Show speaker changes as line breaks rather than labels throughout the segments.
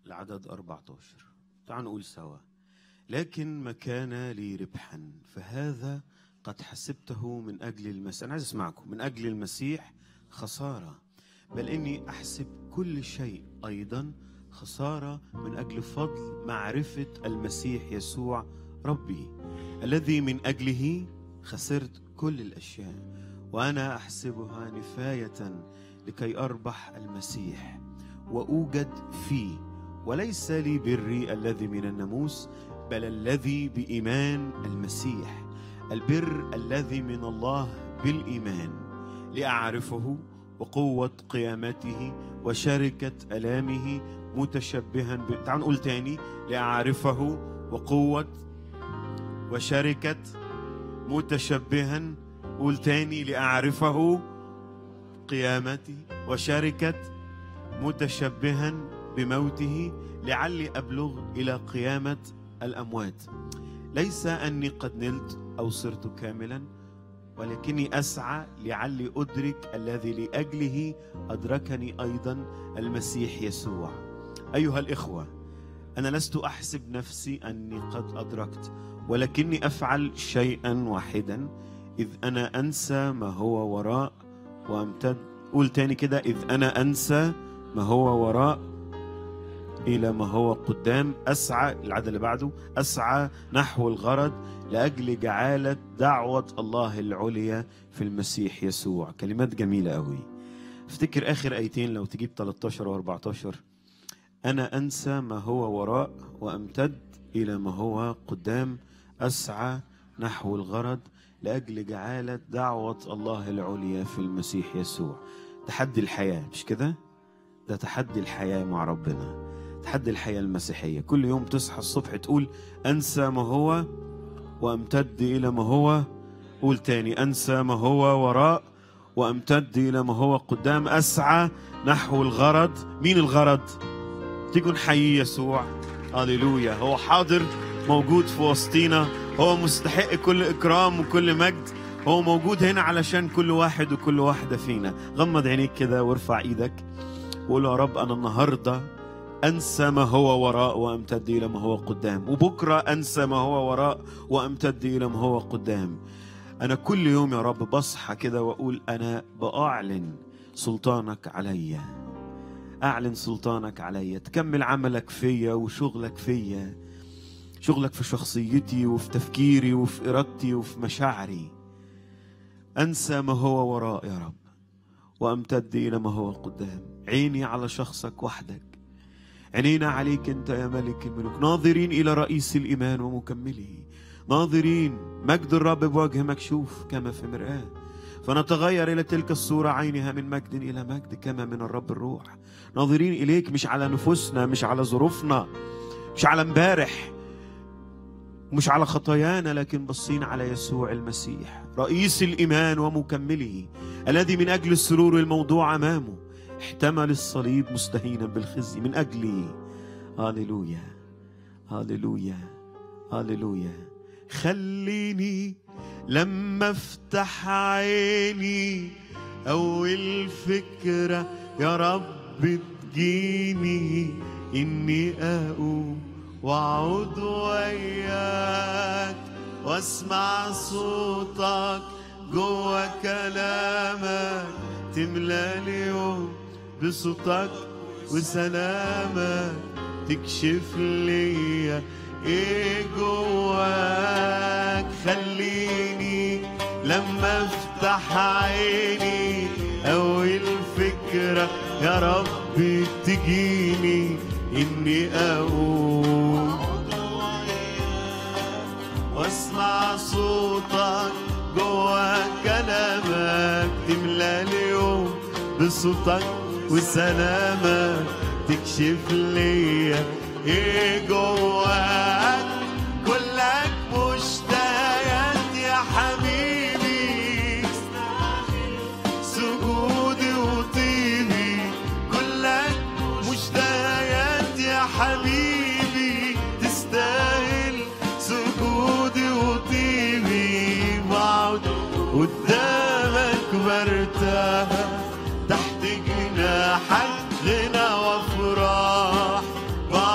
العدد 14 تعالوا نقول سوا لكن ما كان لي ربحا فهذا قد حسبته من أجل المسيح أنا عايز أسمعكم من أجل المسيح خسارة بل إني أحسب كل شيء أيضا خسارة من أجل فضل معرفة المسيح يسوع ربي الذي من أجله خسرت كل الأشياء وأنا أحسبها نفاية لكي أربح المسيح وأوجد فيه وليس لي بري الذي من الناموس بل الذي بإيمان المسيح البر الذي من الله بالإيمان لأعرفه وقوة قيامته وشركة ألامه متشبها ب... تعال نقول تاني لأعرفه وقوة وشركة متشبها قول تاني لأعرفه قيامته وشركة متشبها بموته لعلي أبلغ إلى قيامة الأموات ليس أني قد نلت أو صرت كاملا ولكني أسعى لعلي أدرك الذي لأجله أدركني أيضا المسيح يسوع أيها الإخوة أنا لست أحسب نفسي أني قد أدركت ولكني أفعل شيئا واحدا إذ أنا أنسى ما هو وراء وأمتد قول تاني كده إذ أنا أنسى ما هو وراء إلى ما هو قدام أسعى العدد اللي بعده أسعى نحو الغرض لأجل جعالة دعوة الله العليا في المسيح يسوع كلمات جميلة قوي افتكر آخر آيتين لو تجيب 13 و 14 أنا أنسى ما هو وراء وأمتد إلى ما هو قدام أسعى نحو الغرض لأجل جعالة دعوة الله العليا في المسيح يسوع تحدي الحياة مش كده؟ ده تحدي الحياة مع ربنا تحدي الحياة المسيحية كل يوم تصحى الصبح تقول أنسى ما هو وأمتد إلى ما هو قول تاني أنسى ما هو وراء وأمتد إلى ما هو قدام أسعى نحو الغرض مين الغرض؟ تيجوا نحيي يسوع هللويا هو حاضر موجود في وسطينا هو مستحق كل إكرام وكل مجد هو موجود هنا علشان كل واحد وكل واحدة فينا غمض عينيك كده وارفع ايدك وقول يا رب أنا النهاردة أنسى ما هو وراء وأمتد إلى ما هو قدام وبكرة أنسى ما هو وراء وأمتد إلى ما هو قدام أنا كل يوم يا رب بصحى كده وأقول أنا بأعلن سلطانك عليا أعلن سلطانك عليا تكمل عملك فيا وشغلك فيا شغلك في شخصيتي وفي تفكيري وفي إرادتي وفي مشاعري أنسى ما هو وراء يا رب وأمتد إلى ما هو قدام عيني على شخصك وحدك عينينا عليك أنت يا ملك الملوك ناظرين إلى رئيس الإيمان ومكمله ناظرين مجد الرب بوجه مكشوف كما في مرآة فنتغير إلى تلك الصورة عينها من مجد إلى مجد كما من الرب الروح ناظرين إليك مش على نفوسنا مش على ظروفنا مش على امبارح مش على خطايانا لكن بصين على يسوع المسيح رئيس الإيمان ومكمله الذي من أجل السرور الموضوع أمامه احتمل الصليب مستهينا بالخزي من أجلي هاليلويا هاليلويا هاليلويا خليني لما افتح عيني أول فكرة يا رب تجيني إني أقوم واقعد وياك واسمع صوتك جوا كلامك تملى اليوم بصوتك وسلامك تكشف ليا ايه جواك خليني لما افتح عيني اول فكرة يا رب تجيني اني اقوم واسمع صوتك جوا كلامك تملى اليوم بصوتك وسلامك تكشف ليا ايه جواك كلك مشتاقات يا حبيبي سجودي وطيبي كلك مشتاقات يا حبيبي تستاهل سجودي وطيبي بقعد قدامك برتاح تحت جناحك غنى وافراح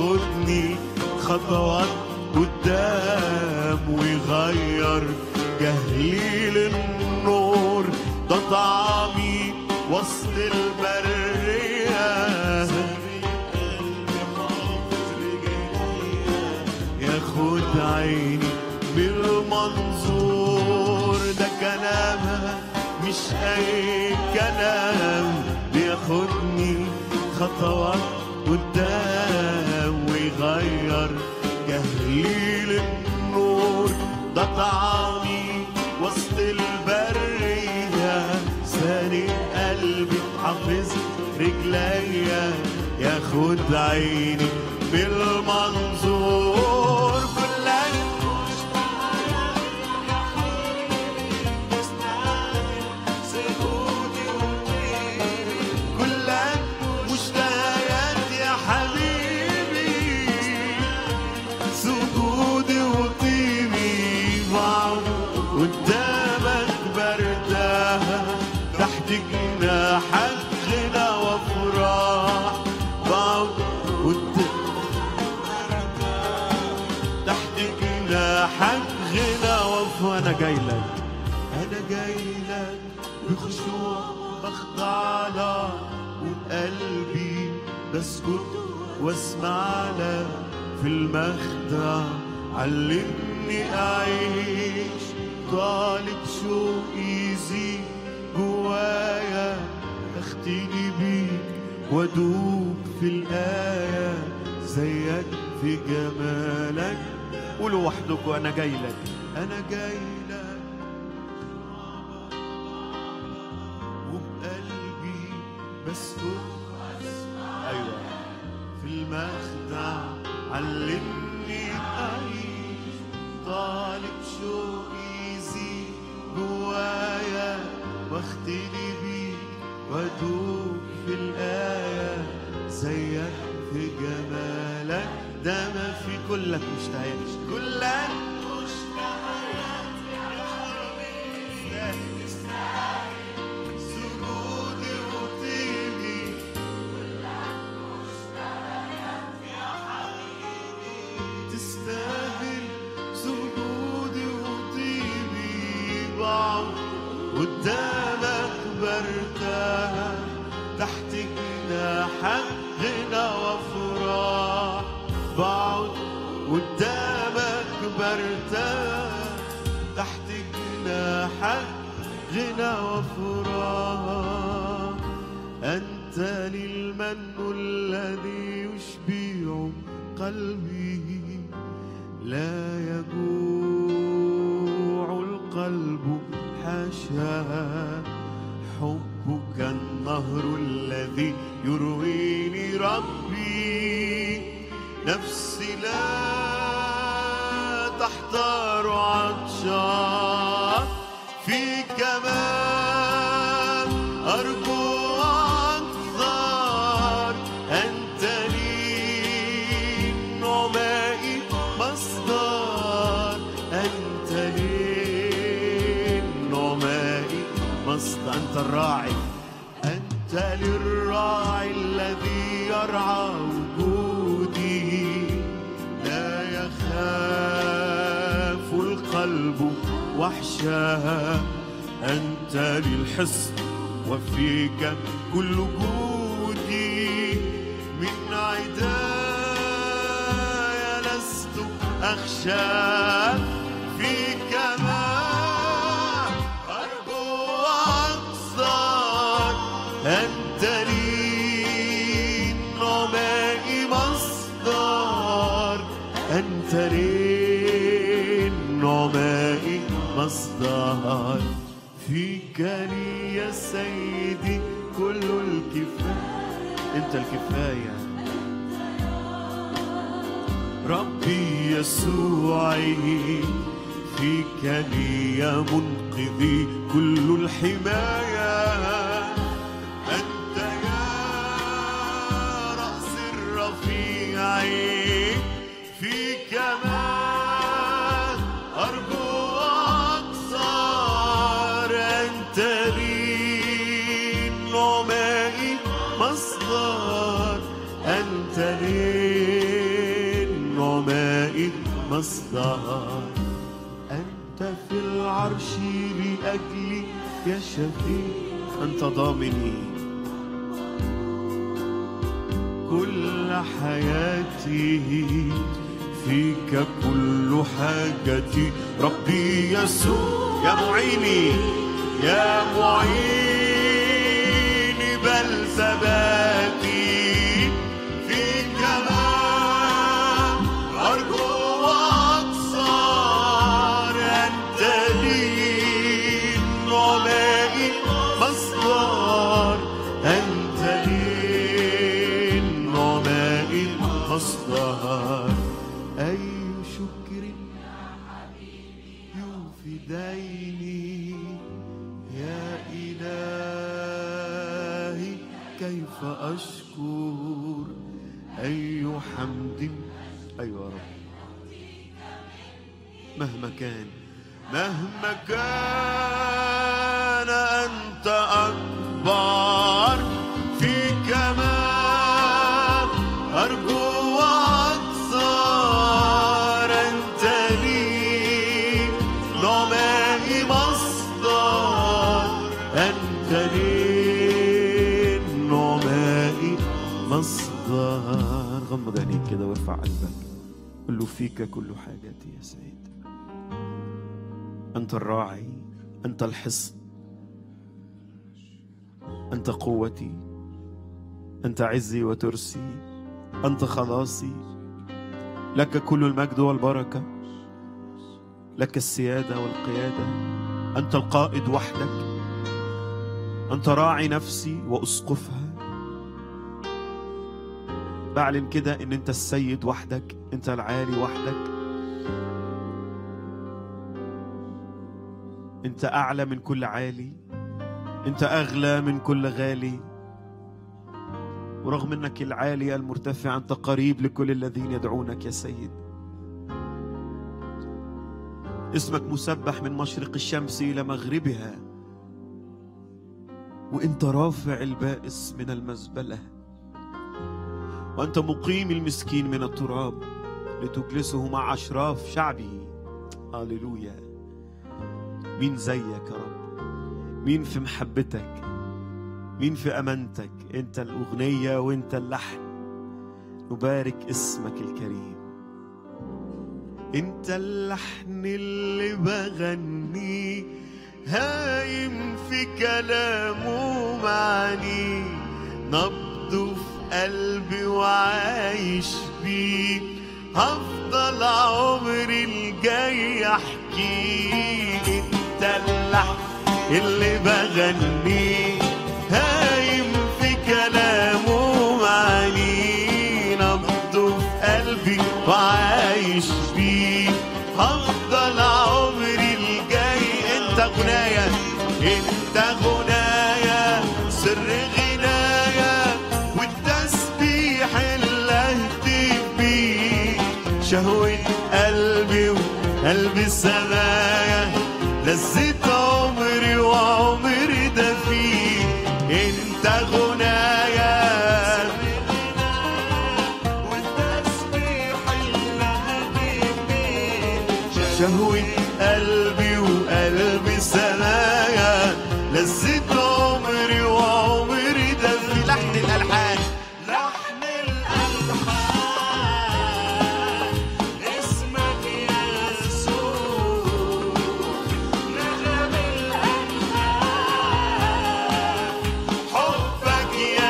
ياخدني خطوات قدام ويغير جهلي للنور ده طعمي وسط البرية ياخد عيني بالمنظور ده كلامها مش اي كلام بياخدني خطوات قدام ويغير جهلي للنور ده طعمي وسط البرية ساني قلبي حافظ رجليا ياخد عيني بالمنظور كلك كلك مشتاقات يا حبيبي سجودي وطيبي بعض قدامك برتاح تحت جناحك غنى وافراح بعض قدامك تحت جناحك غنى وافراح انا جاي لك انا جاي لك بخشوع بخضع لك وبقلبي بسكت واسمع لك في المخدع علمني اعيش طالب شوقي يزيد جوايا اختلي بيك وادوب في الايه زيك في جمالك قولوا وحدك وانا جاي لك انا جاي لك وبقلبي بسكت ايوه في المخدع علمني اعيش طالب شوقي يزيد جوايا واختلي بيك وادوب في الايه زيك في جمالك ده ما في كلك مشتاقش كلك سجودي وطيبي تستاهل سجودي وطيبي بعض قدامك برتاح تحت جناحك غنى وافراح بقعد قدامك برتاح تحت جناحك غنى وافراح أنت للمن الذي يشبع قلبي لا يجوع القلب حاشا حبك النهر الذي يرويني ربي نفسي لا تحتار عطشان في كمان أرجو أكثر أنت لي نعمائي مصدر أنت لي نعمائي مصدر أنت الراعي أنت للراعي الذي يرعى وجودي لا يخاف القلب وحشا أنت للحصن وفيك كل جودي من عدايا لست أخشى فيك ما أرجو أكثر أنت لي نعمائي مصدر أنت لي نعمائي مصدر فيك لي يا سيدي كل الكفاية أنت الكفاية ربي يسوعي فيك لي يا منقذي كل الحماية أنت يا رأس الرفيع فيك ما أرجو أكثر أنت لي نعمائي مصدر أنت لي نعماء مصدر أنت في العرش لأجلي يا شفيع أنت ضامني كل حياتي فيك كل حاجتي ربي يسوع يا معيني يا معيني بل ثباتي فيك ما أرجو وأقصر أنت لي نعمائي مصدر أنت لي نعمائي مصدر أي شكر يوفي ديني يا إلهي كيف أشكر أي حمد أيوة يا رب مهما كان مهما كان أنت أكبر في كمال أرجو وأكثر أنت لي نعمائي مصدر أنت لي نعمائي مصدر غمض عينيك كده وارفع قلبك قل له فيك كل حاجتي يا سيد أنت الراعي أنت الحصن أنت قوتي أنت عزي وترسي أنت خلاصي لك كل المجد والبركة لك السيادة والقيادة أنت القائد وحدك أنت راعي نفسي وأسقفها بعلن كده إن أنت السيد وحدك أنت العالي وحدك أنت أعلى من كل عالي أنت أغلى من كل غالي ورغم أنك العالي المرتفع أنت قريب لكل الذين يدعونك يا سيد اسمك مسبح من مشرق الشمس إلى مغربها وأنت رافع البائس من المزبلة وأنت مقيم المسكين من التراب لتجلسه مع أشراف شعبه هللويا مين زيك يا رب مين في محبتك مين في امانتك انت الاغنيه وانت اللحن نبارك اسمك الكريم انت اللحن اللي بغني هايم في كلامه معني نبضه في قلبي وعايش بيه هفضل عمري الجاي احكيه انت اللحن اللي بغنيه هايم في كلامه معني نبضه في قلبي وعايش بيه هفضل عمري الجاي انت غنايا انت غنايا سر غنايا والتسبيح اللي اهتف بيه شهوة قلبي وقلب السمايا لذة عمري وعمري ده فيه انت غنايا والتسبيح اللي هديك بيه شهوة قلبي وقلب سمايا لذة عمري وعمري ده في لحن الألحان لحن الألحان اسمك يا يسوع نغم الألحان حبك يا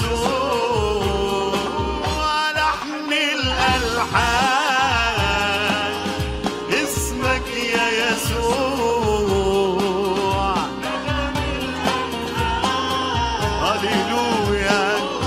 يسوع لحن الألحان اسمك يا يسوع هللويا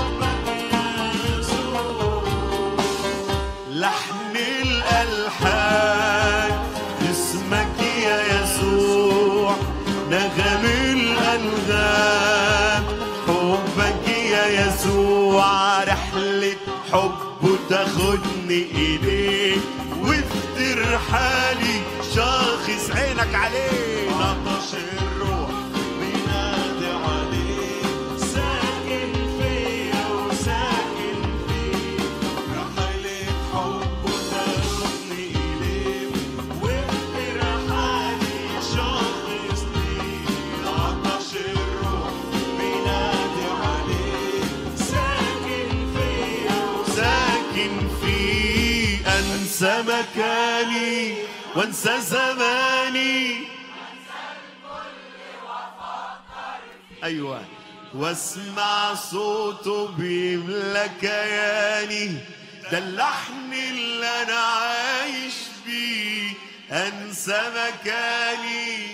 لحن الألحان اسمك يا يسوع نغم الأنغام حبك يا يسوع رحلة حب تاخدني إليك وفي رحالي شاخص عينك عليه نطش الروح بينادي عليه ساكن فيا وساكن فيك رحلة حب في أنسى مكاني وانسى زماني أيوة واسمع صوته بيملى كياني ده اللحن اللي أنا عايش بيه أنسى مكاني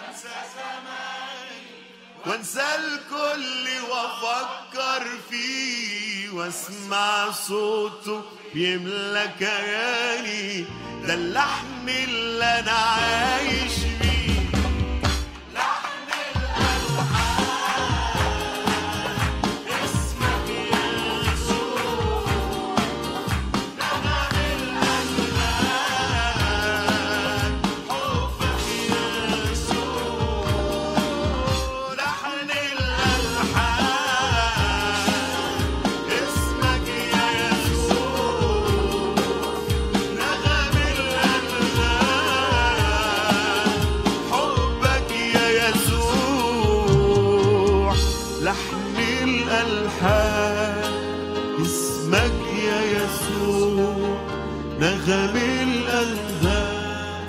وانسى الكل وافكر فيه واسمع صوته يملى كياني ده اللحن اللي انا عايش بيه لحن الالحان اسمك يسوع نغم الالحان حبك يسوع لحن الالحان اسمك يا يسوع نغم الالحان حبك يا يسوع لحن الالحان اسمك يا يسوع نغم الالحان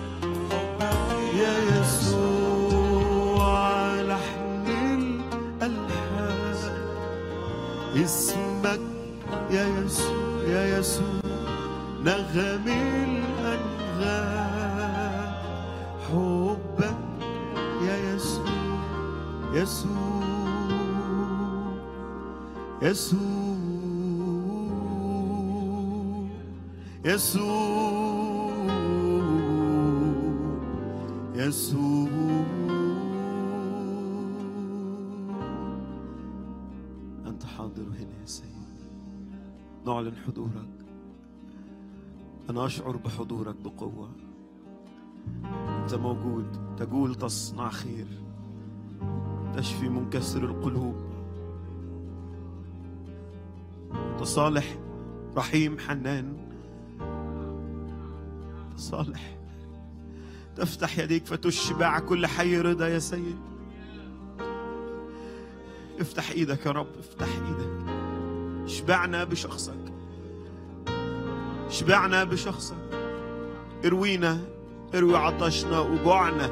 يا يسوع لحن الألحان اسمك يا يسوع يا يسوع نغم الأنغام حبك يا يسوع يسوع يسوع يسوع يسوع أنت حاضر هنا يا سيد نعلن حضورك أنا أشعر بحضورك بقوة أنت موجود تقول تصنع خير تشفي منكسر القلوب أنت صالح رحيم حنان أنت صالح تفتح يديك فتشبع كل حي رضا يا سيد افتح ايدك يا رب افتح ايدك اشبعنا بشخصك اشبعنا بشخصك اروينا اروي عطشنا وجوعنا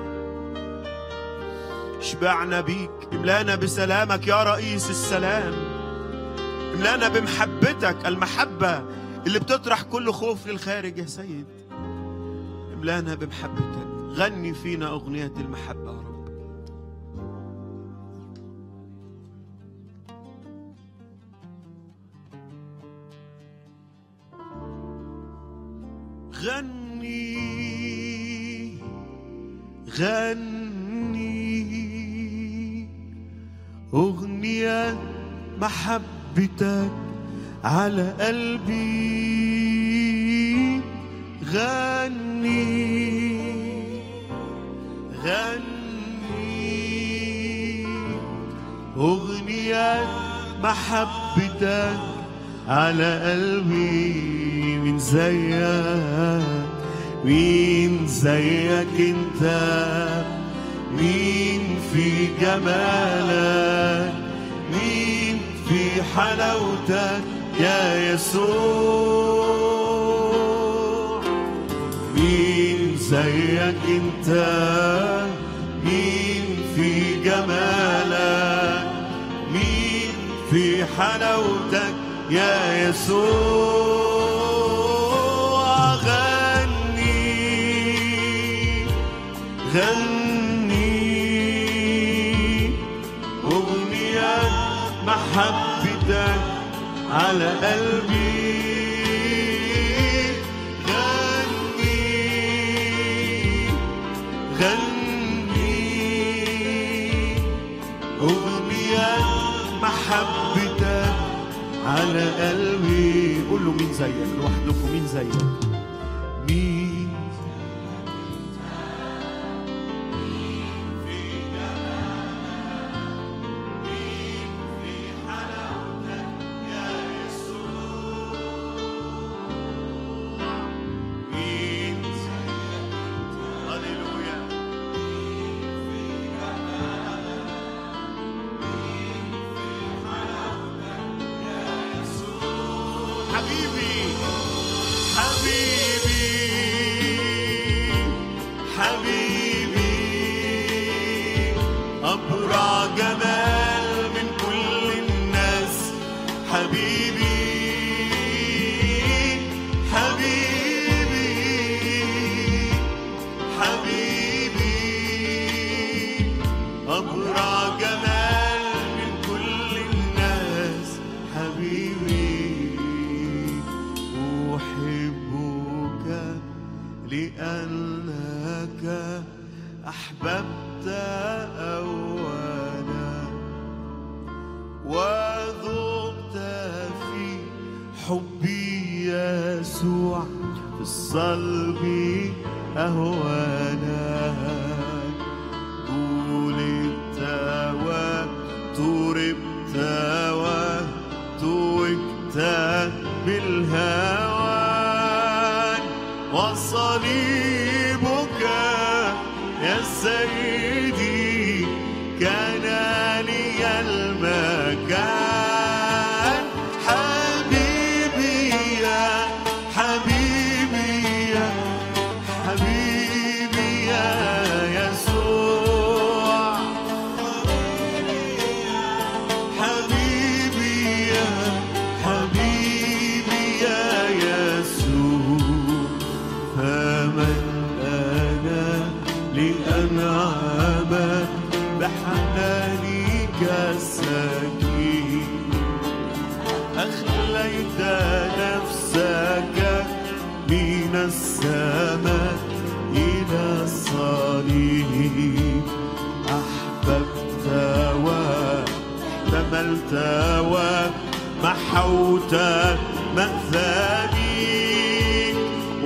اشبعنا بيك املانا بسلامك يا رئيس السلام املانا بمحبتك المحبة اللي بتطرح كل خوف للخارج يا سيد املانا بمحبتك غني فينا أغنية المحبة يا رب غني غني أغنية محبتك على قلبي غني غني أغنية محبتك على قلبي من زيك مين زيك انت مين في جمالك مين في حلاوتك يا يسوع مين زيك انت مين في جمالك مين في حلاوتك يا يسوع غني غني أغنية محبتك على قلبي غني غني أغنية محبتك على قلبي قول له مين زيك لوحدكم مين زيك مين مين هللويا حبيبي لأنك أحببت أولا وذقت في حبي يسوع في الصلب أهوانا ولدت وتربت وتوجت بالهوان وصليبك يا سيدي كان لي المكان حبيبي يا حبيبي يا حبيبي يا يسوع حبيبي يا حبيبي يا يسوع فمن أنا لأنعم بحنانك السكين أخليت نفسك من السماء إلى الصليب أحببت واحتملت ومحوت مأثامي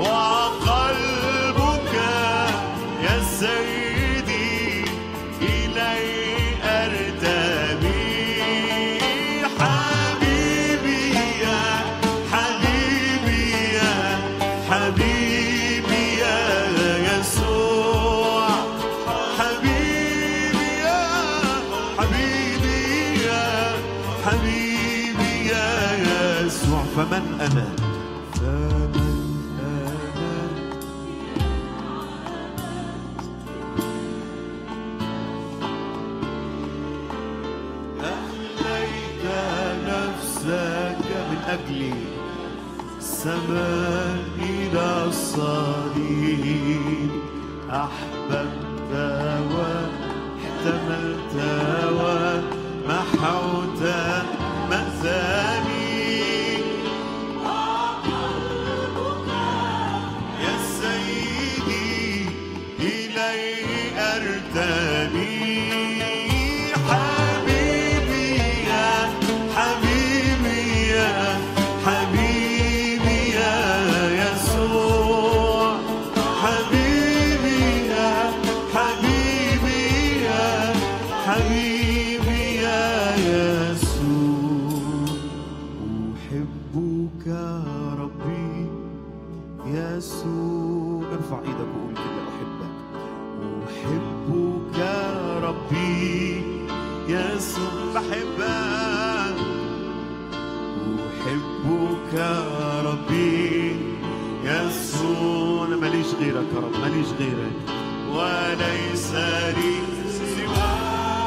وقلبك يا سيدي إلي أرتمي حبيبي يا حبيبي يا حبيبي يا يسوع حبيبي يا حبيبي يا حبيبي يا يسوع فمن أنا فمن أنا أخليت نفسك من أجلي السماء إلى الصليب أحببت واحتملت ومحوت مأثامي يا سيدي إلي أرتمي حبيبي يا حبيبي يا حبيبي يا يسوع حبيبي يا حبيبي يا حبيبي يا يسوع أحبك ربي يسوع ارفع ايدك وقول كده احبك احبك ربي يسوع بحبك احبك ربي يسوع انا ماليش غيرك يا رب ماليش غيرك وليس لي سواك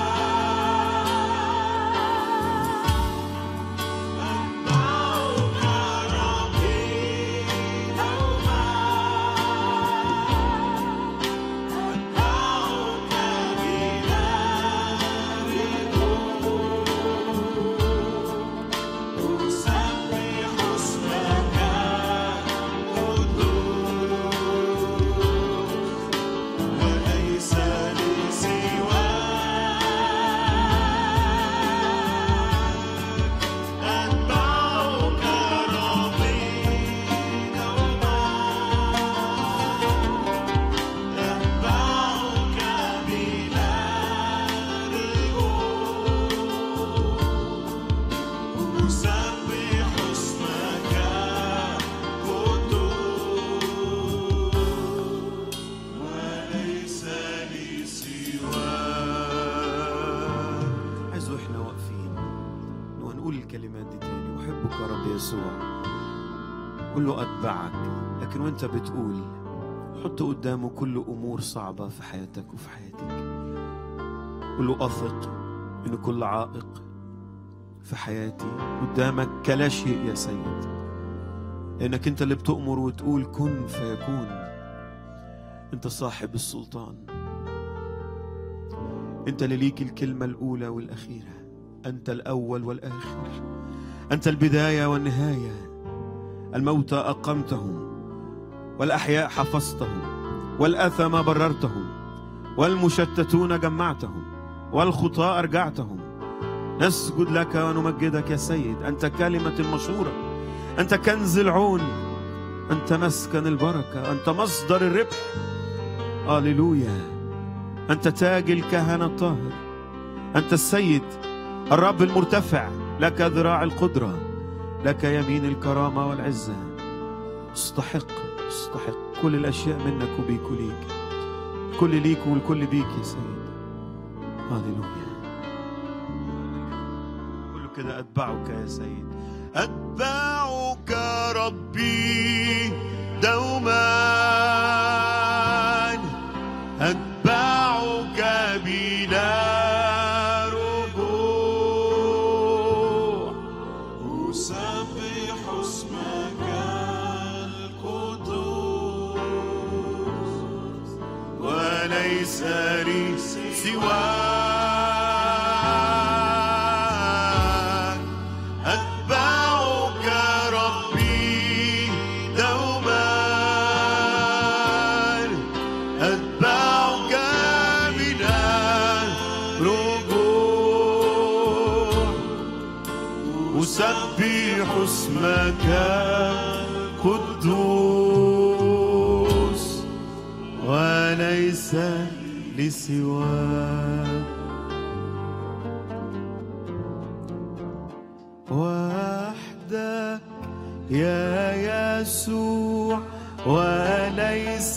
وليس لي سواك أتبعك ربي دوما أتبعك بلا رجوع أسبح اسمك قدوس وليس لي سواك عايز واحنا واقفين وهنقول الكلمات دي تاني احبك يا رب يسوع قول له اتبعك لكن وانت بتقول حط قدامه كل امور صعبه في حياتك وفي حياتك قول له اثق ان كل عائق في حياتي قدامك كلا شيء يا سيد لانك انت اللي بتؤمر وتقول كن فيكون انت صاحب السلطان انت اللي ليك الكلمه الاولى والاخيره انت الاول والاخر انت البدايه والنهايه الموتى اقمتهم والأحياء حفظتهم والأثم بررتهم والمشتتون جمعتهم والخطاة أرجعتهم نسجد لك ونمجدك يا سيد أنت كلمة المشورة أنت كنز العون أنت مسكن البركة أنت مصدر الربح هللويا أنت تاج الكهنة الطاهر أنت السيد الرب المرتفع لك ذراع القدرة لك يمين الكرامة والعزة استحق استحق كل الأشياء منك وبيك وليك كل ليك والكل بيك يا سيد هللويا كله كده أتبعك يا سيد
أتبعك ربي دوما أتبعك بلا رجوع أسبح اسمك القدوس وليس لي سواك أتبعك ربي دوما أتبعك بلا رجوع أسبح اسمك قدوس وليس لسواك وحدك يا يسوع وليس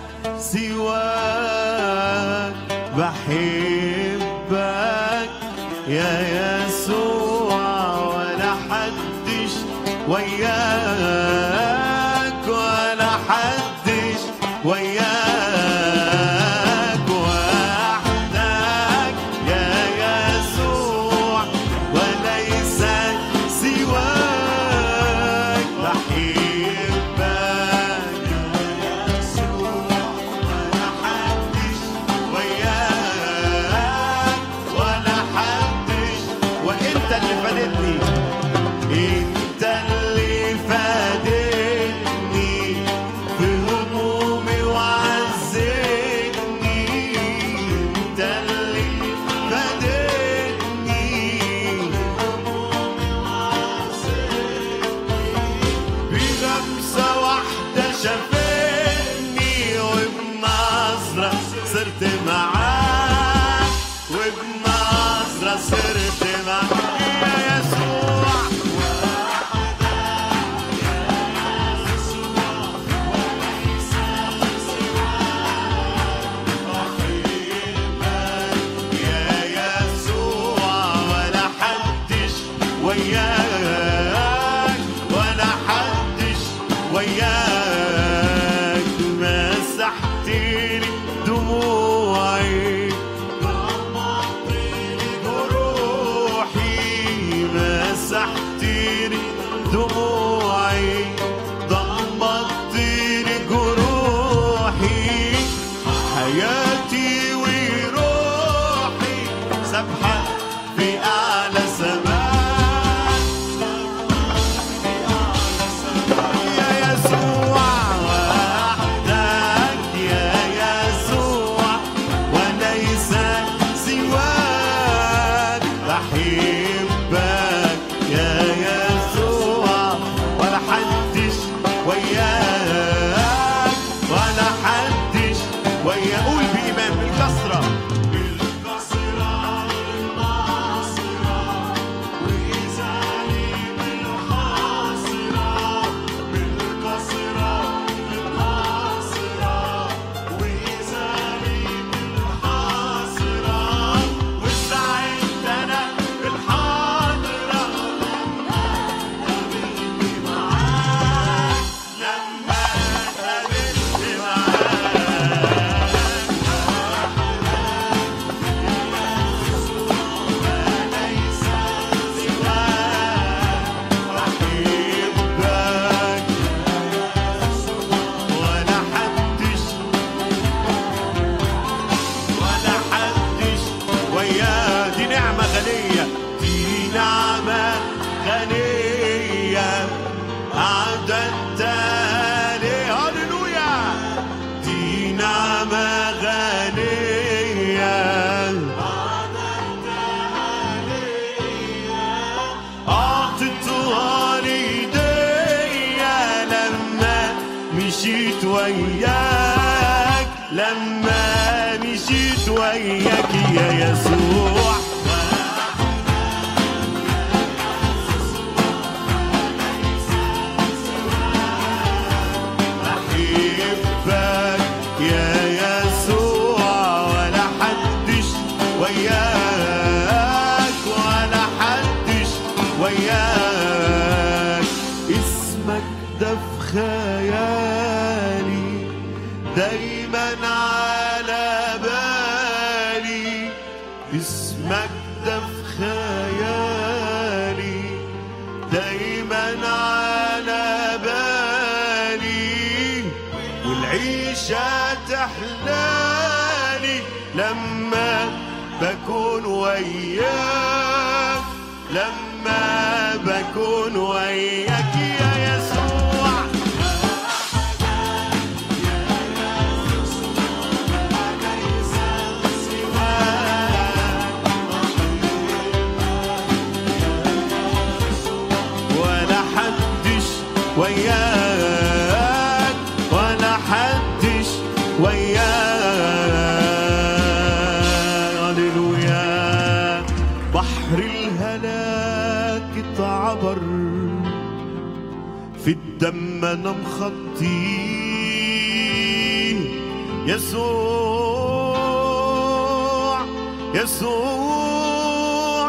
سواك بحبك يا يسوع ولا حدش وياك ولا حدش وياك وحدك يا يسوع وليس سواك بحبك يا يسوع ولا حدش وياك ولا حدش وانت اللي فادتني انت اللي فادتني في همومي وعزتني انت اللي فادتني بغمسة واحدة شافتني وبنظرة صرت معاك وبنظرة صرت معاك يا يسوع يا يسوع ولا حدش وياك ولا حدش وياك مسحتني دموعي جروحي مسحتني دموعي ضمدتني جروحي حياتي وروحي سبحة في أعلى سماء يا يسوع مشيت وياك لما مشيت وياك يا يسوع أحبك يا يسوع ولا حدش وياك ولا حدش وياك اسمك ده في خيالي دايما على بالي اسمك ده في خيالي دايما على بالي والعيشة تحلالي لما بكون وياك لما بكون وياك يا يسوع ولا حدش وياك ولا حدش وياك هللويا بحر الهلاك اتعبر في الدم انا مخطيه يسوع يسوع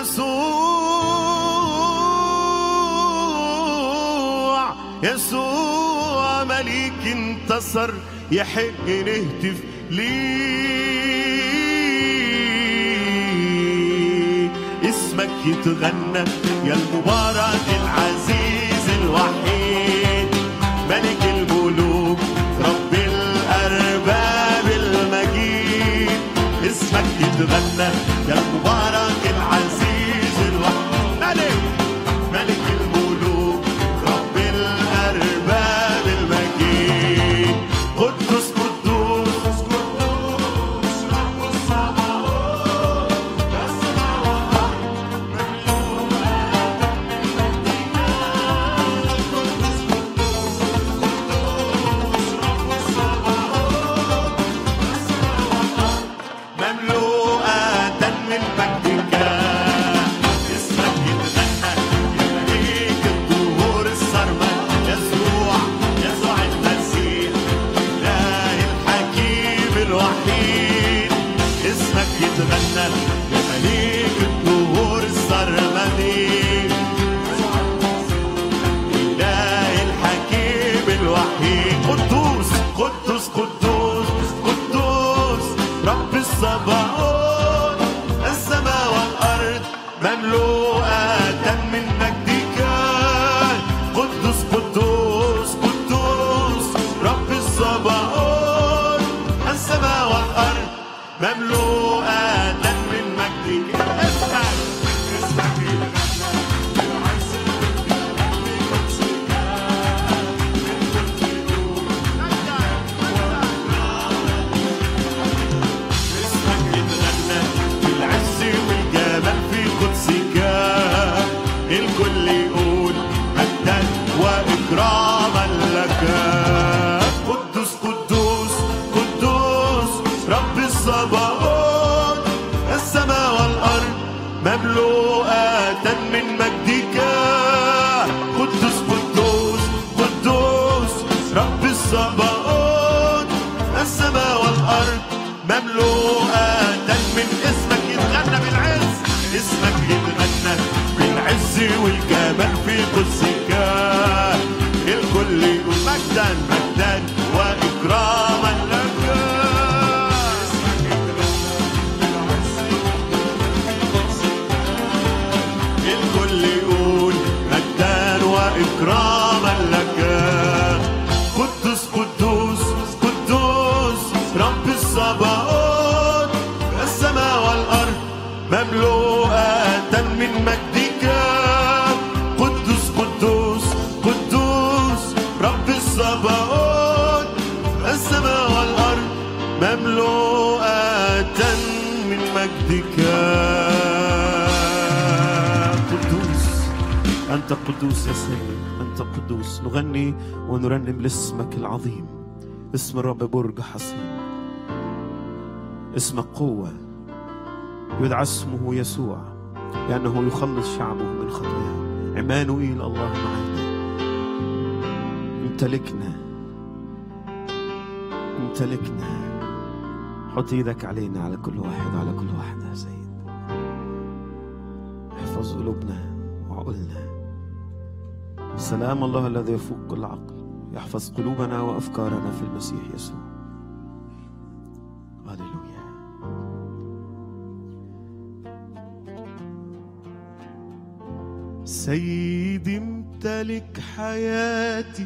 يسوع يسوع مليك انتصر يحق نهتف ليه اسمك يتغنى يا المبارك العزيز الوحيد ملك الملوك رب الأرباب المجيد اسمك يتغنى يا المبارك العزيز الوحيد ملك ملك الملوك رب الأرباب المجيد قدوس قدوس قدوس رب السماوات مملوءة من مجدك اسمك يتغنى يا مليك الدهور السرمد يسوع يسوع المسيح إله الحكيم الوحيد اسمك يتغنى يا مليك الدهور السرمدي إله الحكيم الوحيد قدوس قدوس قدوس قدوس رب الصباؤون السماء والأرض مملوءة من مجدك قدوس قدوس قدوس رب الصباؤون السماء والأرض مملوءة من مجدك اسمك اسمك يتغنى اسمك يتغنى بالعز والجمال في قدسك الكل يقول مجدا واكراما لك قدوس قدوس قدوس رب الصباؤون السماء والارض مملوءة من مجدك قدوس قدوس قدوس رب الصباؤون السماء والارض مملوءة من اسمك يتغنى بالعز اسمك يتغنى بالعز والجمال في قدسك الكل يقول مجدا مجدا واكراما لك اسمك يتغنى بالعز الكل يقول مجدا واكراما لك قدوس قدوس قدوس رب الصباؤون السماء والارض مملوءة من مجدك قدوس قدوس قدوس رب الصباؤون السماء والارض مملوءة من مجدك قدوس أنت قدوس يا سيد أنت قدوس
القدوس نغني ونرنم لاسمك العظيم اسم الرب برج حصين اسمك قوة يدعى اسمه يسوع لأنه يخلص شعبه من خطاياه عمانوئيل الله معنا امتلكنا امتلكنا حط ايدك علينا على كل واحد على كل واحدة يا سيد احفظ قلوبنا وعقولنا سلام الله الذي يفوق كل عقل يحفظ قلوبنا وافكارنا في المسيح يسوع هللويا سيدي امتلك حياتي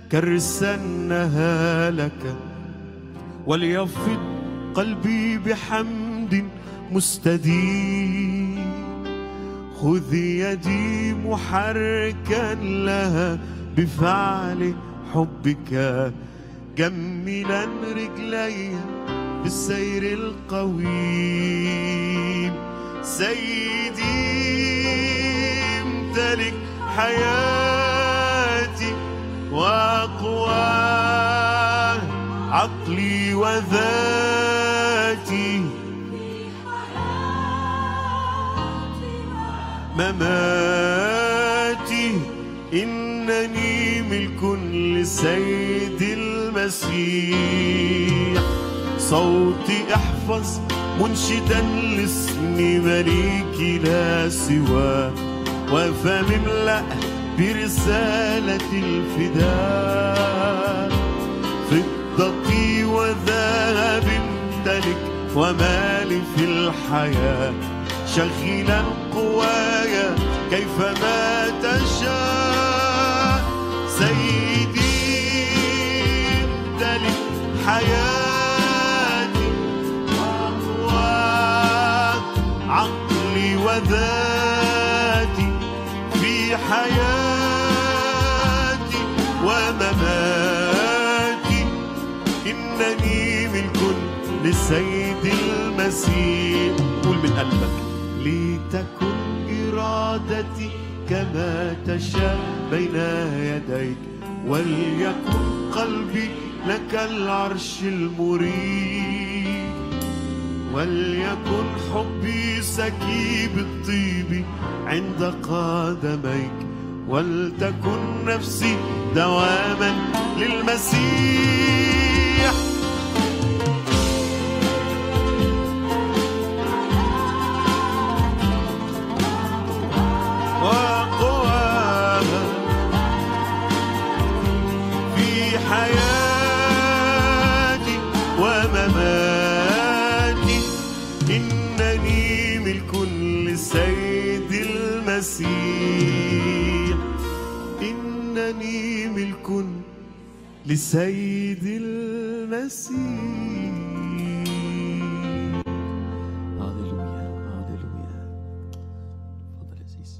كرسنها لك وليفض قلبي بحمد مستديم خذ يدي محركا لها بفعل حبك جملا رجلي بالسير القويم سيدي امتلك حياتي واقوى عقلي وذاتي مماتي إنني ملك لسيد المسيح صوتي احفظ منشدا لاسم مليكي لا سواه وفم املأ برسالة الفداء فضتي وذهب امتلك ومالي في الحياة شغلا قوايا كيفما تشاء سيدي امتلك حياتي وأقوى عقلي وذاتي في حياتي ومماتي إنني ملك للسيد المسيح قول من قلبك لتكن إرادتي كما تشاء بين يديك وليكن قلبي لك العرش المريب وليكن حبي سكيب الطيب عند قدميك ولتكن نفسي دواما للمسيح وقواها في حياتي ومماتي إنني ملك لسيد المسيح إنني ملك لسيد المسيح هللويا هللويا تفضل يا سيسي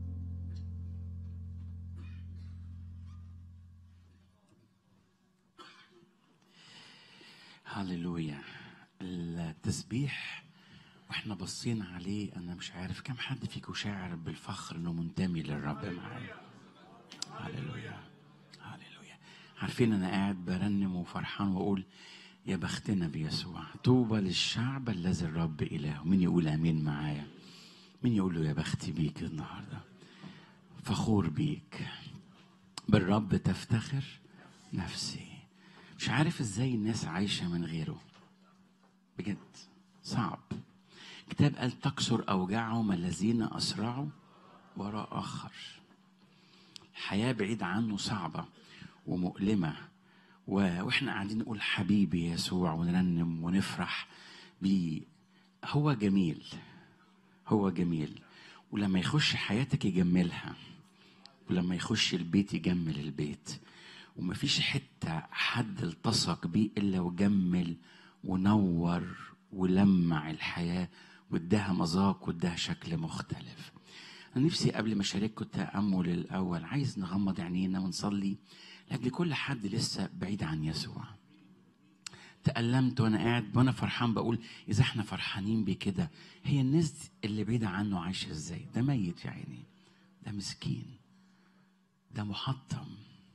هللويا التسبيح واحنا باصين عليه انا مش عارف كم حد فيكم شاعر بالفخر انه منتمي للرب معايا هللويا هللويا عارفين انا قاعد برنم وفرحان واقول يا بختنا بيسوع طوبى للشعب الذي الرب الهه مين يقول امين معايا مين يقول له يا بختي بيك النهارده فخور بيك بالرب تفتخر نفسي مش عارف ازاي الناس عايشه من غيره بجد صعب كتاب قال تكسر اوجاعهم الذين اسرعوا وراء اخر الحياه بعيد عنه صعبه ومؤلمه و- واحنا قاعدين نقول حبيبي يسوع ونرنم ونفرح بيه هو جميل هو جميل ولما يخش حياتك يجملها ولما يخش البيت يجمل البيت ومفيش حتة حد التصق بيه إلا وجمل ونور ولمع الحياة واداها مذاق واداها شكل مختلف أنا نفسي قبل ما أشارككم التأمل الأول عايز نغمض عينينا ونصلي لأجل كل حد لسه بعيد عن يسوع تألمت وأنا قاعد وأنا فرحان بقول إذا إحنا فرحانين بكده هي الناس اللي بعيدة عنه عايشة إزاي ده ميت يا عيني ده مسكين ده محطم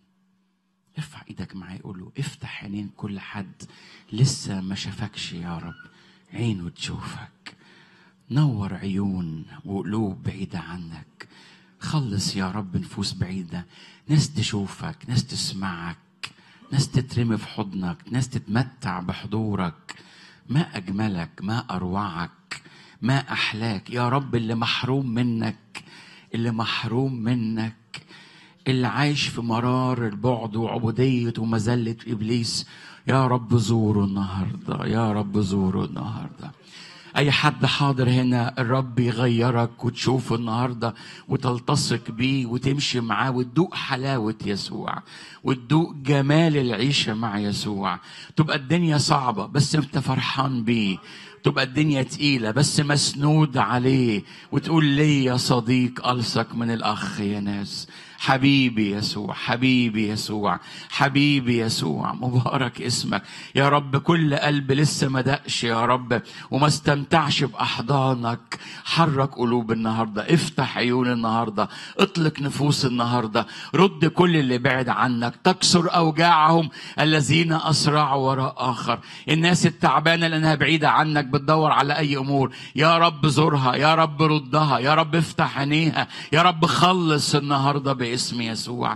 ارفع ايدك معايا قول له افتح عينين كل حد لسه ما شافكش يا رب عينه تشوفك نور عيون وقلوب بعيدة عنك خلص يا رب نفوس بعيدة ناس تشوفك ناس تسمعك ناس تترمي في حضنك ناس تتمتع بحضورك ما أجملك ما أروعك ما أحلاك يا رب اللي محروم منك اللي محروم منك اللي عايش في مرار البعد وعبودية ومذلة إبليس يا رب زوره النهاردة يا رب زوره النهاردة أي حد حاضر هنا الرب يغيرك وتشوفه النهاردة وتلتصق بيه وتمشي معاه وتدوق حلاوة يسوع وتدوق جمال العيشة مع يسوع تبقى الدنيا صعبة بس أنت فرحان بيه تبقى الدنيا تقيلة بس مسنود عليه وتقول لي يا صديق ألصق من الأخ يا ناس حبيبي يسوع حبيبي يسوع حبيبي يسوع مبارك اسمك يا رب كل قلب لسه ما دقش يا رب وما استمتعش بأحضانك حرك قلوب النهاردة افتح عيون النهاردة اطلق نفوس النهاردة رد كل اللي بعد عنك تكسر أوجاعهم الذين أسرعوا وراء آخر الناس التعبانة لأنها بعيدة عنك بتدور على أي أمور يا رب زورها يا رب ردها يا رب افتح عينيها يا رب خلص النهاردة باسم يسوع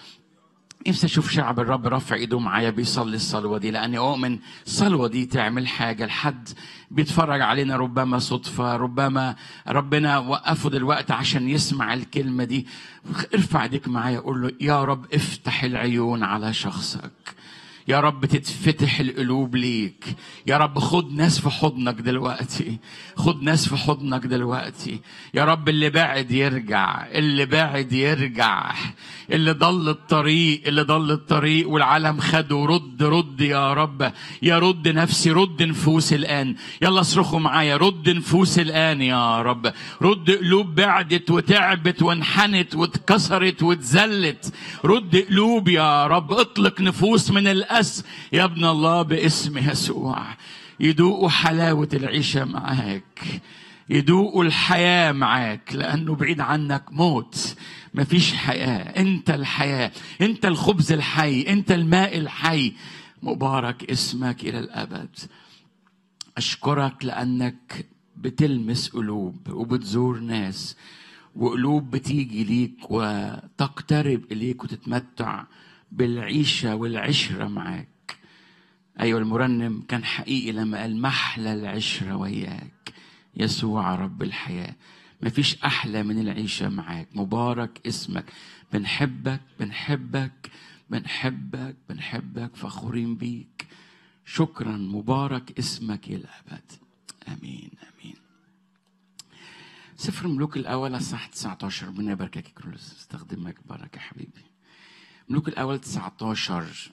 نفسي اشوف شعب الرب رافع ايده معايا بيصلي الصلوه دي لاني اؤمن الصلوه دي تعمل حاجه لحد بيتفرج علينا ربما صدفه ربما ربنا وقفه دلوقتي عشان يسمع الكلمه دي ارفع ايديك معايا قول له يا رب افتح العيون على شخصك يا رب تتفتح القلوب ليك يا رب خد ناس في حضنك دلوقتي خد ناس في حضنك دلوقتي يا رب اللي بعد يرجع اللي بعد يرجع اللي ضل الطريق اللي ضل الطريق والعالم خده رد رد يا رب يا رد نفسي رد نفوس الآن يلا اصرخوا معايا رد نفوس الآن يا رب رد قلوب بعدت وتعبت وانحنت واتكسرت واتذلت رد قلوب يا رب اطلق نفوس من الأس يا ابن الله باسم يسوع يدوقوا حلاوة العيشة معاك يدوقوا الحياة معاك لأنه بعيد عنك موت مفيش حياة أنت الحياة أنت الخبز الحي أنت الماء الحي مبارك اسمك إلى الأبد أشكرك لأنك بتلمس قلوب وبتزور ناس وقلوب بتيجي ليك وتقترب إليك وتتمتع بالعيشة والعشرة معاك أيوة المرنم كان حقيقي لما قال محلى العشرة وياك يسوع رب الحياة مفيش أحلى من العيشة معاك مبارك اسمك بنحبك بنحبك بنحبك بنحبك فخورين بيك شكرا مبارك اسمك إلى الأبد آمين آمين سفر ملوك الأول الصح 19 ربنا يباركك يا كرولوس استخدمك بركة حبيبي ملوك الأول 19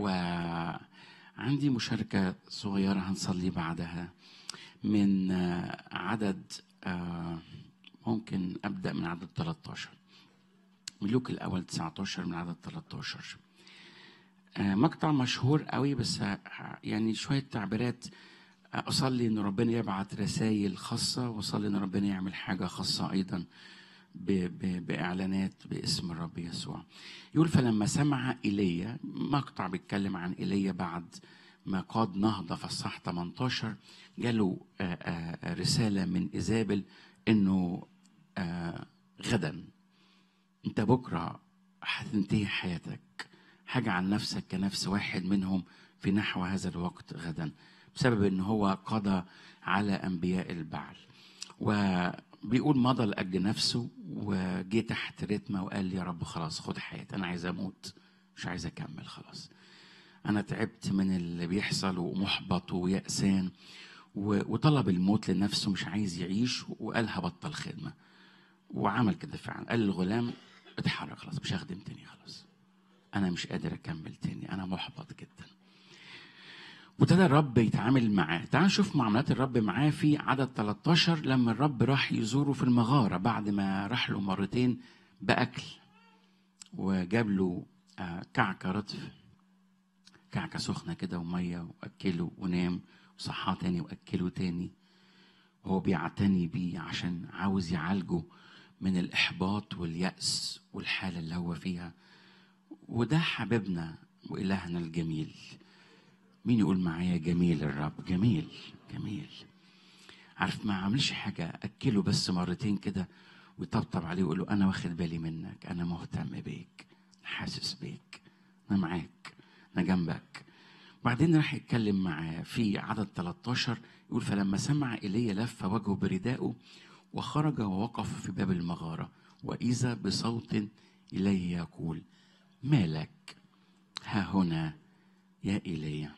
وعندي مشاركة صغيرة هنصلي بعدها من عدد ممكن أبدأ من عدد 13 ملوك الأول 19 من عدد 13 مقطع مشهور قوي بس يعني شوية تعبيرات أصلي إن ربنا يبعت رسائل خاصة وأصلي إن ربنا يعمل حاجة خاصة أيضا ب ب بإعلانات باسم الرب يسوع يقول فلما سمع إيليا مقطع بيتكلم عن إيليا بعد ما قاد نهضة في الصح 18 جاله رسالة من إيزابل إنه غدا أنت بكرة هتنتهي حياتك حاجة عن نفسك كنفس واحد منهم في نحو هذا الوقت غدا بسبب ان هو قضى على انبياء البعل وبيقول مضى لاجل نفسه وجه تحت رتمه وقال لي يا رب خلاص خد حياتي انا عايز اموت مش عايز اكمل خلاص انا تعبت من اللي بيحصل ومحبط ويأسان وطلب الموت لنفسه مش عايز يعيش وقال هبطل خدمه وعمل كده فعلا قال للغلام اتحرك خلاص مش هخدم تاني خلاص انا مش قادر اكمل تاني انا محبط جدا وابتدى الرب يتعامل معاه تعال نشوف معاملات الرب معاه في عدد 13 لما الرب راح يزوره في المغارة بعد ما راح له مرتين بأكل وجاب له كعكة رطف كعكة سخنة كده ومية وأكله ونام وصحاه تاني وأكله تاني وهو بيعتني بيه عشان عاوز يعالجه من الإحباط واليأس والحالة اللي هو فيها وده حبيبنا وإلهنا الجميل مين يقول معايا جميل الرب جميل جميل عارف ما عملش حاجة أكله بس مرتين كده ويطبطب عليه ويقول له أنا واخد بالي منك أنا مهتم بيك حاسس بيك أنا معاك أنا جنبك بعدين راح يتكلم معاه في عدد 13 يقول فلما سمع ايليا لف وجهه بردائه وخرج ووقف في باب المغاره واذا بصوت اليه يقول ما لك ها هنا يا ايليا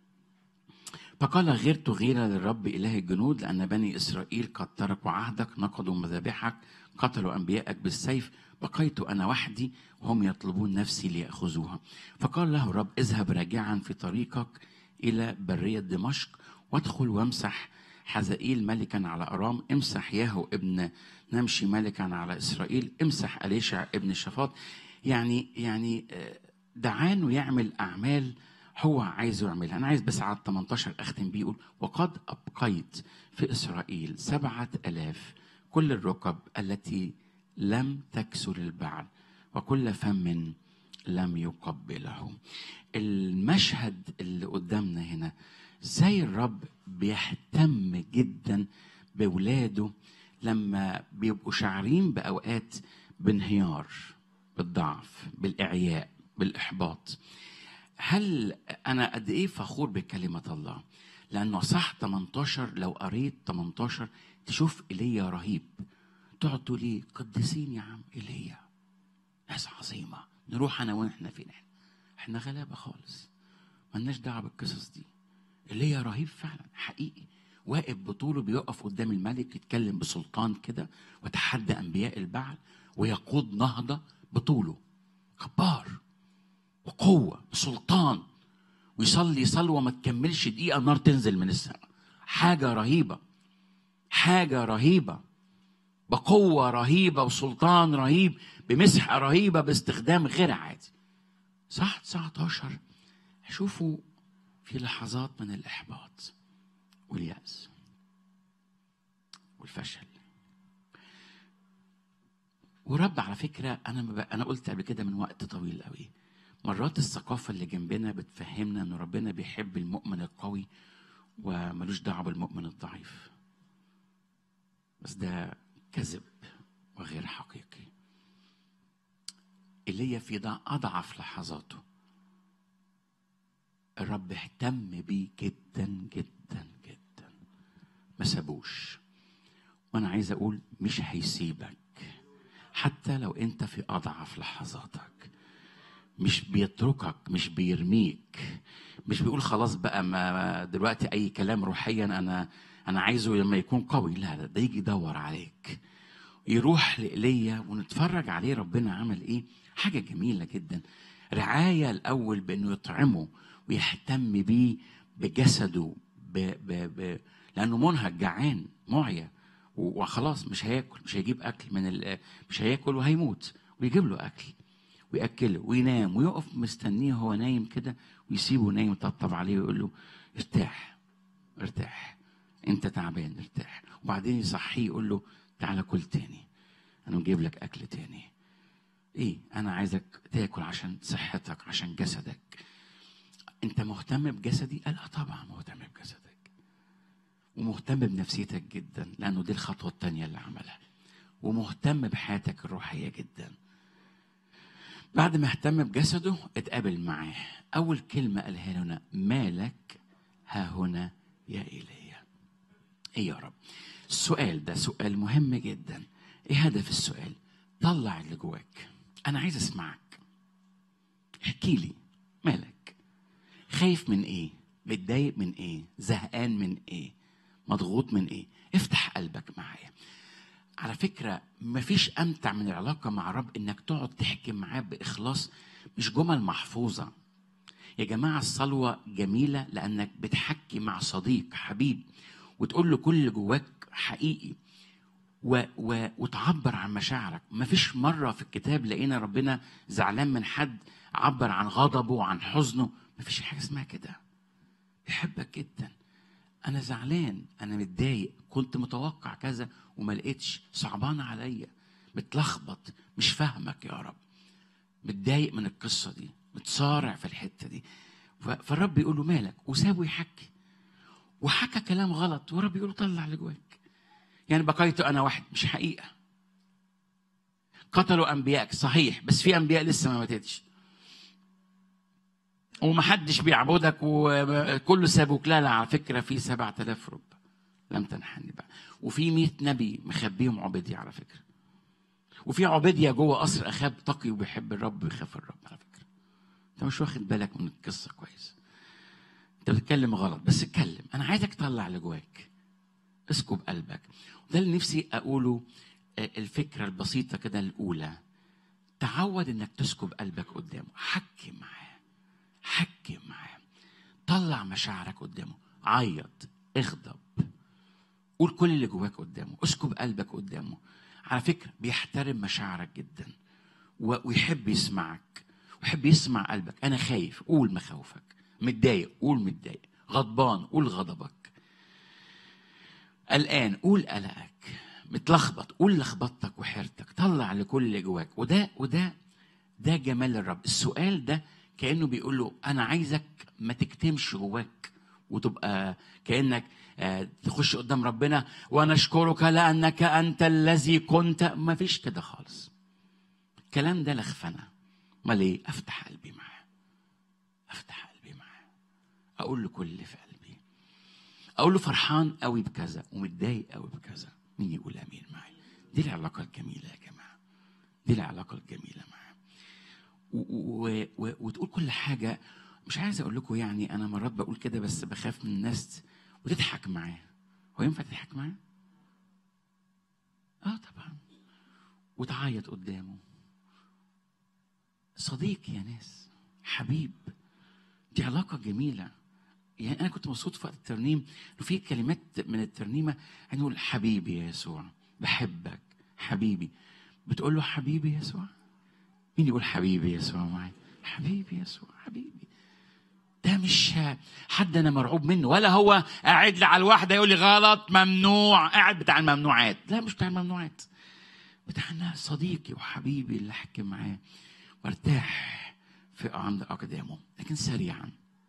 فقال غيرت غيرة للرب إله الجنود لأن بني إسرائيل قد تركوا عهدك نقضوا مذابحك قتلوا أنبياءك بالسيف بقيت أنا وحدي وهم يطلبون نفسي ليأخذوها فقال له الرب اذهب راجعا في طريقك إلى برية دمشق وادخل وامسح حزائيل ملكا على أرام امسح ياهو ابن نمشي ملكا على إسرائيل امسح أليشع ابن شفاط يعني يعني آه، دعانه يعمل أعمال هو عايز يعملها أنا عايز بس عدد 18 أختم بيه يقول وقد أبقيت في إسرائيل سبعة ألاف كل الركب التي لم تكسر البعل وكل فم لم يقبله المشهد اللي قدامنا هنا زي الرب بيهتم جدا بولاده لما بيبقوا شاعرين بأوقات بانهيار بالضعف بالإعياء بالإحباط هل انا قد ايه فخور بكلمه الله لانه صح 18 لو قريت 18 تشوف ايليا رهيب تقعد تقول ايه قديسين يا عم ايليا ناس عظيمه نروح انا واحنا فين احنا احنا غلابه خالص ملناش دعوه بالقصص دي ايليا رهيب فعلا حقيقي واقف بطوله بيقف قدام الملك يتكلم بسلطان كده وتحدى انبياء البعل ويقود نهضه بطوله جبار وقوة وسلطان ويصلي صلوة ما تكملش دقيقة النار تنزل من السماء حاجة رهيبة حاجة رهيبة بقوة رهيبة وسلطان رهيب بمسحة رهيبة باستخدام غير عادي صح 19 شوفوا في لحظات من الإحباط واليأس والفشل ورب على فكرة أنا ما بق- أنا قلت قبل كده من وقت طويل قوي مرات الثقافة اللي جنبنا بتفهمنا إن ربنا بيحب المؤمن القوي وملوش دعوة بالمؤمن الضعيف بس ده كذب وغير حقيقي ايليا في ده أضعف لحظاته الرب اهتم بيه جدا جدا جدا ما سابوش وانا عايز اقول مش هيسيبك حتى لو انت في اضعف لحظاتك مش بيتركك مش بيرميك مش بيقول خلاص بقى ما دلوقتي اي كلام روحيا انا انا عايزه لما يكون قوي لا لا ده يجي يدور عليك يروح لإيليا ونتفرج عليه ربنا عمل ايه حاجه جميله جدا رعايه الاول بانه يطعمه ويهتم بيه بجسده ب ب ب لانه منهك جعان معيا و- وخلاص مش هياكل مش هيجيب اكل من ال- مش هياكل وهيموت ويجيب له اكل وياكله وينام ويقف مستنيه هو نايم كده ويسيبه نايم يطبطب عليه ويقول له ارتاح ارتاح انت تعبان ارتاح وبعدين يصحيه يقول له تعالى كل تاني انا مجيب لك اكل تاني ايه انا عايزك تاكل عشان صحتك عشان جسدك انت مهتم بجسدي قال اه طبعا مهتم بجسدك ومهتم بنفسيتك جدا لانه دي الخطوه التانيه اللي عملها ومهتم بحياتك الروحيه جدا بعد ما اهتم بجسده اتقابل معاه اول كلمه قالها له هنا مالك ها هنا يا ايليا ايه يا رب السؤال ده سؤال مهم جدا ايه هدف السؤال طلع اللي جواك انا عايز اسمعك احكي لي مالك خايف من ايه متضايق من ايه زهقان من ايه مضغوط من ايه افتح قلبك معايا على فكرة مفيش أمتع من العلاقة مع رب إنك تقعد تحكي معاه بإخلاص مش جمل محفوظة يا جماعة الصلوة جميلة لأنك بتحكي مع صديق حبيب وتقول له كل اللي جواك حقيقي و و وتعبر عن مشاعرك مفيش مرة في الكتاب لقينا ربنا زعلان من حد عبر عن غضبه وعن حزنه مفيش حاجة اسمها كده بيحبك جدا انا زعلان انا متضايق كنت متوقع كذا وما لقيتش صعبان عليا متلخبط مش فاهمك يا رب متضايق من القصه دي متصارع في الحته دي ف- فالرب يقول له مالك وسابه يحكي وحكى كلام غلط والرب يقول له طلع اللي جواك يعني بقيت انا واحد مش حقيقه قتلوا انبيائك صحيح بس في انبياء لسه ما ماتتش ومحدش بيعبدك وكله سابوك لا لا على فكره في سبعة آلاف رب لم تنحني بقى وفي مئة نبي مخبيهم عبيدية على فكرة وفي عبيدية جوه قصر أخاب تقي وبيحب الرب ويخاف الرب على فكرة أنت مش واخد بالك من القصة كويس أنت بتتكلم غلط بس اتكلم أنا عايزك تطلع اللي جواك اسكب قلبك وده اللي نفسي أقوله آه، الفكرة البسيطة كده الأولى تعود إنك تسكب قلبك قدامه حكي معاه حكي معاه طلع مشاعرك قدامه عيط اغضب قول كل اللي جواك قدامه اسكب قلبك قدامه على فكرة بيحترم مشاعرك جدا و- ويحب يسمعك ويحب يسمع قلبك أنا خايف قول مخاوفك متضايق قول متضايق غضبان قول غضبك قلقان قول قلقك متلخبط قول لخبطتك وحيرتك طلع لكل اللي جواك وده وده ده جمال الرب السؤال ده كانه بيقول له انا عايزك ما تكتمش جواك وتبقى كانك آه، تخش قدام ربنا ونشكرك لانك انت الذي كنت ما فيش كده خالص الكلام ده لخفنه امال ايه افتح قلبي معاه افتح قلبي معاه اقول له كل اللي في قلبي اقول له فرحان قوي بكذا ومتضايق قوي بكذا مين يقول امين معايا دي العلاقه الجميله يا جماعه دي العلاقه الجميله معاه و- و- و- وتقول كل حاجه مش عايز اقول لكم يعني انا مرات بقول كده بس بخاف من الناس وتضحك معاه هو ينفع تضحك معاه؟ اه طبعا وتعيط قدامه صديق يا ناس حبيب دي علاقة جميلة يعني أنا كنت مبسوط في وقت الترنيم إنه في كلمات من الترنيمة هنقول حبيبي يا يسوع بحبك حبيبي بتقول له حبيبي يسوع مين يقول حبيبي يسوع معي حبيبي يسوع حبيبي ده مش حد انا مرعوب منه ولا هو قاعد لي على الواحده يقول لي غلط ممنوع قاعد بتاع الممنوعات لا مش بتاع الممنوعات بتاعنا صديقي وحبيبي اللي احكي معاه وارتاح في عند اقدامه لكن سريعا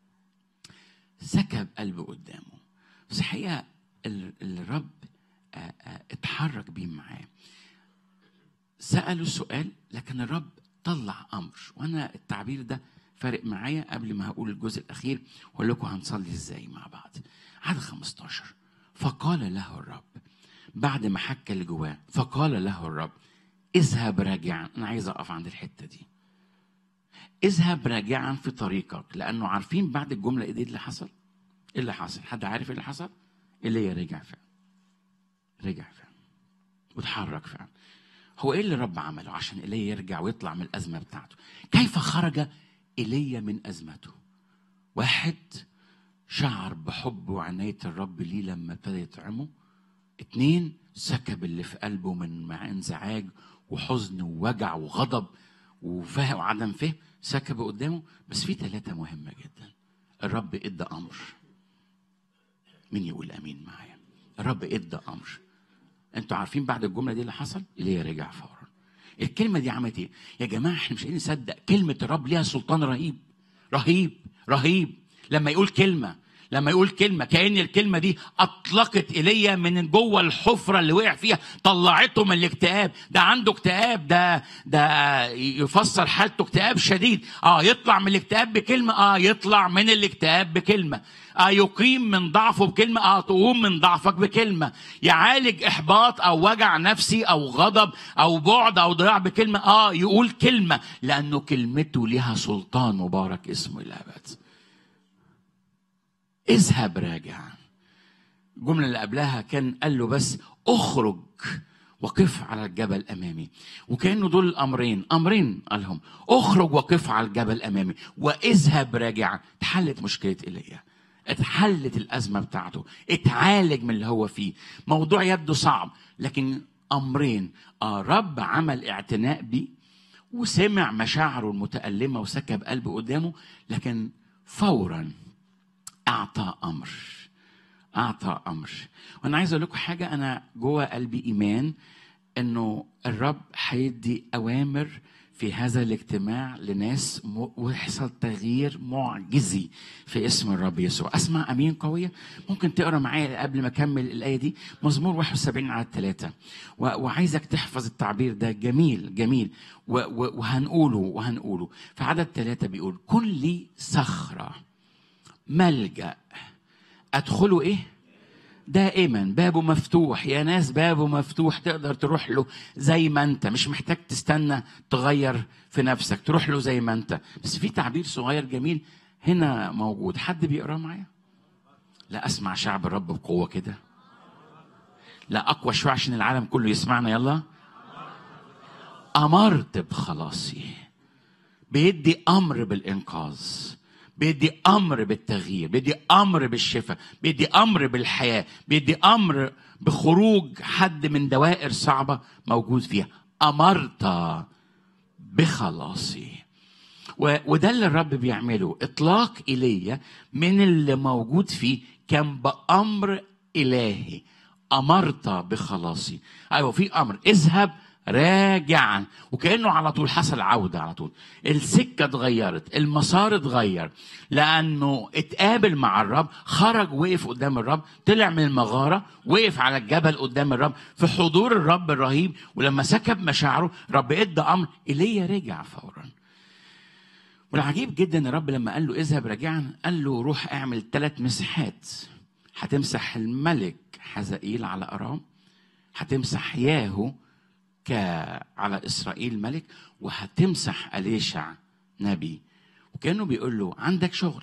سكب قلبه قدامه بس الحقيقه ال- الرب آه، آه، اتحرك بيه معاه سأله سؤال لكن الرب طلع أمر وأنا التعبير ده فارق معايا قبل ما هقول الجزء الأخير وأقول لكم هنصلي إزاي مع بعض عدد 15 فقال له الرب بعد ما حكى اللي جواه فقال له الرب اذهب راجعا أنا عايز أقف عند الحتة دي اذهب راجعا في طريقك لأنه عارفين بعد الجملة إيه دي اللي حصل؟ إيه اللي حصل؟ حد عارف إيه اللي حصل؟ اللي رجع فعلا رجع فعلا وتحرك فعلا هو ايه اللي الرب عمله عشان ايليا يرجع ويطلع من الازمه بتاعته كيف خرج ايليا من ازمته واحد شعر بحب وعناية الرب ليه لما ابتدى يطعمه اتنين سكب اللي في قلبه من مع انزعاج وحزن ووجع وغضب وفهم وعدم فهم سكبه قدامه بس في ثلاثة مهمة جدا الرب ادى امر مين يقول امين معايا الرب ادى امر انتوا عارفين بعد الجمله دي اللي حصل ليه رجع فورا الكلمه دي عملت ايه يا جماعه احنا مش قادرين نصدق كلمه الرب ليها سلطان رهيب رهيب رهيب لما يقول كلمه لما يقول كلمة كأن الكلمة دي أطلقت إيليا من جوه الحفرة اللي وقع فيها طلعته من الاكتئاب ده عنده اكتئاب ده ده يفسر حالته اكتئاب شديد اه يطلع من الاكتئاب بكلمة اه يطلع من الاكتئاب بكلمة اه يقيم من ضعفه بكلمة اه تقوم من ضعفك بكلمة يعالج إحباط أو وجع نفسي أو غضب أو بعد أو ضياع بكلمة اه يقول كلمة لأنه كلمته لها سلطان مبارك اسمه إلى الأبد اذهب راجعا الجملة اللي قبلها كان قال له بس اخرج وقف على الجبل امامي وكانه دول الامرين امرين قالهم اخرج وقف على الجبل امامي واذهب راجعا اتحلت مشكله ايليا اتحلت الازمه بتاعته اتعالج من اللي هو فيه موضوع يبدو صعب لكن امرين آه رب عمل اعتناء بيه وسمع مشاعره المتألمة وسكب قلبه قدامه لكن فورا أعطى أمر أعطى أمر وأنا عايز أقول لكم حاجة أنا جوه قلبي إيمان انه الرب هيدي اوامر في هذا الاجتماع لناس م- ويحصل تغيير معجزي في اسم الرب يسوع اسمع امين قويه ممكن تقرا معايا قبل ما اكمل الايه دي مزمور 71 على ثلاثة وعايزك تحفظ التعبير ده جميل جميل و- و- وهنقوله وهنقوله في عدد ثلاثة بيقول كن لي صخره ملجأ ادخله ايه دائما بابه مفتوح يا ناس بابه مفتوح تقدر تروح له زي ما انت مش محتاج تستنى تغير في نفسك تروح له زي ما انت بس في تعبير صغير جميل هنا موجود حد بيقراه معايا لا اسمع شعب الرب بقوه كده لا اقوى شويه عشان العالم كله يسمعنا يلا امرت بخلاصي بيدي امر بالانقاذ بيدي امر بالتغيير بيدي امر بالشفاء بيدي امر بالحياه بيدي امر بخروج حد من دوائر صعبه موجود فيها امرت بخلاصي و- وده اللي الرب بيعمله اطلاق ايليا من اللي موجود فيه كان بامر الهي امرت بخلاصي ايوه في امر اذهب راجعا وكانه على طول حصل عوده على طول السكه اتغيرت المسار اتغير لانه اتقابل مع الرب خرج وقف قدام الرب طلع من المغاره وقف على الجبل قدام الرب في حضور الرب الرهيب ولما سكب مشاعره رب ادى امر ايليا رجع فورا والعجيب جدا الرب لما قال له اذهب راجعا قال له روح اعمل ثلاث مسحات هتمسح الملك حزائيل على ارام هتمسح ياهو ك على اسرائيل ملك وهتمسح اليشع نبي وكانه بيقول له عندك شغل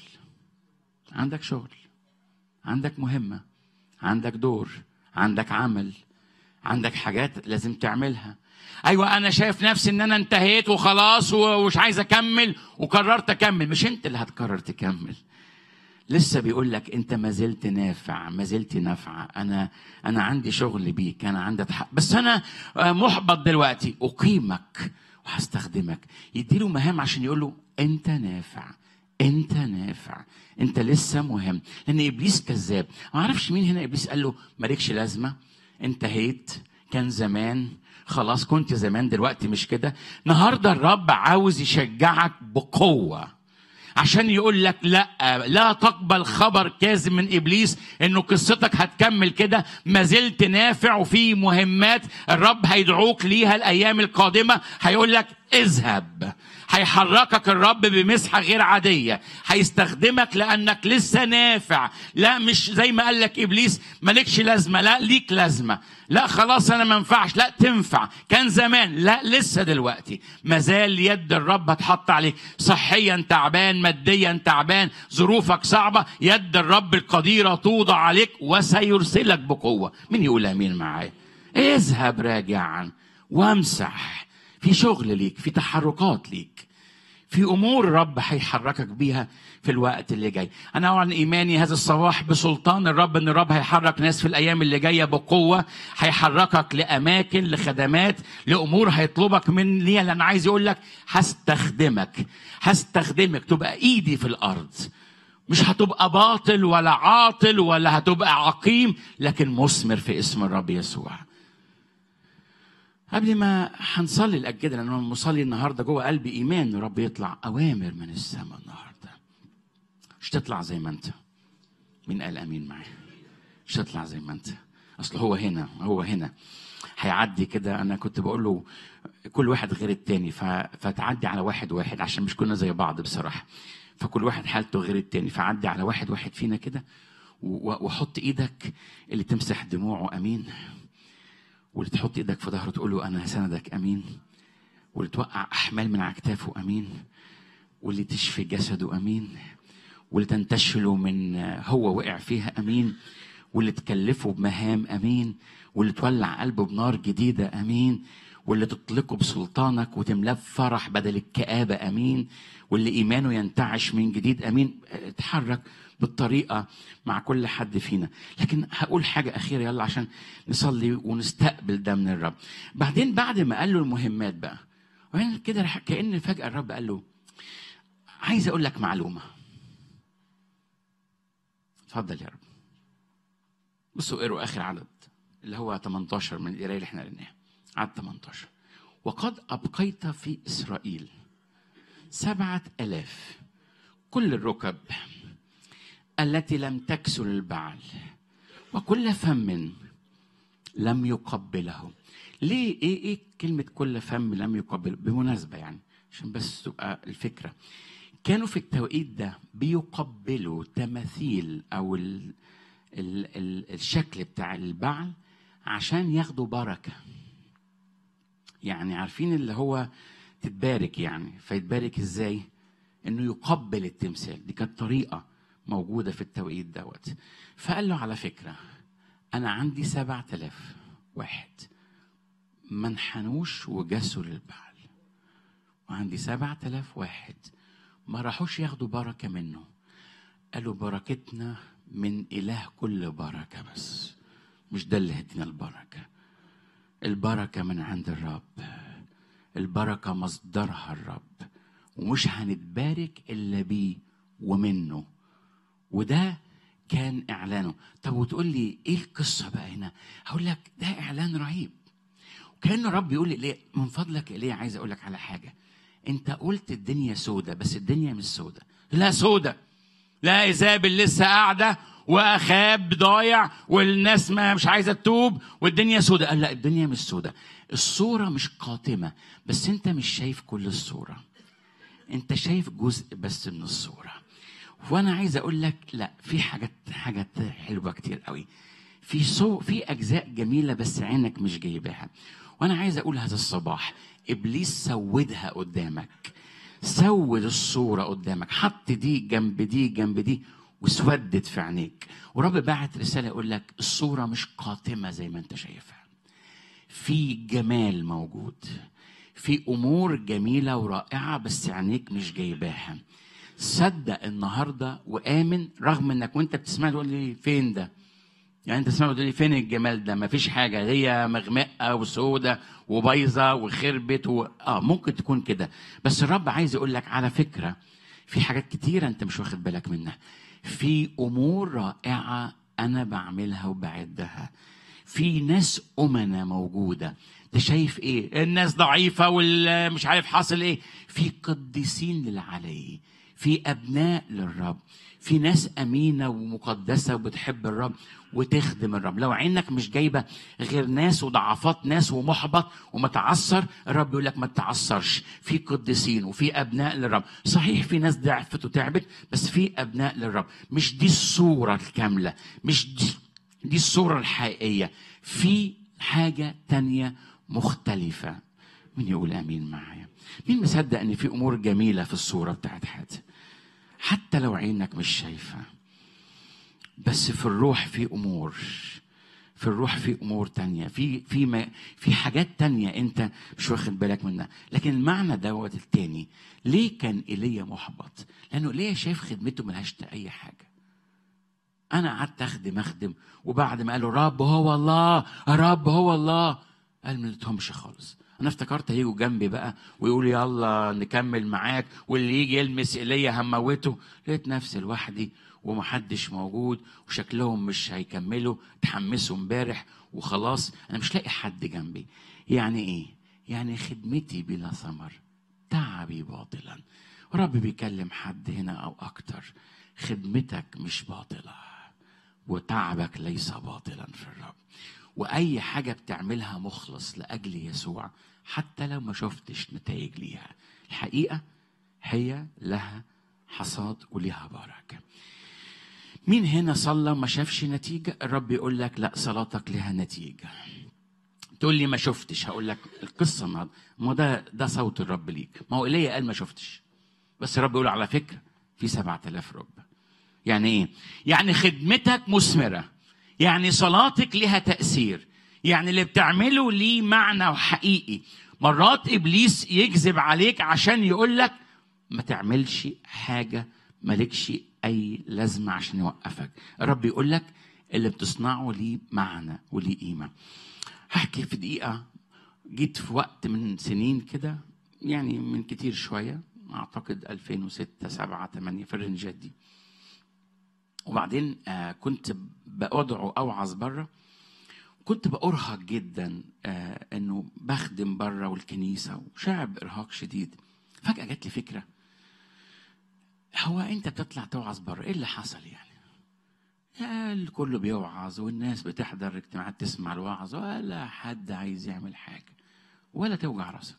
عندك شغل عندك مهمه عندك دور عندك عمل عندك حاجات لازم تعملها ايوه انا شايف نفسي ان انا انتهيت وخلاص ومش عايز اكمل وقررت اكمل مش انت اللي هتقرر تكمل لسه بيقول لك انت ما زلت نافع ما زلت نافعه انا انا عندي شغل بيك انا عندي حق بس انا آه، محبط دلوقتي اقيمك وهستخدمك يديله مهام عشان يقول له انت نافع انت نافع انت لسه مهم لان ابليس كذاب ما اعرفش مين هنا ابليس قال له مالكش لازمه انتهيت كان زمان خلاص كنت زمان دلوقتي مش كده النهارده الرب عاوز يشجعك بقوه عشان يقول لك لا لا تقبل خبر كاذب من ابليس انه قصتك هتكمل كده ما زلت نافع وفي مهمات الرب هيدعوك ليها الايام القادمه هيقول لك اذهب هيحركك الرب بمسحه غير عاديه هيستخدمك لانك لسه نافع لا مش زي ما قال لك ابليس مالكش لازمه لا ليك لازمه لا خلاص انا ما ينفعش لا تنفع كان زمان لا لسه دلوقتي ما زال يد الرب هتحط عليك صحيا تعبان ماديا تعبان ظروفك صعبه يد الرب القديره توضع عليك وسيرسلك بقوه مين يقول امين معايا اذهب راجعا وامسح في شغل ليك في تحركات ليك في امور الرب هيحركك بيها في الوقت اللي جاي انا اعلن ايماني هذا الصباح بسلطان الرب ان الرب هيحرك ناس في الايام اللي جايه بقوه هيحركك لاماكن لخدمات لامور هيطلبك من ليها لان عايز يقول لك هستخدمك هستخدمك تبقى ايدي في الارض مش هتبقى باطل ولا عاطل ولا هتبقى عقيم لكن مثمر في اسم الرب يسوع قبل ما هنصلي الاجده لان انا مصلي النهارده جوه قلبي ايمان رب يطلع اوامر من السماء النهارده مش تطلع زي ما انت مين قال امين معايا مش تطلع زي ما انت اصل هو هنا هو هنا هيعدي كده انا كنت بقول له كل واحد غير التاني ف... فتعدي على واحد واحد عشان مش كنا زي بعض بصراحه فكل واحد حالته غير التاني فعدي على واحد واحد فينا كده و- وحط ايدك اللي تمسح دموعه امين واللي تحط ايدك في ظهره تقول له انا هساندك امين واللي توقع احمال من على اكتافه امين واللي تشفي جسده امين واللي تنتشله من هو وقع فيها امين واللي تكلفه بمهام امين واللي تولع قلبه بنار جديده امين واللي تطلقه بسلطانك وتملاه بفرح بدل الكآبة أمين واللي إيمانه ينتعش من جديد أمين اتحرك بالطريقة مع كل حد فينا لكن هقول حاجة أخيرة يلا عشان نصلي ونستقبل ده من الرب بعدين بعد ما قال له المهمات بقى وهنا كده رح- كأن فجأة الرب قال له عايز أقول لك معلومة اتفضل يا رب بصوا اقروا آخر عدد اللي هو 18 من القراية اللي احنا قريناها عدد 18 وقد أبقيت في إسرائيل سبعة ألاف كل الركب التي لم تكسر البعل وكل فم لم يقبله ليه ايه ايه كلمة كل فم لم يقبله بمناسبة يعني عشان بس تبقى الفكرة كانوا في التوقيت ده بيقبلوا تماثيل او ال ال ال الشكل بتاع البعل عشان ياخدوا بركة يعني عارفين اللي هو تتبارك يعني فيتبارك ازاي انه يقبل التمثال دي كانت طريقة موجودة في التوقيت دوت فقال له على فكرة أنا عندي سبعة آلاف واحد ما انحنوش وجسوا للبعل وعندي سبعة آلاف واحد ما راحوش ياخدوا بركة منه قالوا بركتنا من إله كل بركة بس مش ده اللي هدينا البركة البركة من عند الرب البركة مصدرها الرب ومش هنتبارك إلا بيه ومنه وده كان إعلانه طب وتقول لي إيه القصة بقى هنا هقول لك ده إعلان رهيب وكأنه رب يقول لي ليه من فضلك ليه عايز أقول لك على حاجة أنت قلت الدنيا سودة بس الدنيا مش سودة لا سودة لا إيزابل لسه قاعدة وأخاب ضايع والناس ما مش عايزة تتوب والدنيا سودة قال لا الدنيا مش سودة الصورة مش قاتمة بس أنت مش شايف كل الصورة أنت شايف جزء بس من الصورة وانا عايز اقول لك لا في حاجات حاجات حلوه كتير قوي في صو في اجزاء جميله بس عينك مش جايباها وانا عايز اقول هذا الصباح ابليس سودها قدامك سود الصوره قدامك حط دي جنب دي جنب دي وسودت في عينيك ورب بعت رساله يقول لك الصوره مش قاتمه زي ما انت شايفها في جمال موجود في امور جميله ورائعه بس عينيك مش جايباها صدق النهارده وامن رغم انك وانت بتسمع تقول لي فين ده؟ يعني انت تسمع تقول لي فين الجمال ده؟ مفيش حاجه هي مغمقه وسودة وبايظه وخربت و... اه ممكن تكون كده بس الرب عايز يقول لك على فكره في حاجات كتيره انت مش واخد بالك منها في امور رائعه انا بعملها وبعدها في ناس أمنا موجودة انت شايف ايه الناس ضعيفة والمش عارف حاصل ايه في قديسين للعلي في أبناء للرب في ناس أمينة ومقدسة وبتحب الرب وتخدم الرب لو عينك مش جايبة غير ناس وضعفات ناس ومحبط ومتعثر الرب يقول لك ما تتعثرش في قديسين وفي أبناء للرب صحيح في ناس ضعفت وتعبت بس في أبناء للرب مش دي الصورة الكاملة مش دي دي الصورة الحقيقية في حاجة تانية مختلفة مين يقول امين معايا مين مصدق ان في امور جميلة في الصورة بتاعت حياتي حتى لو عينك مش شايفة بس في الروح في امور في الروح في امور تانية في في ما في حاجات تانية انت مش واخد بالك منها لكن المعنى دوت التاني ليه كان ايليا محبط لانه ايليا شايف خدمته ملهاش اي حاجه انا قعدت اخدم اخدم وبعد ما قالوا رب هو الله رب هو الله قال ما لقيتهمش خالص انا افتكرت هيجوا جنبي بقى ويقولوا يلا نكمل معاك واللي يجي يلمس ايليا هموته لقيت نفسي لوحدي ومحدش موجود وشكلهم مش هيكملوا اتحمسوا امبارح وخلاص انا مش لاقي حد جنبي يعني ايه يعني خدمتي بلا ثمر تعبي باطلا رب بيكلم حد هنا او اكتر خدمتك مش باطله وتعبك ليس باطلا في الرب واي حاجه بتعملها مخلص لاجل يسوع حتى لو ما شفتش نتائج ليها الحقيقه هي لها حصاد ولها بركه مين هنا صلى وما شافش نتيجه الرب يقول لك لا صلاتك لها نتيجه تقول لي ما شفتش هقول لك القصه النهارده ما ده ده صوت الرب ليك ما هو ايليا قال ما شفتش بس الرب يقول على فكره في سبعة آلاف رب يعني ايه يعني خدمتك مثمره يعني صلاتك لها تاثير يعني اللي بتعمله ليه معنى وحقيقي مرات ابليس يكذب عليك عشان يقول لك ما تعملش حاجه مالكش اي لازمه عشان يوقفك الرب يقول لك اللي بتصنعه ليه معنى وليه قيمه هحكي في دقيقه جيت في وقت من سنين كده يعني من كتير شويه اعتقد 2006 7 8 في الرنجات دي وبعدين آه كنت بأدعو أوعظ بره كنت بأرهق جدا آه انه بخدم بره والكنيسه وشاعر بارهاق شديد فجاه جات لي فكره هو انت بتطلع توعظ بره ايه اللي حصل يعني يا الكل بيوعظ والناس بتحضر اجتماعات تسمع الوعظ ولا حد عايز يعمل حاجه ولا توجع راسك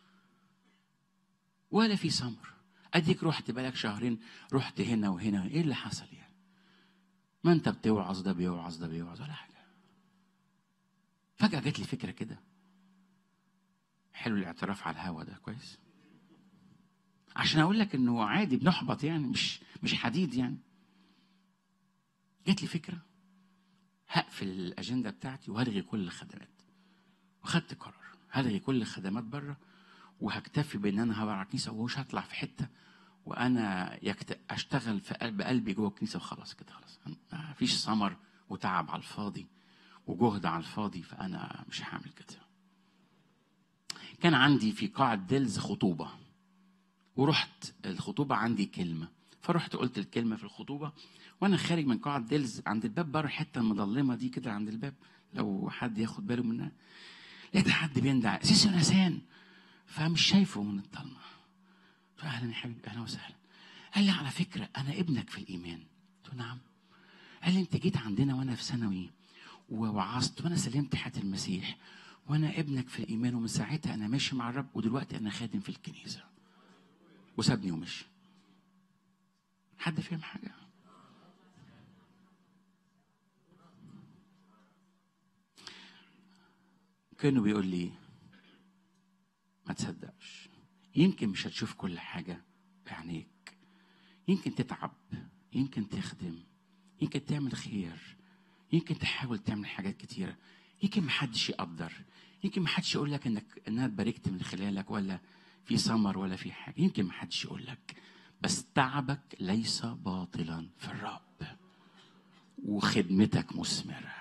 ولا في سمر اديك رحت بقالك شهرين رحت هنا وهنا ايه اللي حصل يعني ما انت بتوعظ ده بيوعظ ده بيوعظ ولا حاجه فجاه جات لي فكره كده حلو الاعتراف على الهوا ده كويس عشان اقول لك انه عادي بنحبط يعني مش مش حديد يعني جات لي فكره هقفل الاجنده بتاعتي وهلغي كل الخدمات وخدت قرار هلغي كل الخدمات بره وهكتفي بان انا هبقى على الكنيسه ومش هطلع في حته وانا يكت... اشتغل في قلب قلبي جوه الكنيسه وخلاص كده خلاص ما فيش ثمر وتعب على الفاضي وجهد على الفاضي فانا مش هعمل كده كان عندي في قاعة ديلز خطوبة ورحت الخطوبة عندي كلمة فرحت قلت الكلمة في الخطوبة وأنا خارج من قاعة ديلز عند الباب بره الحتة المظلمة دي كده عند الباب لو حد ياخد باله منها لقيت حد بيندع سيسي ونسان فمش شايفه من الضلمة قلت له أهلا يا حبيبي أهلا وسهلا قال لي على فكرة أنا ابنك في الإيمان قلت له نعم قال لي أنت جيت عندنا وأنا في ثانوي ووعظت وأنا سلمت حياة المسيح وانا ابنك في الايمان ومن ساعتها انا ماشي مع الرب ودلوقتي انا خادم في الكنيسه وسابني ومشي حد فاهم حاجه كانوا بيقول لي ما تصدقش يمكن مش هتشوف كل حاجه بعينيك يمكن تتعب يمكن تخدم يمكن تعمل خير يمكن تحاول تعمل حاجات كتيره يمكن محدش يقدر يمكن محدش يقول لك انك انها اتباركت من خلالك ولا في ثمر ولا في حاجه يمكن محدش يقول لك بس تعبك ليس باطلا في الرب وخدمتك مثمره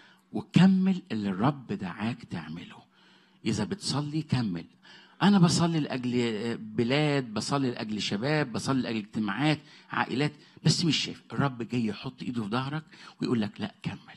وكمل اللي الرب دعاك تعمله اذا بتصلي كمل انا بصلي لاجل بلاد بصلي لاجل شباب بصلي لاجل اجتماعات عائلات بس مش شايف الرب جاي يحط ايده في ظهرك ويقول لك لا كمل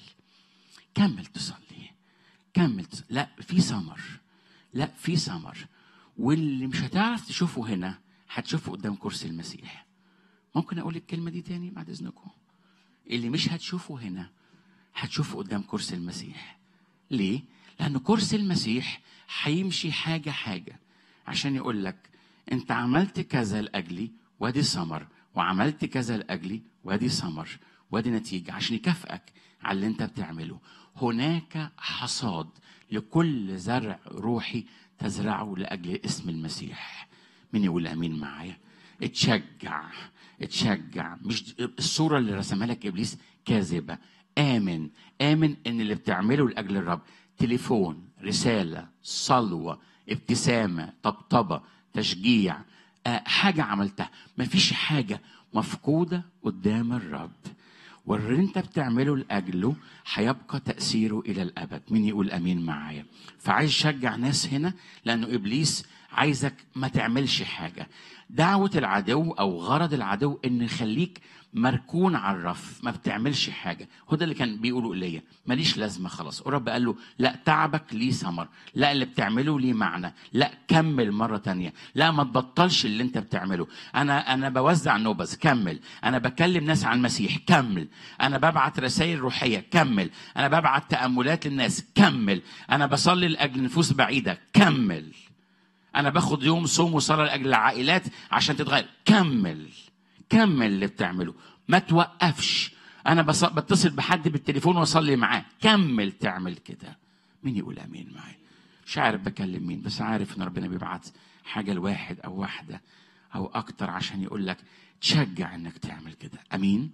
كمل تصلي كمل تصلي. لا في ثمر لا في ثمر واللي مش هتعرف تشوفه هنا هتشوفه قدام كرسي المسيح ممكن اقول الكلمه دي تاني بعد اذنكم اللي مش هتشوفه هنا هتشوفه قدام كرسي المسيح ليه لان كرسي المسيح هيمشي حاجه حاجه عشان يقول لك انت عملت كذا لاجلي وادي ثمر وعملت كذا لاجلي وادي ثمر وادي نتيجه عشان يكافئك على اللي انت بتعمله هناك حصاد لكل زرع روحي تزرعه لاجل اسم المسيح مين يقول امين معايا اتشجع اتشجع مش الصوره اللي رسمها لك ابليس كاذبه امن امن ان اللي بتعمله لاجل الرب تليفون رساله صلوه ابتسامه طبطبه تشجيع آه، حاجه عملتها مفيش حاجه مفقوده قدام الرب واللي انت بتعمله لاجله هيبقى تاثيره الى الابد مين يقول امين معايا فعايز اشجع ناس هنا لانه ابليس عايزك ما تعملش حاجه دعوه العدو او غرض العدو ان يخليك مركون على الرف ما بتعملش حاجه هو ده اللي كان بيقولوا ايليا ماليش لازمه خلاص الرب قال له لا تعبك ليه ثمر لا اللي بتعمله ليه معنى لا كمل مره تانية لا ما تبطلش اللي انت بتعمله انا انا بوزع نوبز كمل انا بكلم ناس عن المسيح كمل انا ببعت رسائل روحيه كمل انا ببعت تاملات للناس كمل انا بصلي لاجل نفوس بعيده كمل انا باخد يوم صوم وصلاه لاجل العائلات عشان تتغير كمل كمل اللي بتعمله ما توقفش انا بص... بتصل بحد بالتليفون واصلي معاه كمل تعمل كده مين يقول امين معايا مش عارف بكلم مين بس عارف ان ربنا بيبعت حاجه لواحد او واحده او اكتر عشان يقول لك تشجع انك تعمل كده امين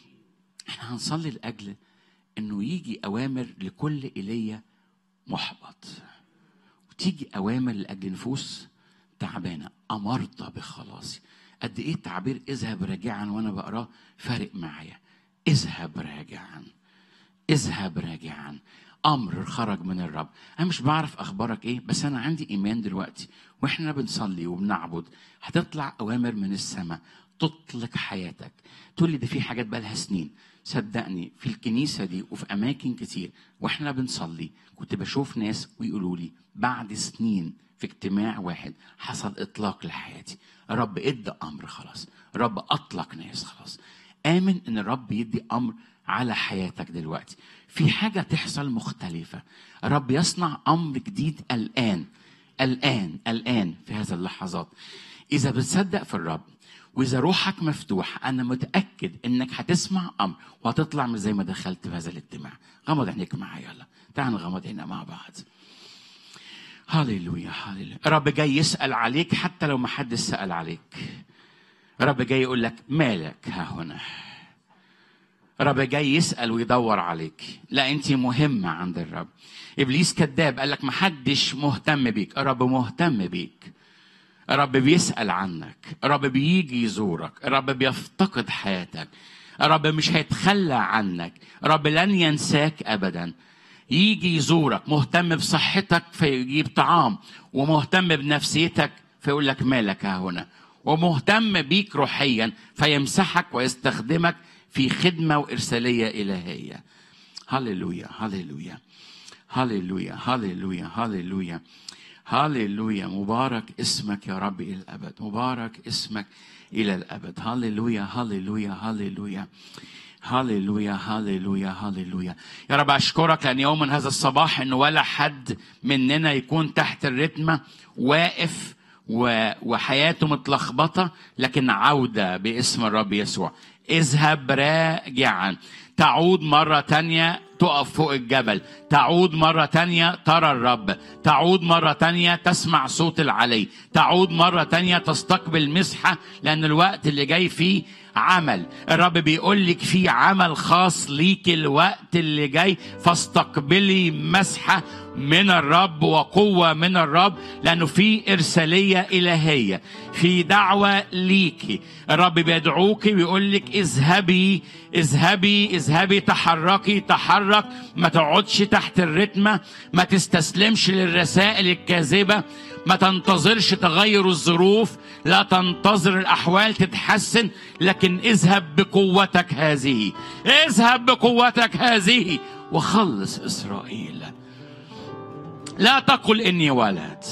احنا هنصلي لاجل انه يجي اوامر لكل ايليا محبط وتيجي اوامر لاجل نفوس تعبانه امرت بخلاصي قد ايه التعبير اذهب راجعا وانا بقراه فارق معايا اذهب راجعا اذهب راجعا امر خرج من الرب انا مش بعرف اخبارك ايه بس انا عندي ايمان دلوقتي واحنا بنصلي وبنعبد هتطلع اوامر من السماء تطلق حياتك تقول لي ده في حاجات بقى لها سنين صدقني في الكنيسة دي وفي أماكن كتير وإحنا بنصلي كنت بشوف ناس ويقولوا لي بعد سنين في اجتماع واحد حصل إطلاق لحياتي رب ادى أمر خلاص رب أطلق ناس خلاص آمن إن الرب يدي أمر على حياتك دلوقتي في حاجة تحصل مختلفة الرب يصنع أمر جديد الآن الآن الآن في هذه اللحظات إذا بتصدق في الرب وإذا روحك مفتوح أنا متأكد إنك هتسمع أمر وهتطلع من زي ما دخلت في هذا الاجتماع غمض عينيك معايا يلا تعال نغمض عينينا مع بعض هللويا هللويا الرب جاي يسأل عليك حتى لو ما حد سأل عليك الرب جاي يقول لك مالك ها هنا الرب جاي يسأل ويدور عليك لا انت مهمة عند الرب ابليس كذاب قال لك محدش مهتم بيك الرب مهتم بيك الرب بيسأل عنك الرب بيجي يزورك الرب بيفتقد حياتك الرب مش هيتخلى عنك الرب لن ينساك أبدا يجي يزورك مهتم بصحتك فيجيب طعام ومهتم بنفسيتك فيقول لك مالك ها هنا ومهتم بيك روحيا فيمسحك ويستخدمك في خدمة وإرسالية إلهية هللويا هللويا هللويا هللويا هللويا هللويا مبارك اسمك يا رب إلى الأبد مبارك اسمك إلى الأبد هللويا هللويا هللويا هللويا هللويا هللويا يا رب أشكرك لأن يوم من هذا الصباح إنه ولا حد مننا يكون تحت الرتمة واقف و- وحياته متلخبطة لكن عودة باسم الرب يسوع اذهب راجعا تعود مرة تانية تقف فوق الجبل تعود مرة تانية ترى الرب تعود مرة تانية تسمع صوت العلي تعود مرة تانية تستقبل مسحة لأن الوقت اللي جاي فيه عمل الرب بيقول لك في عمل خاص ليك الوقت اللي جاي فاستقبلي مسحة من الرب وقوة من الرب لأنه في إرسالية إلهية في دعوة ليكي الرب بيدعوك ويقول لك اذهبي اذهبي اذهبي تحركي تحرك ما تقعدش تحت الرتمة ما تستسلمش للرسائل الكاذبة ما تنتظرش تغير الظروف لا تنتظر الأحوال تتحسن لكن اذهب بقوتك هذه اذهب بقوتك هذه وخلص إسرائيل لا تقل إني ولد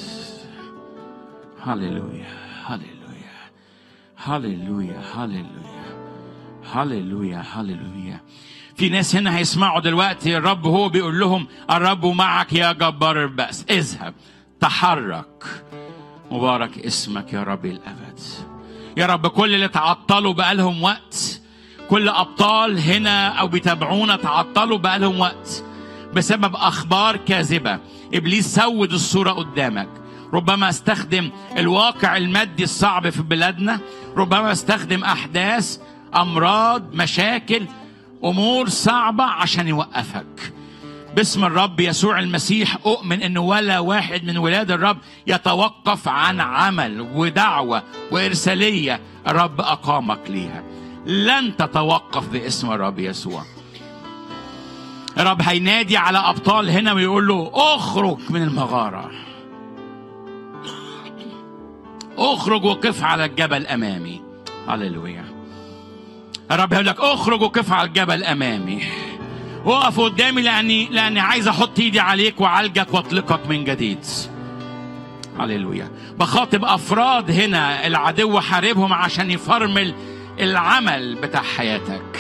هللويا هللويا هللويا هللويا هللويا هللويا في ناس هنا هيسمعوا دلوقتي الرب هو بيقول لهم الرب معك يا جبار البأس اذهب تحرك مبارك اسمك يا رب الأبد يا رب كل اللي تعطلوا بقالهم وقت كل أبطال هنا أو بيتابعونا تعطلوا بقالهم وقت بسبب أخبار كاذبة إبليس سود الصورة قدامك ربما استخدم الواقع المادي الصعب في بلادنا ربما استخدم أحداث أمراض مشاكل أمور صعبة عشان يوقفك باسم الرب يسوع المسيح أؤمن أن ولا واحد من ولاد الرب يتوقف عن عمل ودعوة وإرسالية الرب أقامك ليها لن تتوقف باسم الرب يسوع الرب هينادي على أبطال هنا ويقول له اخرج من المغارة اخرج وقف على الجبل أمامي هللويا الرب هيقول لك اخرج وقف على الجبل أمامي وقف قدامي لاني لاني عايز احط ايدي عليك واعالجك واطلقك من جديد هللويا بخاطب افراد هنا العدو حاربهم عشان يفرمل العمل بتاع حياتك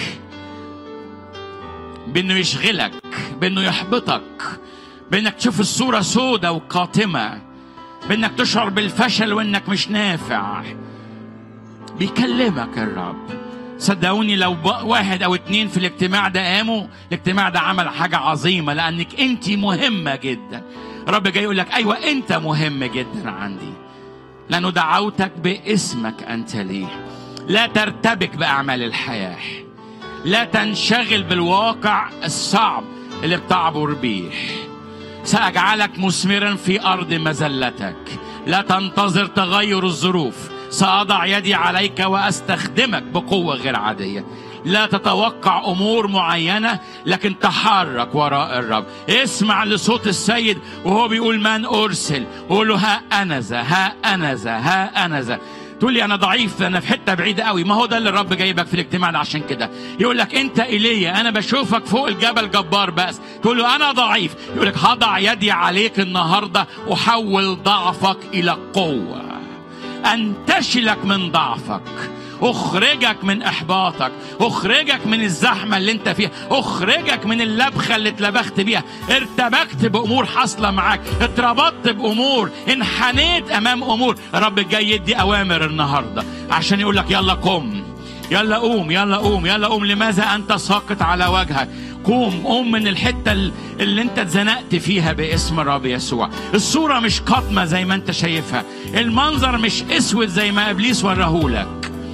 بانه يشغلك بانه يحبطك بانك تشوف الصوره سودة وقاتمه بانك تشعر بالفشل وانك مش نافع بيكلمك الرب صدقوني لو ب- واحد او اتنين في الاجتماع ده قاموا الاجتماع ده عمل حاجة عظيمة لانك انت مهمة جدا الرب جاي يقول لك ايوه انت مهم جدا عندي لانه دعوتك باسمك انت ليه لا ترتبك باعمال الحياة لا تنشغل بالواقع الصعب اللي بتعبر بيه سأجعلك مثمرا في أرض مزلتك لا تنتظر تغير الظروف سأضع يدي عليك وأستخدمك بقوة غير عادية لا تتوقع أمور معينة لكن تحرك وراء الرب اسمع لصوت السيد وهو بيقول من أرسل قول له ها أنا ذا ها أنا ذا ها أنا ذا تقول لي انا ضعيف انا في حته بعيده قوي ما هو ده اللي الرب جايبك في الاجتماع ده عشان كده يقول لك انت ايليا انا بشوفك فوق الجبل جبار بس تقول له انا ضعيف يقول لك هضع يدي عليك النهارده احول ضعفك الى قوه انتشلك من ضعفك اخرجك من احباطك اخرجك من الزحمه اللي انت فيها اخرجك من اللبخه اللي اتلبخت بيها ارتبكت بامور حاصله معاك اتربطت بامور انحنيت امام امور الرب جاي يدي اوامر النهارده عشان يقول لك يلا قم يلا قوم يلا قوم يلا قوم لماذا انت ساقط على وجهك قوم قوم من الحتة ال- اللي انت اتزنقت فيها باسم الرب يسوع الصورة مش قطمة زي ما انت شايفها المنظر مش اسود زي ما ابليس ورahولك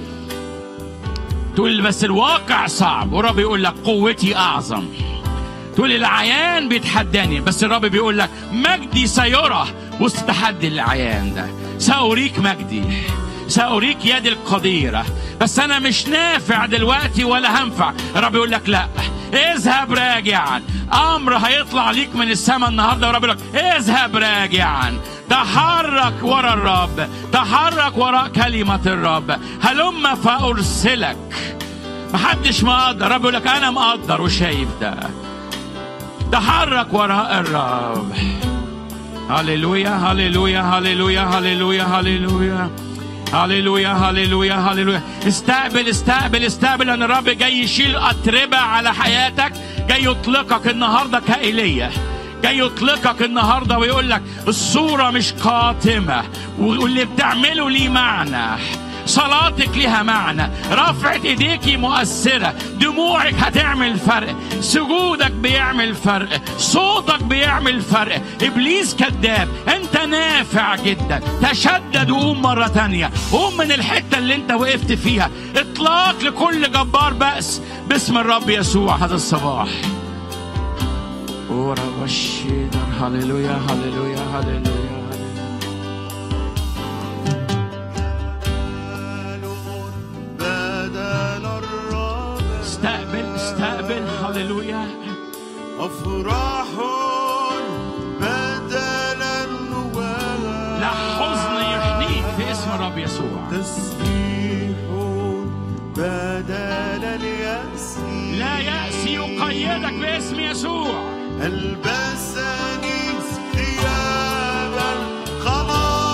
تقول بس الواقع صعب والرب يقول لك قوتي اعظم تقول العيان بيتحداني بس الرب بيقول لك مجدي سيرى وسط تحدي العيان ده سأريك مجدي سأريك يدي القديرة بس أنا مش نافع دلوقتي ولا هنفع الرب يقول لك لا اذهب راجعا أمر هيطلع ليك من السماء النهاردة والرب يقول لك اذهب راجعا تحرك ورا الرب تحرك وراء كلمة الرب هلم فأرسلك محدش مقدر الرب يقول لك أنا مقدر وشايف ده تحرك وراء الرب هللويا هللويا هللويا هللويا هللويا هللويا هللويا هللويا استقبل استقبل استقبل ان الرب جاي يشيل اتربه على حياتك جاي يطلقك النهارده كايليا جاي يطلقك النهارده ويقول لك الصوره مش قاتمه واللي بتعمله ليه معنى صلاتك ليها معنى رفعة ايديكي مؤثرة دموعك هتعمل فرق سجودك بيعمل فرق صوتك بيعمل فرق ابليس كذاب انت نافع جدا تشدد وقوم مرة تانية قوم من الحتة اللي انت وقفت فيها اطلاق لكل جبار بأس باسم الرب يسوع هذا الصباح ورا والشيدر هللويا هللويا هللويا هللويا
بدل الرب
استقبل استقبل هللويا
أفراح بدل النواه
لا حزن يحنيك في اسم الرب يسوع
تسبيح بدل اليأس
لا يأس يقيدك باسم يسوع
ألبسني ثياب الخلاص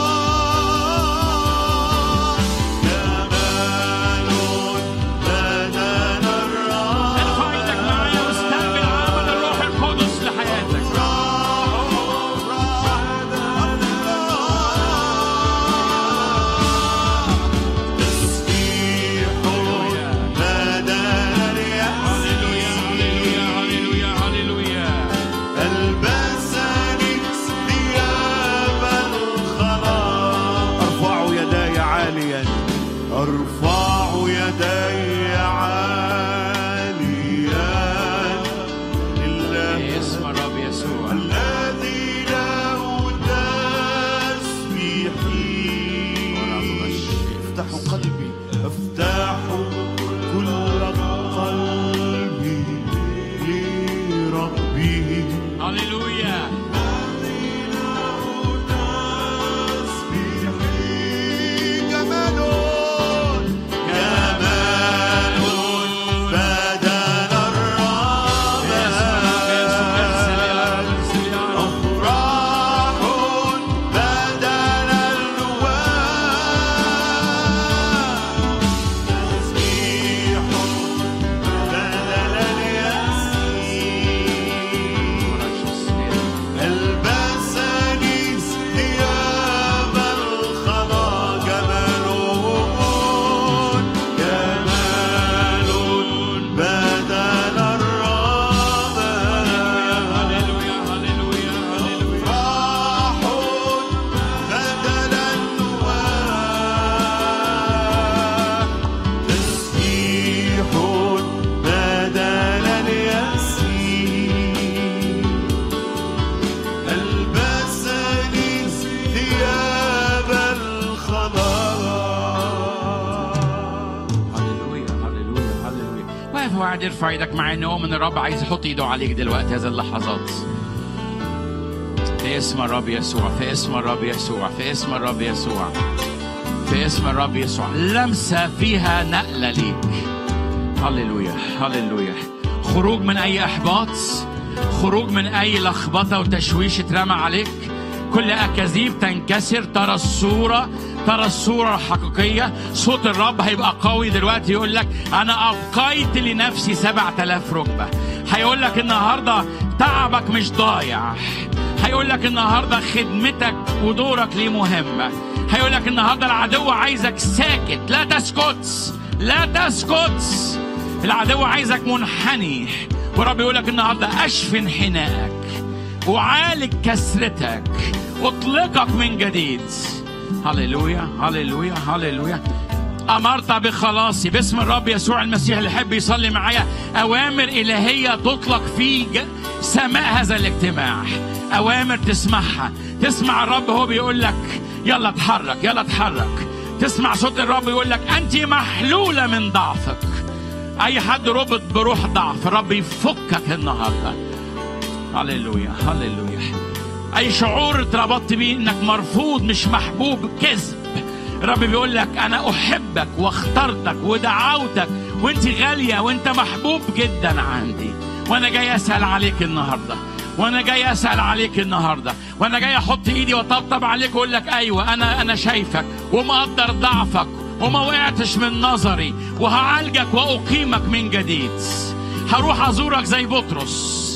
جمال بدل الرب
ارفع ايدك معايا واستقبل عمل الروح القدس لحياتك
تسبيح بدل اليأس
هللويا هللويا هللويا
ألبسني ثياب الخلاص أرفع يدي عاليا أرفع يدي عاليا لله
باسم الرب يسوع
الذي له تسبيحي افتح قلبي افتح كل قلبي لربي
هللويا
تسبيحي جمال جمال بدل الرب أفراح بدل النواه تسبيح بدل اليأس البسني ثياب الخضا جمال جمال بدل الرب
هللويا هللويا هللويا
راح بدل النواه تسبيح بدل اليأس ألبسني ثياب الخلاص
هللويا هللويا هللويا واقف وقاعد يرفع ايدك مع ان هو من الرب عايز يحط ايده عليك دلوقتي هذه اللحظات في اسم الرب يسوع في اسم الرب يسوع في اسم الرب يسوع في في اسم الرب يسوع لمسة فيها نقلة ليك هللويا هللويا خروج من أي إحباط خروج من أي لخبطة وتشويش اترمى عليك كل أكاذيب تنكسر ترى الصورة ترى الصورة الحقيقية صوت الرب هيبقى قوي دلوقتي يقول لك أنا أبقيت لنفسي سبعة آلاف ركبة هيقول لك النهاردة تعبك مش ضايع هيقول لك النهاردة خدمتك ودورك ليه مهمة هيقول لك النهاردة العدو عايزك ساكت لا تسكت لا تسكت العدو عايزك منحني ورب يقول لك النهارده اشفي انحنائك وعالج كسرتك اطلقك من جديد هللويا هللويا هللويا أمرت بخلاصي باسم الرب يسوع المسيح اللي يحب يصلي معايا أوامر إلهية تطلق في ج- سماء هذا الاجتماع أوامر تسمعها تسمع الرب هو بيقول لك يلا اتحرك يلا اتحرك تسمع صوت الرب يقول لك أنت محلولة من ضعفك أي حد ربط بروح ضعف الرب يفكك النهارده هللويا هللويا اي شعور اتربطت بيه انك مرفوض مش محبوب كذب الرب بيقول لك انا احبك واخترتك ودعوتك وانت غاليه وانت محبوب جدا عندي وانا جاي اسال عليك النهارده وانا جاي اسال عليك النهارده وانا جاي احط ايدي واطبطب عليك واقول لك ايوه انا انا شايفك ومقدر ضعفك وما وقعتش من نظري وهعالجك واقيمك من جديد هروح ازورك زي بطرس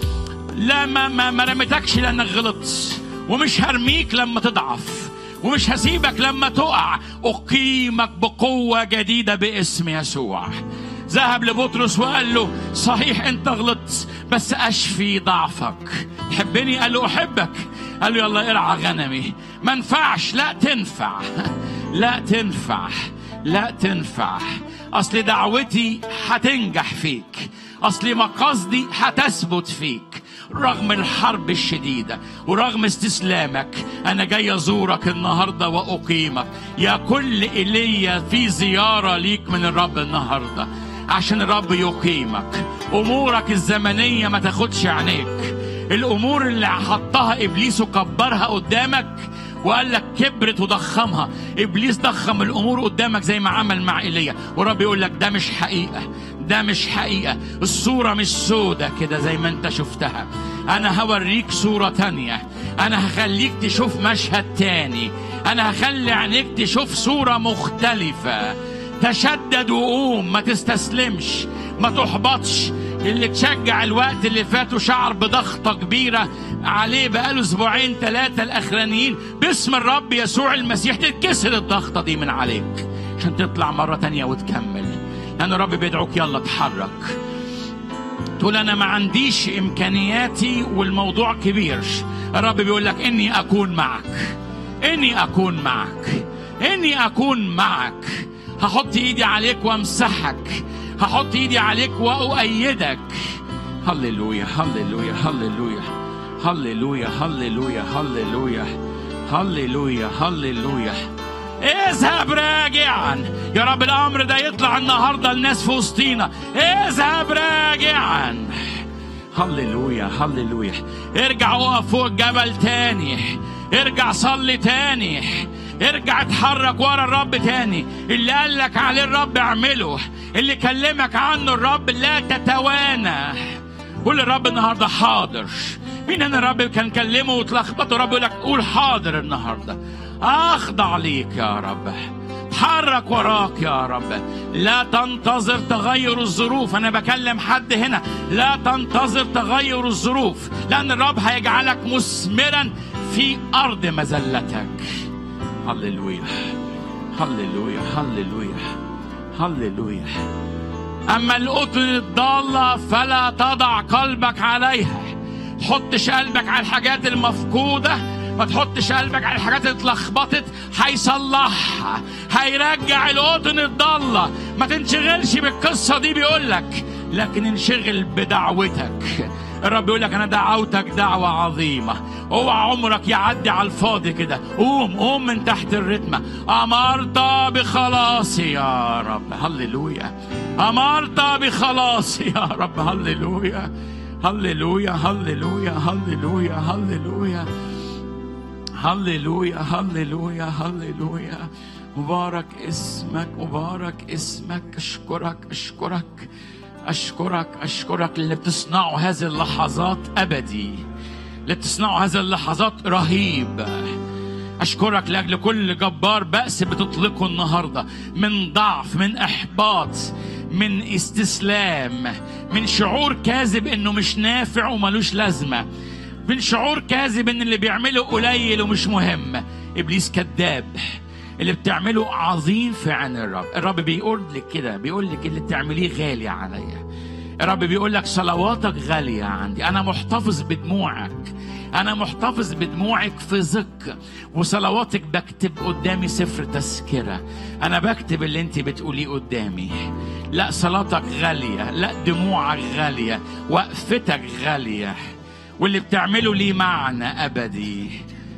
لا ما ما, ما رميتكش لانك غلطت ومش هرميك لما تضعف ومش هسيبك لما تقع اقيمك بقوه جديده باسم يسوع ذهب لبطرس وقال له صحيح انت غلطت بس اشفي ضعفك تحبني قال له احبك قال له يلا ارعى غنمي ما ينفعش لا تنفع لا تنفع لا تنفع اصل دعوتي هتنجح فيك اصل مقاصدي هتثبت فيك رغم الحرب الشديدة ورغم استسلامك أنا جاي أزورك النهاردة وأقيمك يا كل إيليا في زيارة ليك من الرب النهاردة عشان الرب يقيمك أمورك الزمنية ما تاخدش عينيك الأمور اللي حطها إبليس وكبرها قدامك وقال لك كبرت وضخمها ابليس ضخم الامور قدامك زي ما عمل مع ايليا ورب يقول لك ده مش حقيقه ده مش حقيقه الصوره مش سودة كده زي ما انت شفتها انا هوريك صوره تانية انا هخليك تشوف مشهد تاني انا هخلي عينيك تشوف صوره مختلفه تشدد وقوم ما تستسلمش ما تحبطش اللي تشجع الوقت اللي فات وشعر بضغطة كبيرة عليه بقاله اسبوعين ثلاثة الاخرانيين باسم الرب يسوع المسيح تتكسر الضغطة دي من عليك عشان تطلع مرة تانية وتكمل لأن الرب بيدعوك يلا اتحرك تقول أنا ما عنديش إمكانياتي والموضوع كبير الرب بيقول لك إني أكون معك إني أكون معك إني أكون معك هحط إيدي عليك وأمسحك هحط إيدي عليك وأؤيدك هللويا هللويا هللويا هللويا هللويا هللويا هللويا هللويا اذهب راجعا يا رب الامر ده يطلع النهارده الناس في وسطينا اذهب راجعا هللويا هللويا ارجع اقف فوق الجبل تاني ارجع صلي تاني ارجع اتحرك ورا الرب تاني اللي قال لك عليه الرب اعمله اللي كلمك عنه الرب لا تتوانى قول للرب النهارده حاضر مين انا الرب كان كلمه وتلخبطه الرب يقول لك قول حاضر النهارده اخضع ليك يا رب اتحرك وراك يا رب لا تنتظر تغير الظروف انا بكلم حد هنا لا تنتظر تغير الظروف لان الرب هيجعلك مثمرا في ارض مذلتك هللويا هللويا هللويا هللويا اما الاذن الضاله فلا تضع قلبك عليها تحطش قلبك على الحاجات المفقوده ما تحطش قلبك على الحاجات اللي اتلخبطت هيصلحها هيرجع الاذن الضاله ما تنشغلش بالقصه دي بيقول لك لكن انشغل بدعوتك الرب يقول لك انا دعوتك دعوه عظيمه اوعى عمرك يعدي على الفاضي كده قوم قوم من تحت الرتمه امرت بخلاصي يا رب هللويا امرت بخلاصي يا رب هللويا هللويا هللويا هللويا هللويا هللويا هللويا هللويا مبارك اسمك مبارك اسمك اشكرك اشكرك اشكرك اشكرك اللي بتصنعوا هذه اللحظات ابدي اللي بتصنعوا هذه اللحظات رهيب اشكرك لاجل كل جبار بأس بتطلقه النهارده من ضعف من احباط من استسلام من شعور كاذب انه مش نافع وملوش لازمه من شعور كاذب ان اللي بيعمله قليل ومش مهم ابليس كذاب اللي بتعمله عظيم في عين الرب الرب بيقول لك كده بيقول لك اللي بتعمليه غالي عليا الرب بيقول لك صلواتك غالية عندي أنا محتفظ بدموعك أنا محتفظ بدموعك في ذك وصلواتك بكتب قدامي سفر تذكرة أنا بكتب اللي أنت بتقوليه قدامي لا صلاتك غالية لا دموعك غالية وقفتك غالية واللي بتعمله ليه معنى أبدي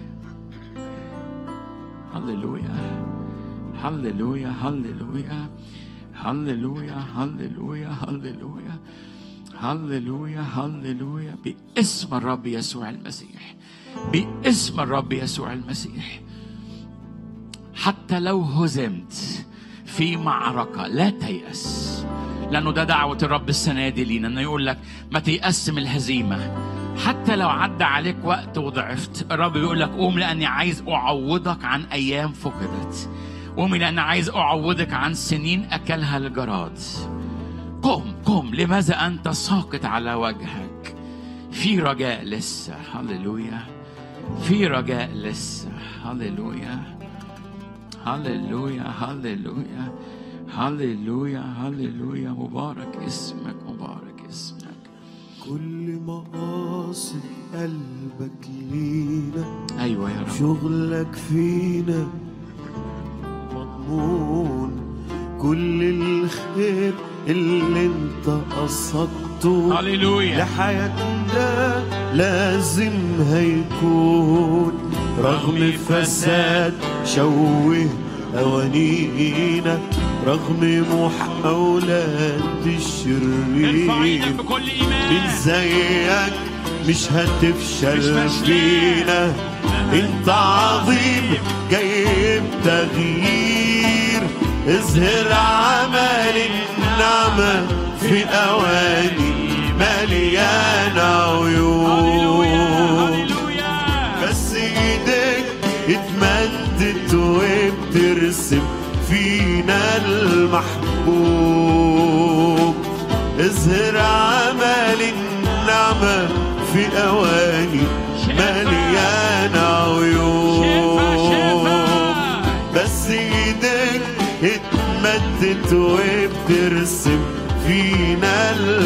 هللويا هللويا هللويا هللويا هللويا هللويا هللويا هللويا باسم الرب يسوع المسيح باسم الرب يسوع المسيح حتى لو هزمت في معركة لا تيأس لأنه ده دعوة الرب السنة دي لينا إنه يقول لك ما تيأس من الهزيمة حتى لو عدى عليك وقت وضعفت الرب بيقول لك قوم لأني عايز أعوضك عن أيام فقدت قومي لأني عايز أعوضك عن سنين أكلها الجراد قم قم لماذا أنت ساقط على وجهك في رجاء لسه هللويا في رجاء لسه هللويا هللويا هللويا هللويا هللويا مبارك اسمك مبارك اسمك
كل مقاصد قلبك لينا
ايوه يا رب
شغلك فينا مضمون كل الخير اللي انت قصدته
هللويا
لحياتنا لازم هيكون رغم فساد شوه أوانينا رغم محاولات
ارفع
الشرير
ايدك بكل
من
ايمان
زيك مش هتفشل
مش فاشلين.
فينا انت عظيم جاي بتغيير اظهر عمل النعمة في أواني مليانة عيون
هللويا
بس ايدك اتمدت وبترسم فينا المحبوب اظهر عمل النعمة في أواني مليانة عيون بس ايدك اتمدت وبترسم فينا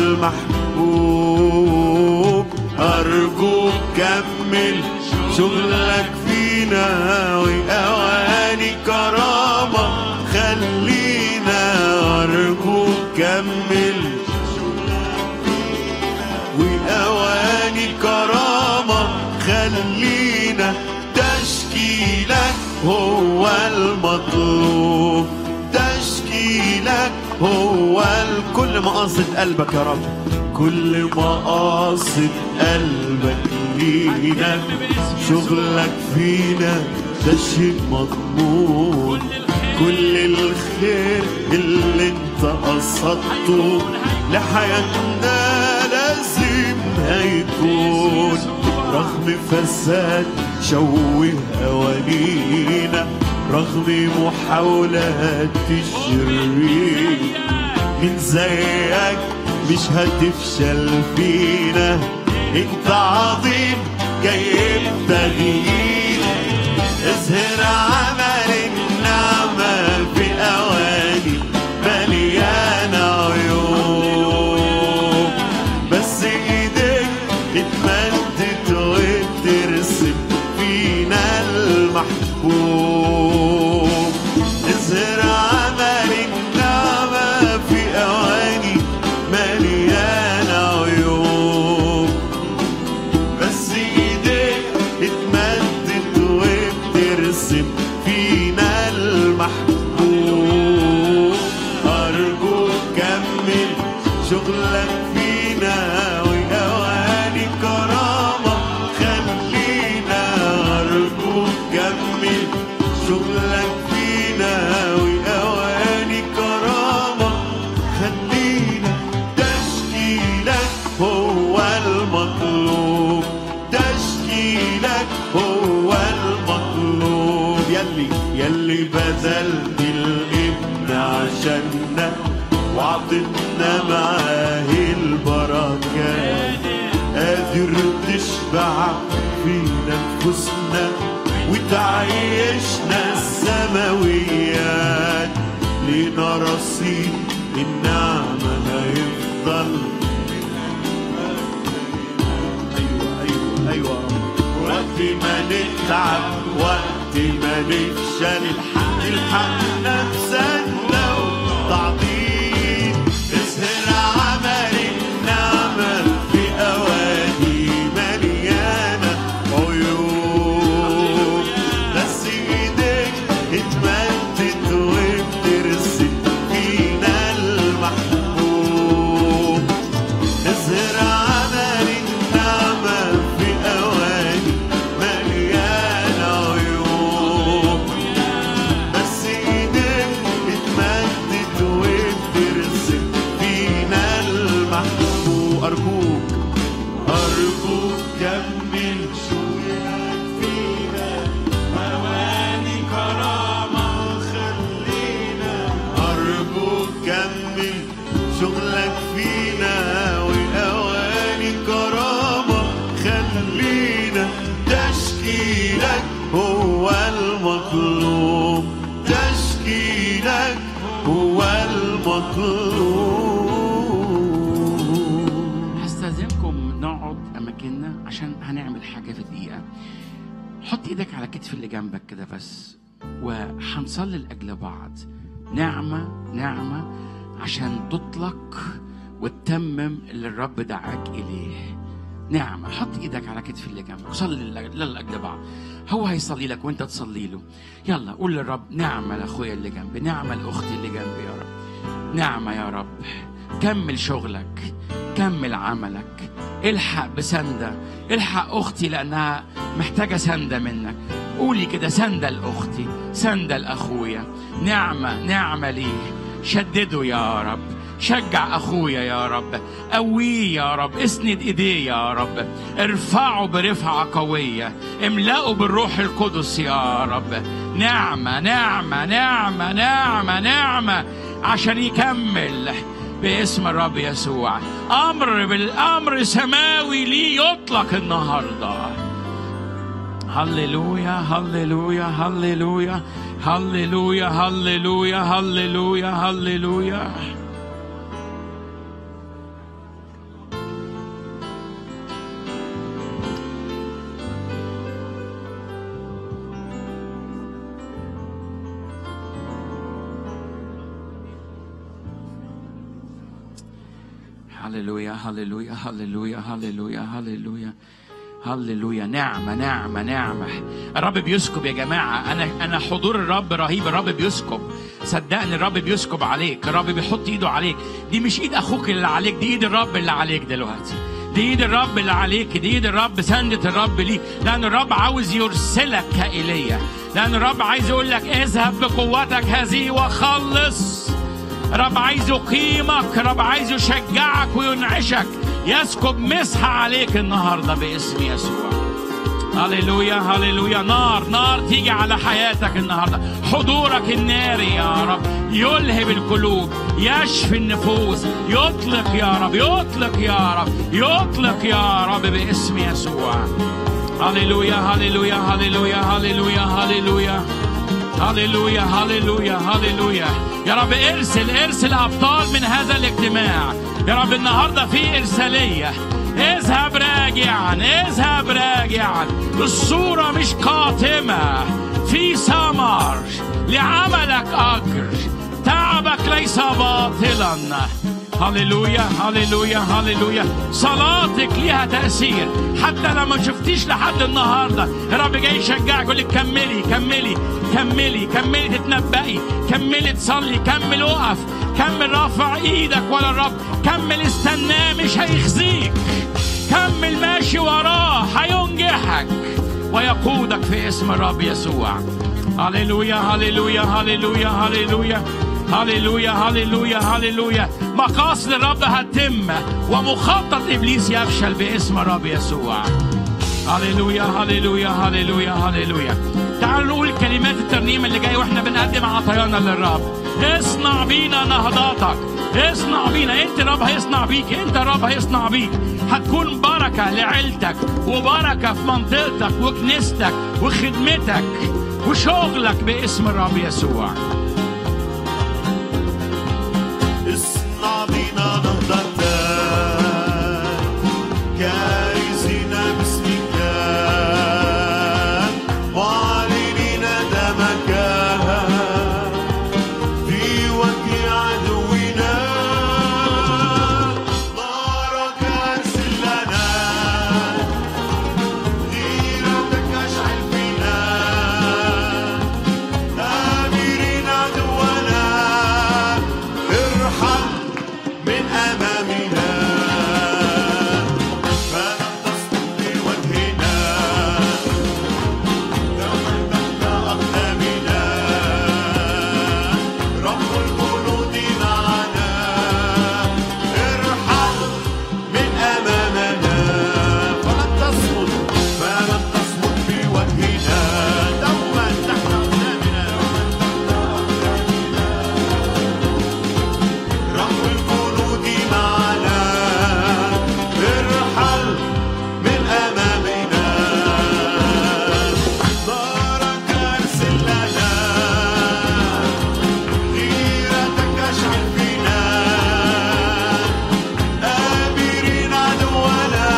المحبوب أرجوك كمل شغلك فينا وأواني كرامة خلينا أرجوك كمل وأواني كرامة خلينا تشكيلك هو المطلوب تشكيلك هو كل مقاصد قلبك يا رب كل مقاصد قلبك لينا شغلك فينا ده شيء مضمون كل الخير اللي انت قصدته لحياتنا لازم هيكون رغم فساد شوه أوانينا رغم محاولات الشرير من زيك مش هتفشل فينا انت عظيم جاي بتغيير اظهر عمل النعمة في أواني مليانة عيون بس ايدك اتمدت وبترسم فينا المحبوب اظهر عمل النعمة في أواني مليانة عيون بس ايدك اتمدت وبترسم فينا المحبوب ارجوك كمل شغلك فينا واواني كرامة خلينا ارجوك كمل شغلك فينا المطلوب تشكيلك هو المطلوب يلي يلي بذلت الابن عشاننا وعطتنا معاه البركات قادر تشبع في نفوسنا وتعيشنا السماويات لينا رصيد النعمة هيفضل أيوة أيوة أيوة وقت ما نتعب وقت ما نفشل نلحق نفسنا وتعطيل تسهر عمل النعمة في أواني مليانة عيوب بس إيديك اتمدت وبترسل فينا المحبوب تسهر عمل النعمة في أواني مليانة عيوب بس ايدك اتمدت وبترسم فينا المحبوب ارجوك ارجوك كمل شغلك فينا مواني كرامة خلينا ارجوك كمل شغلك فينا واواني كرامة خلينا تشكيلك هو المطلوب تشكيلك هو المطلوب
هستاذنكم نقعد اماكننا عشان هنعمل حاجه في دقيقه حط ايدك على كتف اللي جنبك كده بس وهنصلي لاجل بعض نعمه نعمه عشان تطلق وتتمم اللي الرب دعاك اليه نعمة حط ايدك على كتف اللي جنبك صلي لل- لاجل بعض هو هيصلي لك وانت تصلي له يلا قول للرب نعمة لاخويا اللي جنبي نعمة لاختي اللي جنبي يا رب نعمة يا رب كمل شغلك كمل عملك الحق بسندة الحق أختي لأنها محتاجة سندة منك قولي كده سندة لأختي سندة لأخويا نعمة نعمة ليه شدده يا رب شجع اخويا يا رب قويه يا رب اسند ايديه يا رب ارفعه برفعه قويه املأه بالروح القدس يا رب نعمه نعمه نعمه نعمه نعمه عشان يكمل باسم الرب يسوع امر بالامر سماوي ليه يطلق النهارده هللويا هللويا هللويا هللويا هللويا هللويا هللويا هللويا هللويا هللويا هللويا هللويا هللويا نعمة نعمة نعمة الرب بيسكب يا جماعة أنا أنا حضور الرب رهيب الرب بيسكب صدقني الرب بيسكب عليك الرب بيحط إيده عليك دي مش إيد أخوك اللي عليك دي إيد الرب اللي عليك دلوقتي دي ايد الرب اللي عليك دي ايد الرب سندة الرب ليك لان الرب عاوز يرسلك كإيليا لان الرب عايز يقول لك اذهب بقوتك هذه وخلص رب عايز يقيمك رب عايز يشجعك وينعشك يسكب مسحة عليك النهاردة باسم يسوع هللويا هللويا نار نار تيجي على حياتك النهارده حضورك الناري يا رب يلهب القلوب يشفي النفوس يطلق يا رب يطلق يا رب يطلق يا رب باسم يسوع هللويا هللويا هللويا هللويا هللويا هللويا هللويا هللويا يا رب ارسل ارسل ابطال من هذا الاجتماع يا رب النهارده في ارساليه اذهب راجعا اذهب راجعا الصوره مش قاتمه في ثمر لعملك اجر تعبك ليس باطلا هللويا هللويا هللويا صلاتك ليها تأثير حتى لو ما شفتيش لحد النهارده الرب جاي يشجعك يقول لك كملي كملي كملي كملي تتنبئي كملي تصلي كمل اقف كمل رافع ايدك ولا الرب كمل استناه مش هيخزيك كمل ماشي وراه هينجحك ويقودك في اسم الرب يسوع هللويا هللويا هللويا هللويا هللويا هللويا هللويا مقاصد الرب هتتم ومخطط ابليس يفشل باسم الرب يسوع هللويا هللويا هللويا هللويا تعالوا نقول كلمات الترنيم اللي جاي واحنا بنقدم عطايانا للرب اصنع بينا نهضاتك اصنع بينا انت رب هيصنع بيك انت رب هيصنع بيك هتكون بركة لعيلتك وبركة في منطقتك وكنيستك وخدمتك وشغلك باسم الرب يسوع
اصنع بنا نهضة كارزين باسمك معلنين دمك في وجه عدونا نارك ارسل لنا غيرتك اشعل فينا آمرين عدونا ارحل من أمامنا فلم تصدق بوجهنا دوما تحت أقدامنا رب الجنود معنا ارحل من أمامنا فلم تصمت فلم تصمت بوجهنا دوما تحت أقدامنا رب الجنود معنا ارحل من أمامنا نارك ارسل لنا غيرتك اشعل فينا آمرين عدونا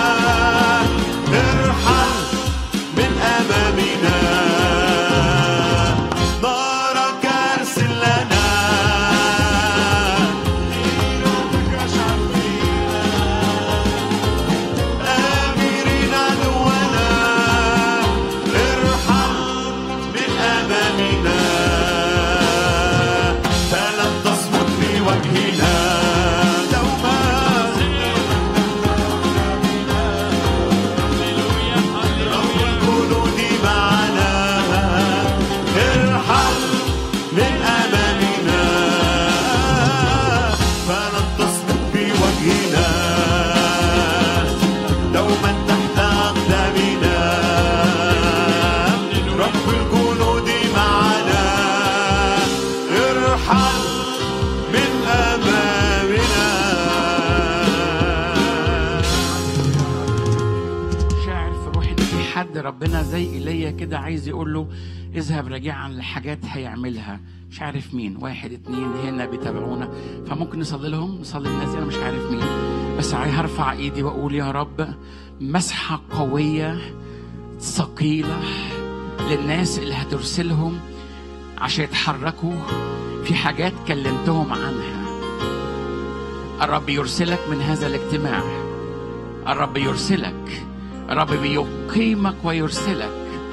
ارحل من أمامنا نارك ارسل لنا آمرين عدونا ارحل من أمامنا فلم تصمت في وجهنا دوما رب الجنود معنا ارحل من أمامنا فلم تصمت في وجهنا دوما تحت أقدامنا رب الجنود معنا ارحل من أمامنا
شاعر في روحي ان في حد ربنا زي ايليا كده عايز يقول له اذهب راجعا لحاجات هيعملها مش عارف مين واحد اتنين هنا بيتابعونا فممكن نصلي لهم نصلي للناس دي، انا مش عارف مين بس عايز هرفع ايدي واقول يا رب مسحه قويه ثقيله للناس اللي هترسلهم عشان يتحركوا في حاجات كلمتهم عنها الرب يرسلك من هذا الاجتماع الرب يرسلك الرب بيقيمك ويرسلك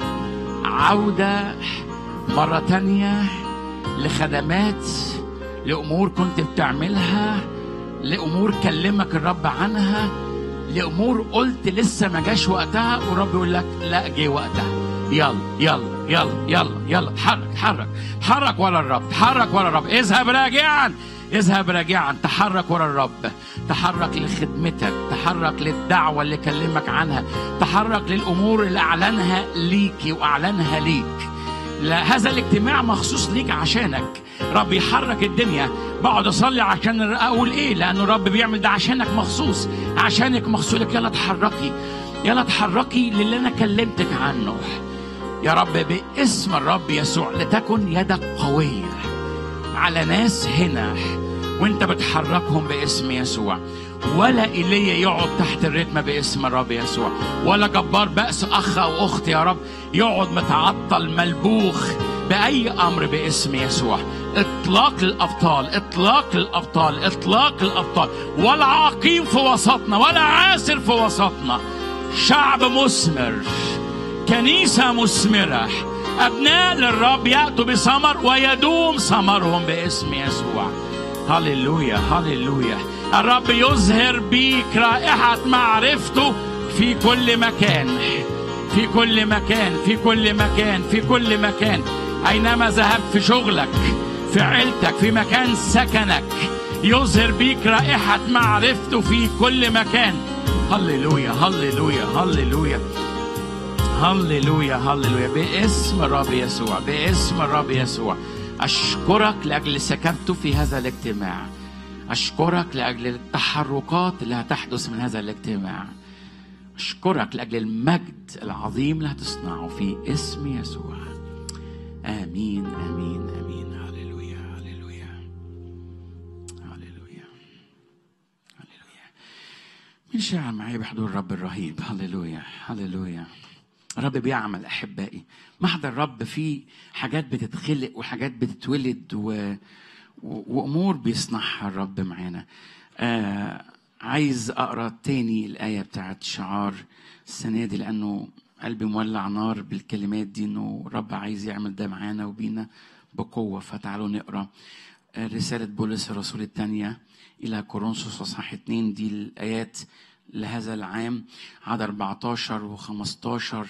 عودة مرة تانية لخدمات لأمور كنت بتعملها لأمور كلمك الرب عنها لأمور قلت لسه ما جاش وقتها والرب يقول لك لا جه وقتها يلا يلا يلا يلا يلا اتحرك اتحرك اتحرك ورا الرب اتحرك ورا الرب اذهب راجعا اذهب راجعا تحرك ورا الرب تحرك لخدمتك تحرك للدعوة اللي كلمك عنها تحرك للأمور اللي أعلنها ليكي وأعلنها ليك لا هذا الاجتماع مخصوص ليك عشانك رب يحرك الدنيا بقعد اصلي عشان اقول ايه لانه الرب بيعمل ده عشانك مخصوص عشانك مخصوص لك يلا اتحركي يلا اتحركي للي انا كلمتك عنه يا رب باسم الرب يسوع لتكن يدك قويه على ناس هنا وانت بتحركهم باسم يسوع ولا ايليا يقعد تحت الرتمه باسم الرب يسوع ولا جبار بأس اخ او اخت يا رب يقعد متعطل ملبوخ باي امر باسم يسوع اطلاق الابطال اطلاق الابطال اطلاق الابطال ولا عقيم في وسطنا ولا عاسر في وسطنا شعب مثمر كنيسه مثمره ابناء للرب ياتوا بثمر ويدوم ثمرهم باسم يسوع هللويا هللويا الرب يظهر بيك رائحه معرفته في كل مكان في كل مكان في كل مكان في كل مكان اينما ذهبت في شغلك في عيلتك في مكان سكنك يظهر بيك رائحة معرفته في كل مكان هللويا هللويا هللويا هللويا هللويا باسم الرب يسوع باسم الرب يسوع أشكرك لأجل سكنته في هذا الاجتماع أشكرك لأجل التحركات اللي هتحدث من هذا الاجتماع أشكرك لأجل المجد العظيم اللي هتصنعه في اسم يسوع آمين آمين آمين هللويا هللويا هللويا هللويا مين شاعر معايا بحضور الرب الرهيب هللويا هللويا الرب بيعمل احبائي محضر الرب فيه حاجات بتتخلق وحاجات بتتولد و... و... وامور بيصنعها الرب معانا آه عايز اقرا تاني الايه بتاعت شعار السنه دي لانه قلبي مولع نار بالكلمات دي انه الرب عايز يعمل ده معانا وبينا بقوه فتعالوا نقرا آه، رساله بولس الرسول الثانيه الى كورنثوس اصحاح 2 دي الايات لهذا العام عدد 14 و15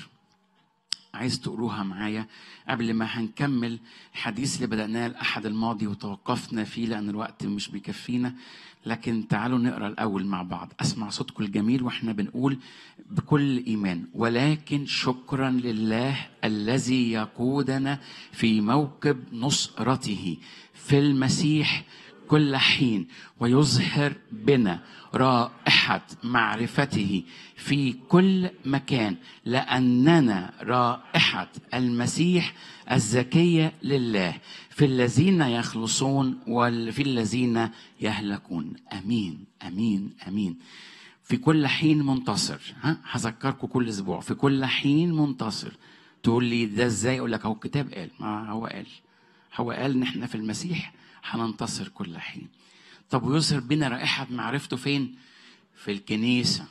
عايز تقروها معايا قبل ما هنكمل الحديث اللي بدأناه الأحد الماضي وتوقفنا فيه لأن الوقت مش بيكفينا لكن تعالوا نقرا الأول مع بعض أسمع صوتكم الجميل وإحنا بنقول بكل إيمان ولكن شكرا لله الذي يقودنا في موكب نصرته في المسيح كل حين ويظهر بنا رائحة معرفته في كل مكان لأننا رائحة المسيح الزكية لله في الذين يخلصون وفي الذين يهلكون أمين أمين أمين في كل حين منتصر ها هذكركم كل اسبوع في كل حين منتصر تقول لي ده ازاي اقول لك هو الكتاب قال ما هو قال هو قال ان احنا في المسيح هننتصر كل حين طب ويظهر بنا رائحة معرفته فين في الكنيسة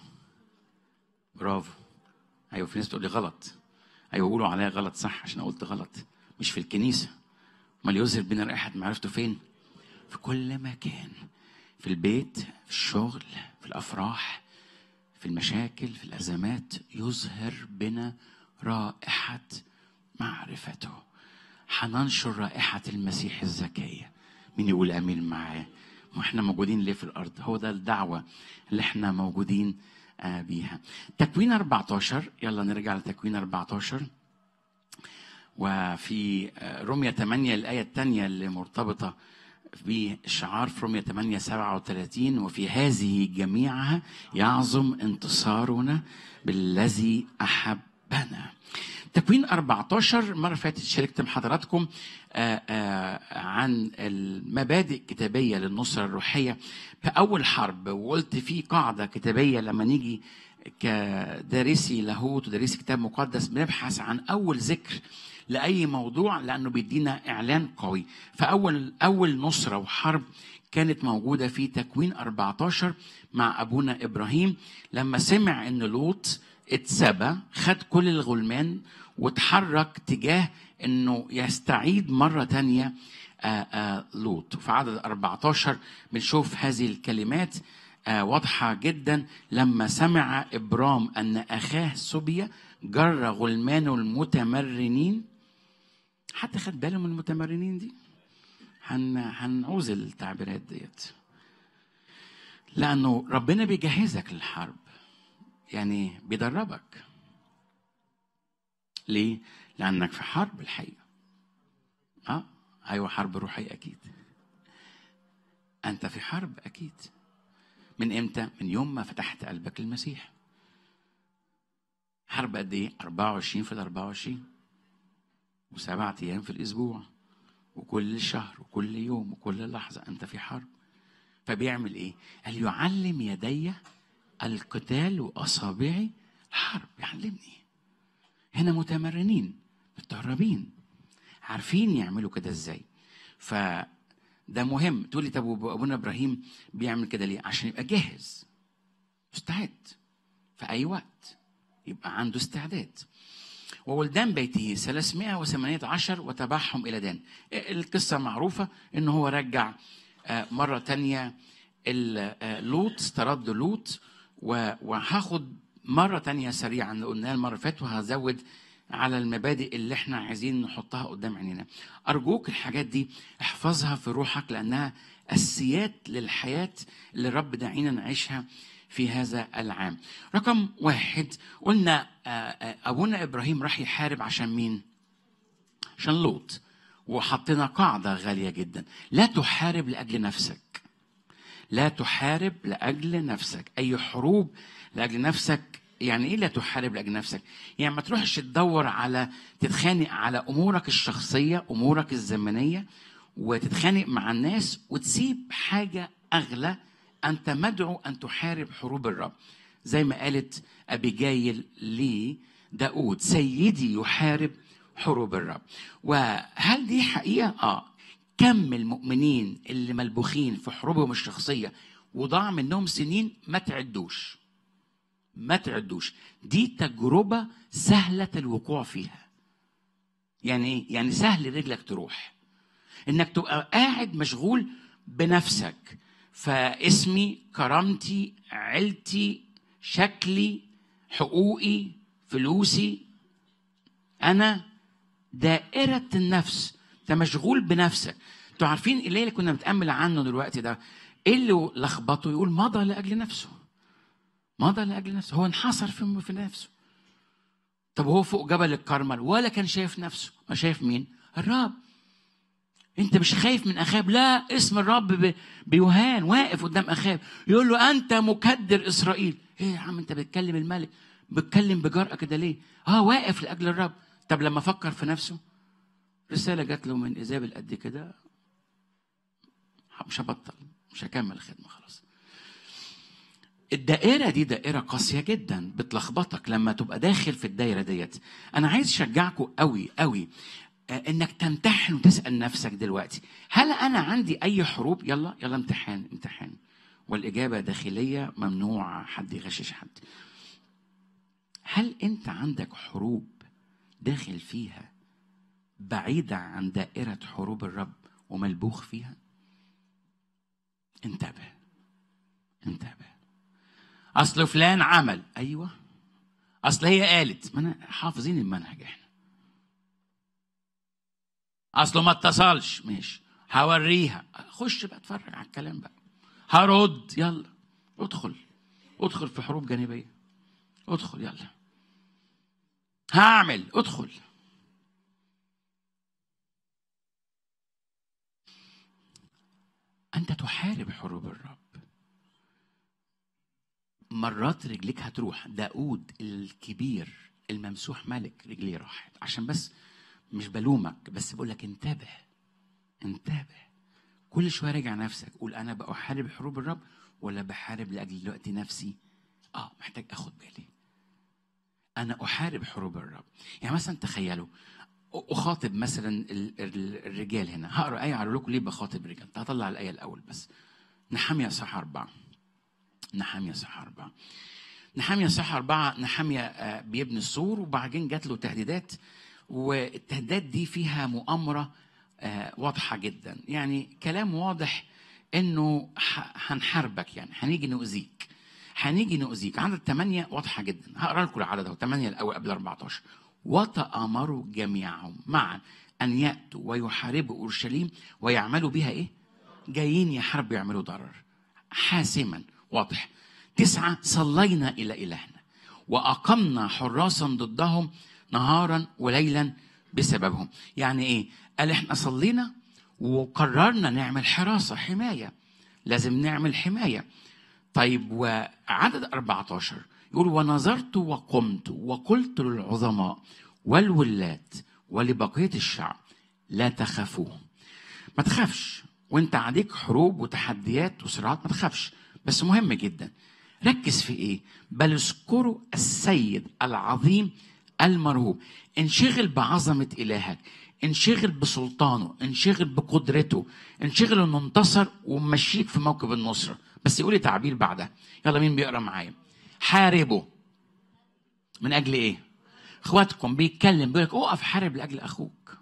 برافو ايوه في ناس بتقول لي غلط ايوه قولوا عليا غلط صح عشان أنا قلت غلط مش في الكنيسة امال يظهر بنا رائحة معرفته فين في كل مكان في البيت في الشغل في الافراح في المشاكل في الازمات يظهر بنا رائحة معرفته هننشر رائحة المسيح الزكية مين يقول امين معايا واحنا موجودين ليه في الارض هو ده الدعوة اللي احنا موجودين آه، بيها تكوين 14 يلا نرجع لتكوين 14 وفي آه، رمية 8 الآية الثانية اللي مرتبطة بشعار في رمية 8 37 وفي هذه جميعها يعظم انتصارنا بالذي أحبنا تكوين 14 مرة اللي فاتت شاركت مع حضراتكم آه، آه، عن المبادئ الكتابية للنصرة الروحية في أول حرب وقلت في قاعدة كتابية لما نيجي كدارسي لاهوت ودارسي كتاب مقدس بنبحث عن أول ذكر لأي موضوع لأنه بيدينا إعلان قوي فأول أول نصرة وحرب كانت موجودة في تكوين 14 مع أبونا إبراهيم لما سمع إن لوط اتسبى خد كل الغلمان وتحرك تجاه انه يستعيد مرة تانية آه، آه، لوط في عدد 14 بنشوف هذه الكلمات آه، واضحة جدا لما سمع إبرام أن أخاه سبي جر غلمانه المتمرنين حتى خد باله من المتمرنين دي هن هنعوز التعبيرات ديت لأنه ربنا بيجهزك للحرب يعني بيدربك ليه؟ لأنك في حرب الحقيقة اه ايوه حرب روحية أكيد أنت في حرب أكيد من إمتى؟ من يوم ما فتحت قلبك للمسيح حرب قد إيه؟ 24 في ال 24 وسبعة أيام في الأسبوع وكل شهر وكل يوم وكل لحظة أنت في حرب فبيعمل إيه؟ قال يعلم يدي القتال وأصابعي الحرب يعلمني هنا متمرنين متدربين عارفين يعملوا كده ازاي فده مهم تقول لي طب ابونا ابراهيم بيعمل كده ليه عشان يبقى جاهز مستعد في اي وقت يبقى عنده استعداد وولدان بيته 318 وتبعهم إلى دان القصة معروفة إن هو رجع آه، مرة تانية ال- آه، لوط استرد لوط و- وهاخد مرة تانية سريعا اللي قلناها المرة اللي فاتت وهزود على المبادئ اللي احنا عايزين نحطها قدام عينينا ارجوك الحاجات دي احفظها في روحك لانها اساسيات للحياه اللي الرب داعينا نعيشها في هذا العام رقم واحد قلنا آه، آه، ابونا ابراهيم راح يحارب عشان مين عشان لوط وحطينا قاعده غاليه جدا لا تحارب لاجل نفسك لا تحارب لاجل نفسك اي حروب لاجل نفسك يعني ايه لا تحارب لاجل نفسك يعني ما تروحش تدور على تتخانق على امورك الشخصيه امورك الزمنيه وتتخانق مع الناس وتسيب حاجه اغلى انت مدعو ان تحارب حروب الرب زي ما قالت ابيجايل لداود سيدي يحارب حروب الرب وهل دي حقيقه اه كم المؤمنين اللي ملبوخين في حروبهم الشخصيه وضاع منهم سنين ما تعدوش ما تعدوش دي تجربة سهلة الوقوع فيها يعني ايه؟ يعني سهل رجلك تروح انك تبقى قاعد مشغول بنفسك فاسمي كرامتي عيلتي شكلي حقوقي فلوسي انا دائرة النفس انت مشغول بنفسك انتوا عارفين الليله اللي كنا بنتامل عنه دلوقتي ده ايه اللي لخبطه يقول مضى لاجل نفسه مضى لاجل نفسه هو انحصر في في نفسه طب هو فوق جبل الكرمل ولا كان شايف نفسه ما شايف مين الرب انت مش خايف من اخاب لا اسم الرب ب- بيهان واقف قدام اخاب يقول له انت مكدر اسرائيل ايه يا عم انت بتكلم الملك بتكلم بجرأة كده ليه اه واقف لاجل الرب طب لما فكر في نفسه رسالة جات له من إيزابل قد كده مش هبطل مش هكمل خدمة خلاص الدائرة دي دائرة قاسية جدا بتلخبطك لما تبقى داخل في الدايرة ديت أنا عايز أشجعكم قوي قوي آه، إنك تمتحن وتسأل نفسك دلوقتي هل أنا عندي أي حروب يلا يلا امتحان امتحان والإجابة داخلية ممنوع حد يغشش حد هل أنت عندك حروب داخل فيها بعيدة عن دائرة حروب الرب وملبوخ فيها انتبه انتبه اصل فلان عمل ايوه اصل هي قالت ما انا حافظين المنهج احنا اصله ما اتصلش ماشي هوريها خش بقى اتفرج على الكلام بقى هرد يلا ادخل ادخل في حروب جانبيه ادخل يلا هعمل ادخل أنت تحارب حروب الرب مرات رجليك هتروح داود الكبير الممسوح ملك رجليه راحت عشان بس مش بلومك بس بقول لك انتبه انتبه كل شويه راجع نفسك قول انا بحارب حروب الرب ولا بحارب لاجل دلوقتي نفسي اه محتاج اخد بالي انا احارب حروب الرب يعني مثلا تخيلوا اخاطب مثلا ال- ال- الرجال هنا هقرا ايه على لكم ليه بخاطب الرجال هطلع الايه الاول بس نحمية صح أربعة نحمية صح أربعة نحمية صح أربعة نحمية آه، بيبني السور وبعدين جات له تهديدات والتهديدات دي فيها مؤامرة آه، واضحة جدا يعني كلام واضح انه ح- هنحاربك يعني هنيجي نؤذيك هنيجي نؤذيك عدد ثمانية واضحة جدا هقرا لكم العدد اهو ثمانية الأول قبل 14 وتآمروا جميعهم معا أن يأتوا ويحاربوا أورشليم ويعملوا بها إيه؟ جايين يحاربوا يعملوا ضرر حاسما واضح تسعة صلينا إلى إلهنا وأقمنا حراسا ضدهم نهارا وليلا بسببهم يعني إيه؟ قال إحنا صلينا وقررنا نعمل حراسة حماية لازم نعمل حماية طيب وعدد 14 يقول ونظرت وقمت وقلت للعظماء والولات ولبقية الشعب لا تخافوا ما تخافش وانت عليك حروب وتحديات وصراعات ما تخافش بس مهم جدا ركز في ايه بل اذكروا السيد العظيم المرهوب انشغل بعظمة إلهك انشغل بسلطانه انشغل بقدرته انشغل انه انتصر ومشيك في موكب النصرة بس يقولي تعبير بعدها يلا مين بيقرا معايا حاربوا من اجل ايه اخواتكم بيتكلم بيقول لك اقف حارب لاجل اخوك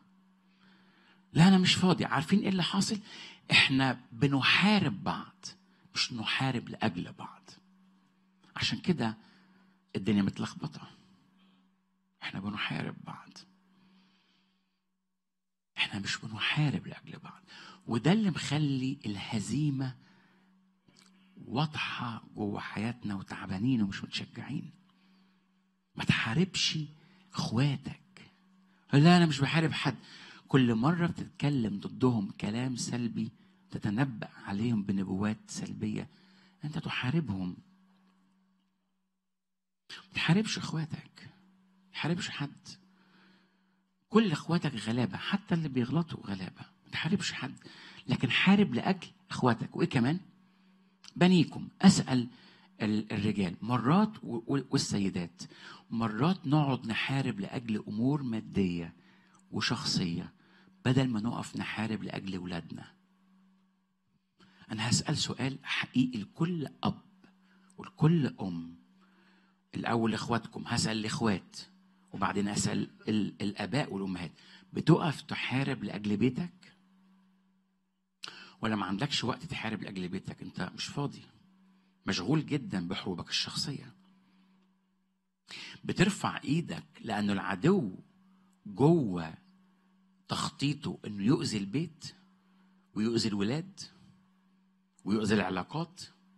لا انا مش فاضي عارفين ايه اللي حاصل احنا بنحارب بعض مش نحارب لاجل بعض عشان كده الدنيا متلخبطه احنا بنحارب بعض احنا مش بنحارب لاجل بعض وده اللي مخلي الهزيمه واضحه جوه حياتنا وتعبانين ومش متشجعين ما تحاربش اخواتك لا انا مش بحارب حد كل مره بتتكلم ضدهم كلام سلبي تتنبأ عليهم بنبوات سلبيه انت تحاربهم ما تحاربش اخواتك ما تحاربش حد كل اخواتك غلابه حتى اللي بيغلطوا غلابه ما تحاربش حد لكن حارب لاجل اخواتك وايه كمان بنيكم اسال ال- الرجال مرات و- و- والسيدات مرات نقعد نحارب لاجل امور ماديه وشخصيه بدل ما نقف نحارب لاجل ولادنا انا هسال سؤال حقيقي لكل اب ولكل ام الاول اخواتكم هسال الاخوات وبعدين اسال ال- الاباء والامهات بتقف تحارب لاجل بيتك ولا ما عندكش وقت تحارب لاجل بيتك انت مش فاضي مشغول جدا بحروبك الشخصيه بترفع ايدك لأن العدو جوه تخطيطه انه يؤذي البيت ويؤذي الولاد ويؤذي العلاقات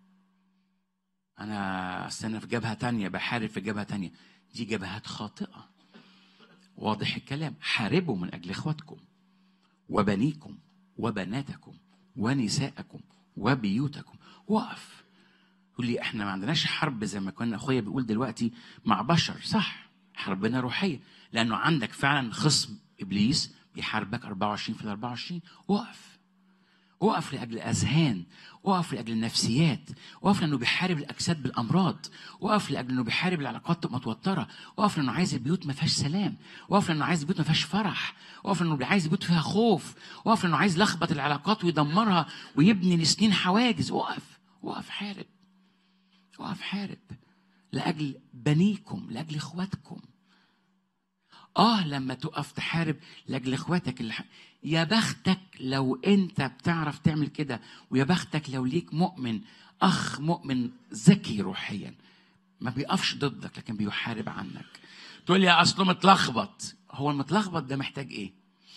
انا أصل انا في جبهه تانية بحارب في جبهه تانية دي جبهات خاطئه واضح الكلام حاربوا من اجل اخواتكم وبنيكم وبناتكم ونساءكم وبيوتكم وقف يقول لي احنا ما عندناش حرب زي ما كنا اخويا بيقول دلوقتي مع بشر صح حربنا روحيه لانه عندك فعلا خصم ابليس بيحاربك 24 في ال 24 وقف وقف لاجل الاذهان وقف لاجل النفسيات وقف لانه بيحارب الاجساد بالامراض وقف لاجل انه بيحارب العلاقات تبقى متوتره وقف لانه عايز البيوت ما فيهاش سلام وقف لانه عايز البيوت ما فيهاش فرح وقف لانه عايز البيوت فيها خوف وقف لانه عايز يلخبط العلاقات ويدمرها ويبني لسنين حواجز وقف وقف حارب وقف حارب لاجل بنيكم لاجل اخواتكم اه لما تقف تحارب لاجل اخواتك اللي ح... يا بختك لو انت بتعرف تعمل كده ويا بختك لو ليك مؤمن اخ مؤمن ذكي روحيا ما بيقفش ضدك لكن بيحارب عنك تقول لي اصله متلخبط هو المتلخبط ده محتاج ايه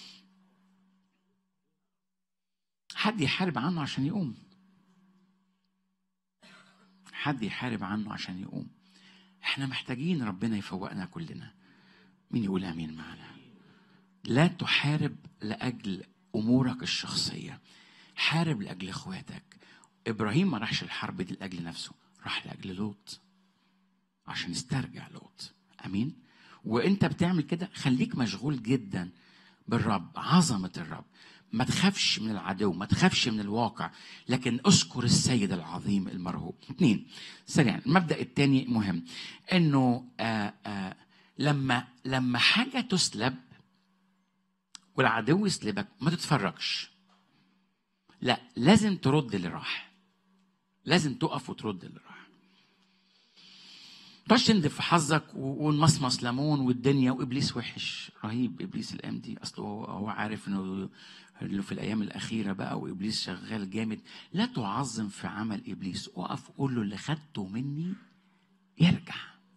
حد يحارب عنه عشان يقوم حد يحارب عنه عشان يقوم احنا محتاجين ربنا يفوقنا كلنا مين يقول امين معنا لا تحارب لاجل امورك الشخصيه حارب لاجل اخواتك ابراهيم ما راحش الحرب دي لاجل نفسه راح لاجل لوط عشان يسترجع لوط امين وانت بتعمل كده خليك مشغول جدا بالرب عظمه الرب ما تخافش من العدو ما تخافش من الواقع لكن اذكر السيد العظيم المرهوب اثنين سريعا المبدا الثاني مهم انه آآ آآ لما لما حاجه تسلب والعدو يسلبك ما تتفرجش لا لازم ترد اللي راح لازم تقف وترد اللي راح تقعدش تندب في حظك و- ونمصمص ليمون والدنيا وابليس وحش رهيب ابليس الايام دي اصله هو هو عارف انه انه في الايام الاخيره بقى وابليس شغال جامد لا تعظم في عمل ابليس اقف قول له اللي خدته مني يرجع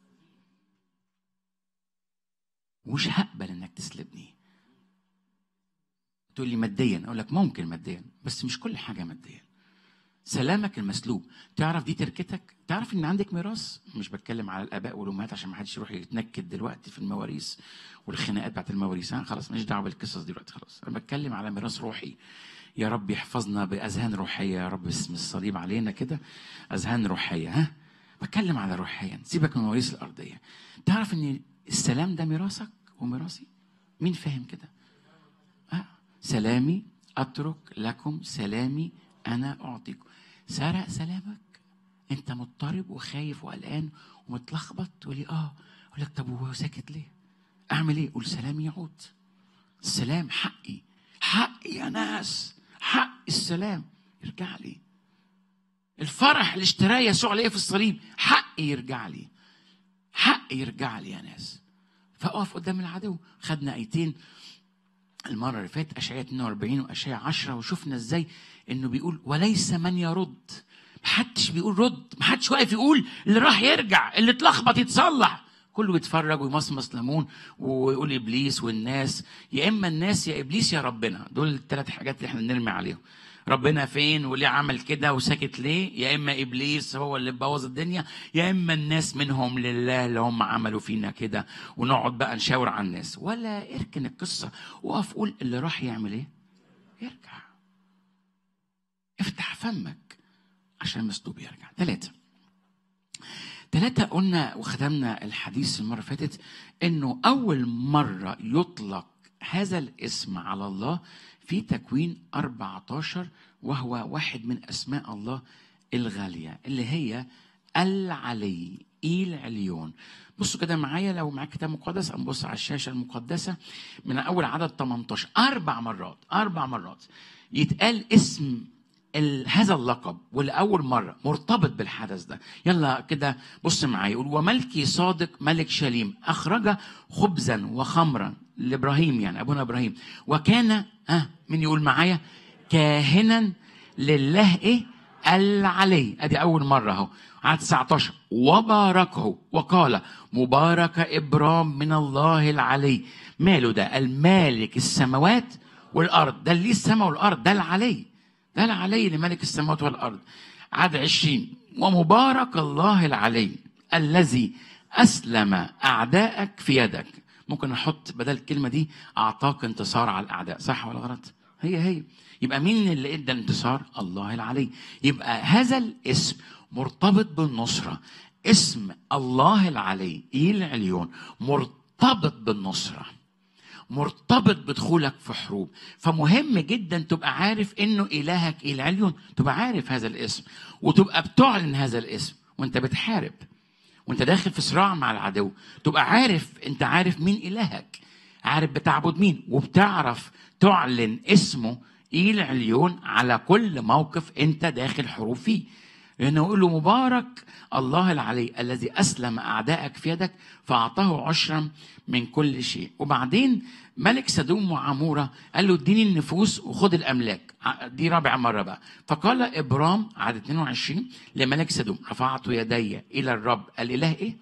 مش هقبل انك تسلبني تقول لي ماديا اقول لك ممكن ماديا بس مش كل حاجه ماديا سلامك المسلوب تعرف دي تركتك تعرف ان عندك ميراث مش بتكلم على الاباء والامهات عشان ما حدش يروح يتنكد دلوقتي في المواريث والخناقات بتاعت المواريث ها خلاص ماليش دعوه بالقصص دي دلوقتي خلاص انا بتكلم على ميراث روحي يا رب يحفظنا باذهان روحيه يا رب اسم الصليب علينا كده اذهان روحيه ها بتكلم على روحيا سيبك من المواريث الارضيه تعرف ان السلام ده ميراثك وميراثي مين فاهم كده آه. سلامي اترك لكم سلامي انا اعطيكم سرق سلامك انت مضطرب وخايف وقلقان ومتلخبط تقول لي اه اقول لك طب وهو ساكت ليه اعمل ايه قول سلامي يعود السلام حقي حقي يا ناس حق السلام يرجع لي الفرح اللي اشتراه يسوع ليه في الصليب حقي يرجع لي حقي يرجع لي يا ناس فاقف قدام العدو خدنا ايتين المرة اللي فاتت أشعياء 42 وأشعياء 10 وشفنا إزاي إنه بيقول وليس من يرد محدش بيقول رد محدش واقف يقول اللي راح يرجع اللي اتلخبط يتصلح كله يتفرج ويمصمص ليمون ويقول ابليس والناس يا اما الناس يا ابليس يا ربنا دول الثلاث حاجات اللي احنا بنرمي عليهم ربنا فين وليه عمل كده وساكت ليه يا اما ابليس هو اللي بوظ الدنيا يا اما الناس منهم لله اللي هم عملوا فينا كده ونقعد بقى نشاور على الناس ولا اركن القصه وقف قول اللي راح يعمل ايه يرجع افتح فمك عشان مسلوب يرجع ثلاثة ثلاثة قلنا وختمنا الحديث المرة اللي فاتت انه أول مرة يطلق هذا الاسم على الله في تكوين 14 وهو واحد من أسماء الله الغالية اللي هي العلي إيل عليون بصوا كده معايا لو معاك كتاب مقدس نبص على الشاشة المقدسة من أول عدد 18 أربع مرات أربع مرات يتقال اسم ال- هذا اللقب ولأول مرة مرتبط بالحدث ده يلا كده بص معايا يقول وملكي صادق ملك شليم أخرج خبزا وخمرا لإبراهيم يعني أبونا إبراهيم وكان آه مين يقول معايا كاهنا لله إيه العلي ادي اول مره اهو على 19 وباركه وقال مبارك ابرام من الله العلي ماله ده المالك السماوات والارض ده اللي ليه السماء والارض ده العلي ده العلي لملك السماوات والارض عدد 20 ومبارك الله العلي الذي اسلم اعدائك في يدك ممكن نحط بدل الكلمه دي اعطاك انتصار على الاعداء صح ولا غلط هي هي يبقى مين اللي ادى الانتصار الله العلي يبقى هذا الاسم مرتبط بالنصره اسم الله العلي ايه العليون مرتبط بالنصره مرتبط بدخولك في حروب فمهم جدا تبقى عارف انه الهك ايه العليون تبقى عارف هذا الاسم وتبقى بتعلن هذا الاسم وانت بتحارب وانت داخل في صراع مع العدو تبقى عارف انت عارف مين الهك عارف بتعبد مين وبتعرف تعلن اسمه ايه العليون على كل موقف انت داخل حروب فيه لانه يقول له مبارك الله العلي الذي اسلم اعدائك في يدك فاعطاه عشرا من كل شيء وبعدين ملك سدوم وعموره قال له اديني النفوس وخد الاملاك ع- دي رابع مره بقى فقال ابرام عدد 22 لملك سدوم رفعت يدي الى الرب الاله ايه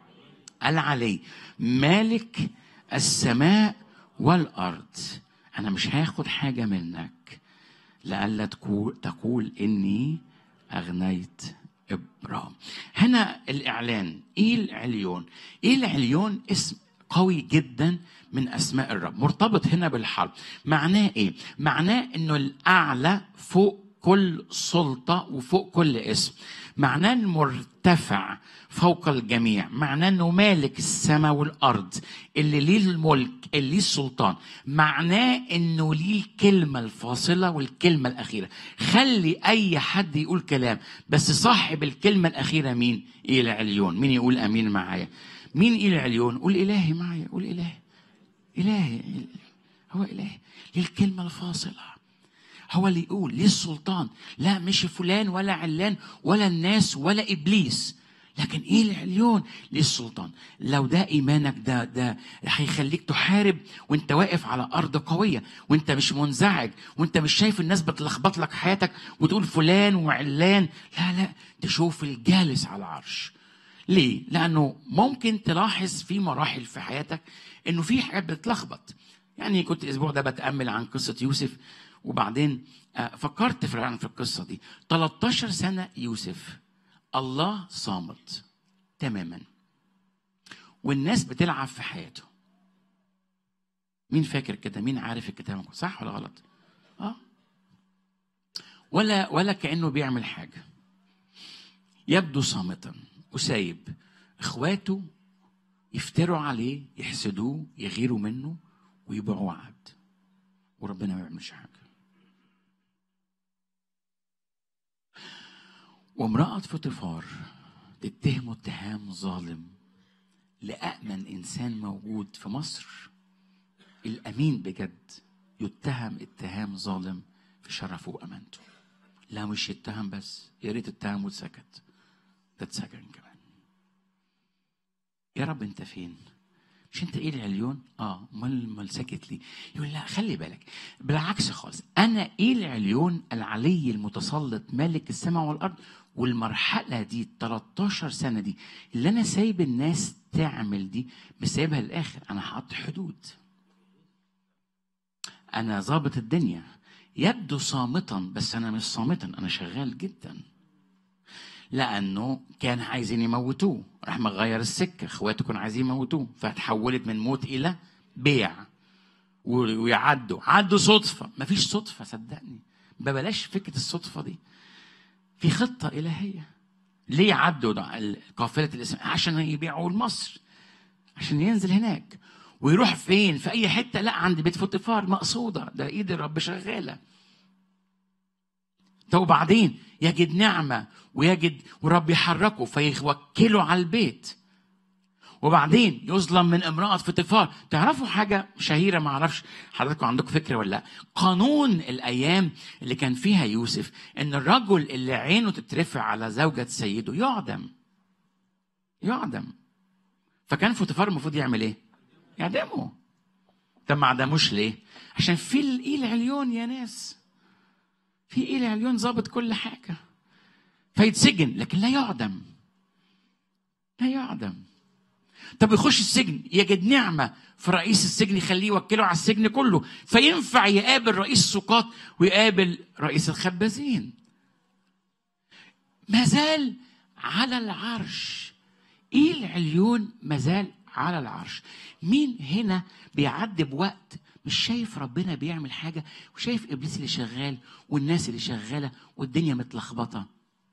العلي مالك السماء والارض انا مش هاخد حاجه منك لئلا تقول تقول اني اغنيت ابرام هنا الاعلان ايه العليون ايه العليون اسم قوي جدا من اسماء الرب مرتبط هنا بالحرب معناه ايه معناه انه الاعلى فوق كل سلطة وفوق كل اسم معناه المرتفع فوق الجميع معناه انه مالك السماء والارض اللي ليه الملك اللي ليه السلطان معناه انه ليه الكلمة الفاصلة والكلمة الأخيرة خلي أي حد يقول كلام بس صاحب الكلمة الأخيرة مين؟ إيه العليون مين يقول أمين معايا مين إيه العليون قول إلهي معايا قول إلهي إلهي هو إلهي ليه الكلمة الفاصلة هو اللي يقول ليه السلطان لا مش فلان ولا علان ولا الناس ولا ابليس لكن ايه العليون ليه السلطان لو ده ايمانك ده ده هيخليك تحارب وانت واقف على ارض قويه وانت مش منزعج وانت مش شايف الناس بتلخبط لك حياتك وتقول فلان وعلان لا لا تشوف الجالس على العرش ليه؟ لأنه ممكن تلاحظ في مراحل في حياتك إنه في حاجات بتلخبط. يعني كنت الأسبوع ده بتأمل عن قصة يوسف وبعدين آه، فكرت فعلا في القصة دي 13 سنة يوسف الله صامت تماما والناس بتلعب في حياته مين فاكر كده مين عارف الكتاب صح ولا غلط اه ولا ولا كانه بيعمل حاجه يبدو صامتا وسايب اخواته يفتروا عليه يحسدوه يغيروا منه ويبيعوا عبد وربنا ما يعملش حاجه وامرأة فطفار تتهمه اتهام ظالم لأأمن إنسان موجود في مصر الأمين بجد يتهم اتهام ظالم في شرفه وأمانته لا مش يتهم بس يا ريت اتهم واتسكت ده اتسجن كمان يا رب انت فين مش انت ايه العليون اه امال امال ساكت ليه يقول لا خلي بالك بالعكس خالص انا ايه العليون العلي المتسلط مالك السماء والارض والمرحله دي 13 سنه دي اللي انا سايب الناس تعمل دي مش سايبها للاخر انا هحط حدود انا ظابط الدنيا يبدو صامتا بس انا مش صامتا انا شغال جدا لانه كان عايزين يموتوه راح مغير السكه اخواته كانوا عايزين يموتوه فتحولت من موت الى بيع و- ويعدوا عدوا صدفه مفيش صدفه صدقني ببلاش فكره الصدفه دي في خطه الهيه ليه عدوا ده ال- قافله الاسلام عشان يبيعوا لمصر عشان ينزل هناك ويروح فين في اي حته لا عند بيت فوتيفار مقصوده ده ايد الرب شغاله طب وبعدين يجد نعمة ويجد ورب يحركه فيوكله على البيت وبعدين يظلم من امرأة فطفار تعرفوا حاجة شهيرة ما اعرفش حضراتكم عندكم فكرة ولا لا قانون الأيام اللي كان فيها يوسف إن الرجل اللي عينه تترفع على زوجة سيده يعدم يعدم فكان فوتيفار المفروض يعمل ايه؟ يعدمه طب ما عدموش ليه؟ عشان في الايل عليون يا ناس في ايل عليون ظابط كل حاجه فيتسجن لكن لا يعدم لا يعدم طب يخش السجن يجد نعمة في رئيس السجن يخليه يوكله على السجن كله فينفع يقابل رئيس السقاط ويقابل رئيس الخبازين ما زال على العرش ايه العليون ما زال على العرش مين هنا بيعدي بوقت مش شايف ربنا بيعمل حاجة وشايف إبليس اللي شغال والناس اللي شغالة والدنيا متلخبطة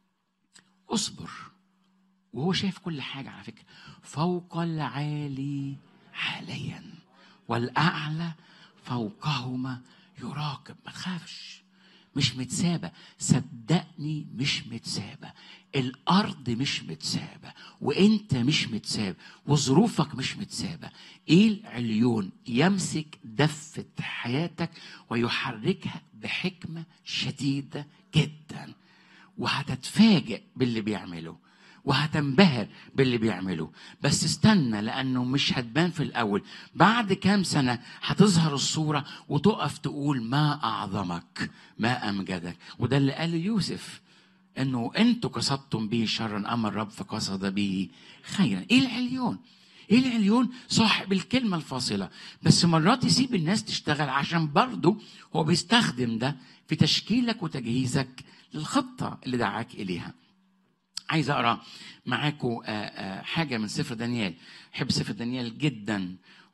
اصبر وهو شايف كل حاجة على فكرة فوق العالي حاليا والأعلى فوقهما يراقب ما تخافش مش متسابة صدقني مش متسابة الأرض مش متسابة وإنت مش متساب وظروفك مش متسابة إيه العليون يمسك دفة حياتك ويحركها بحكمة شديدة جدا وهتتفاجئ باللي بيعمله وهتنبهر باللي بيعمله بس استنى لانه مش هتبان في الاول بعد كام سنه هتظهر الصوره وتقف تقول ما اعظمك ما امجدك وده اللي قاله يوسف انه انتوا قصدتم به شرا اما الرب فقصد به خيرا ايه العليون ايه العليون صاحب الكلمة الفاصلة بس مرات يسيب الناس تشتغل عشان برضه هو بيستخدم ده في تشكيلك وتجهيزك للخطة اللي دعاك إليها عايز اقرا معاكم حاجه من سفر دانيال بحب سفر دانيال جدا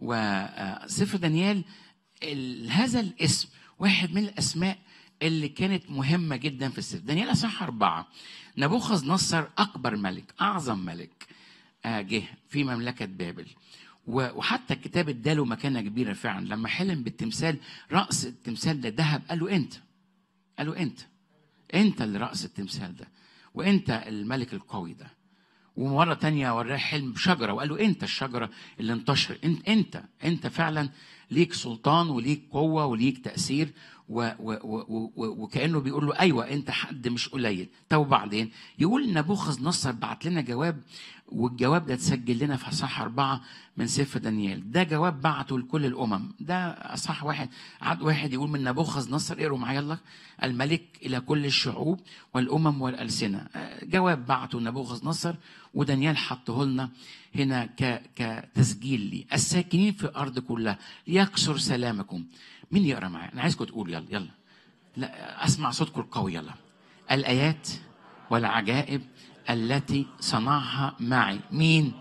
وسفر دانيال ال- هذا الاسم واحد من الاسماء اللي كانت مهمه جدا في السفر دانيال اصح اربعه نبوخذ نصر اكبر ملك اعظم ملك آه، جه في مملكه بابل و- وحتى الكتاب اداله مكانه كبيره فعلا لما حلم بالتمثال راس التمثال ده ذهب قال له انت قال له انت انت اللي راس التمثال ده وانت الملك القوي ده ومرة تانية وراه حلم بشجرة وقال له انت الشجرة اللي انتشر انت انت انت فعلا ليك سلطان وليك قوة وليك تأثير و و و و و وكأنه بيقول له ايوه انت حد مش قليل طب وبعدين يقول نبوخذ نصر بعت لنا جواب والجواب ده اتسجل لنا في اصحاح اربعه من سفر دانيال ده جواب بعته لكل الامم ده اصحاح واحد عدد واحد يقول من نبوخذ نصر اقروا معايا يلا الملك الى كل الشعوب والامم والالسنه آه، جواب بعته نبوخذ نصر ودانيال حطه لنا هنا ك كتسجيل لي الساكنين في الارض كلها ليكسر سلامكم مين يقرا معايا انا عايزكم تقولوا يلا يلا لا اسمع صوتكم القوي يلا الايات والعجائب التي صنعها معي مين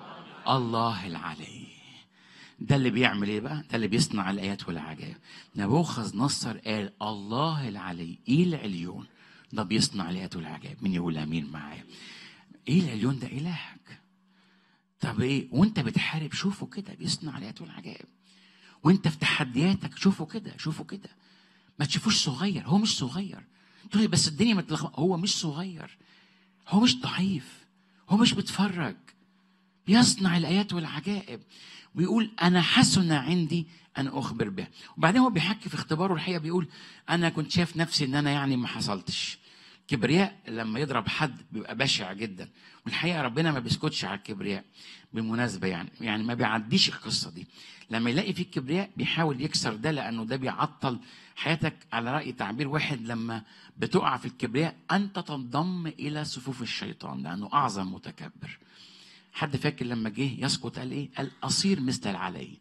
الله العلي ده اللي بيعمل ايه بقى ده اللي بيصنع الايات والعجائب نبوخذ نصر قال الله العلي ايه العليون ده بيصنع الايات والعجائب مين يقول امين معايا ايه العليون ده الهك طب ايه وانت بتحارب شوفوا كده بيصنع الايات والعجائب وانت في تحدياتك شوفوا كده شوفوا كده ما تشوفوش صغير هو مش صغير تقول لي بس الدنيا متلخبطه هو مش صغير هو مش ضعيف هو مش بيتفرج بيصنع الايات والعجائب ويقول انا حسن عندي ان اخبر به وبعدين هو بيحكي في اختباره الحقيقه بيقول انا كنت شايف نفسي ان انا يعني ما حصلتش كبرياء لما يضرب حد بيبقى بشع جدا والحقيقه ربنا ما بيسكتش على الكبرياء بالمناسبه يعني يعني ما بيعديش القصه دي لما يلاقي فيك كبرياء بيحاول يكسر ده لانه ده بيعطل حياتك على راي تعبير واحد لما بتقع في الكبرياء انت تنضم الى صفوف الشيطان لانه اعظم متكبر حد فاكر لما جه يسقط قال ايه قال اصير مثل العلي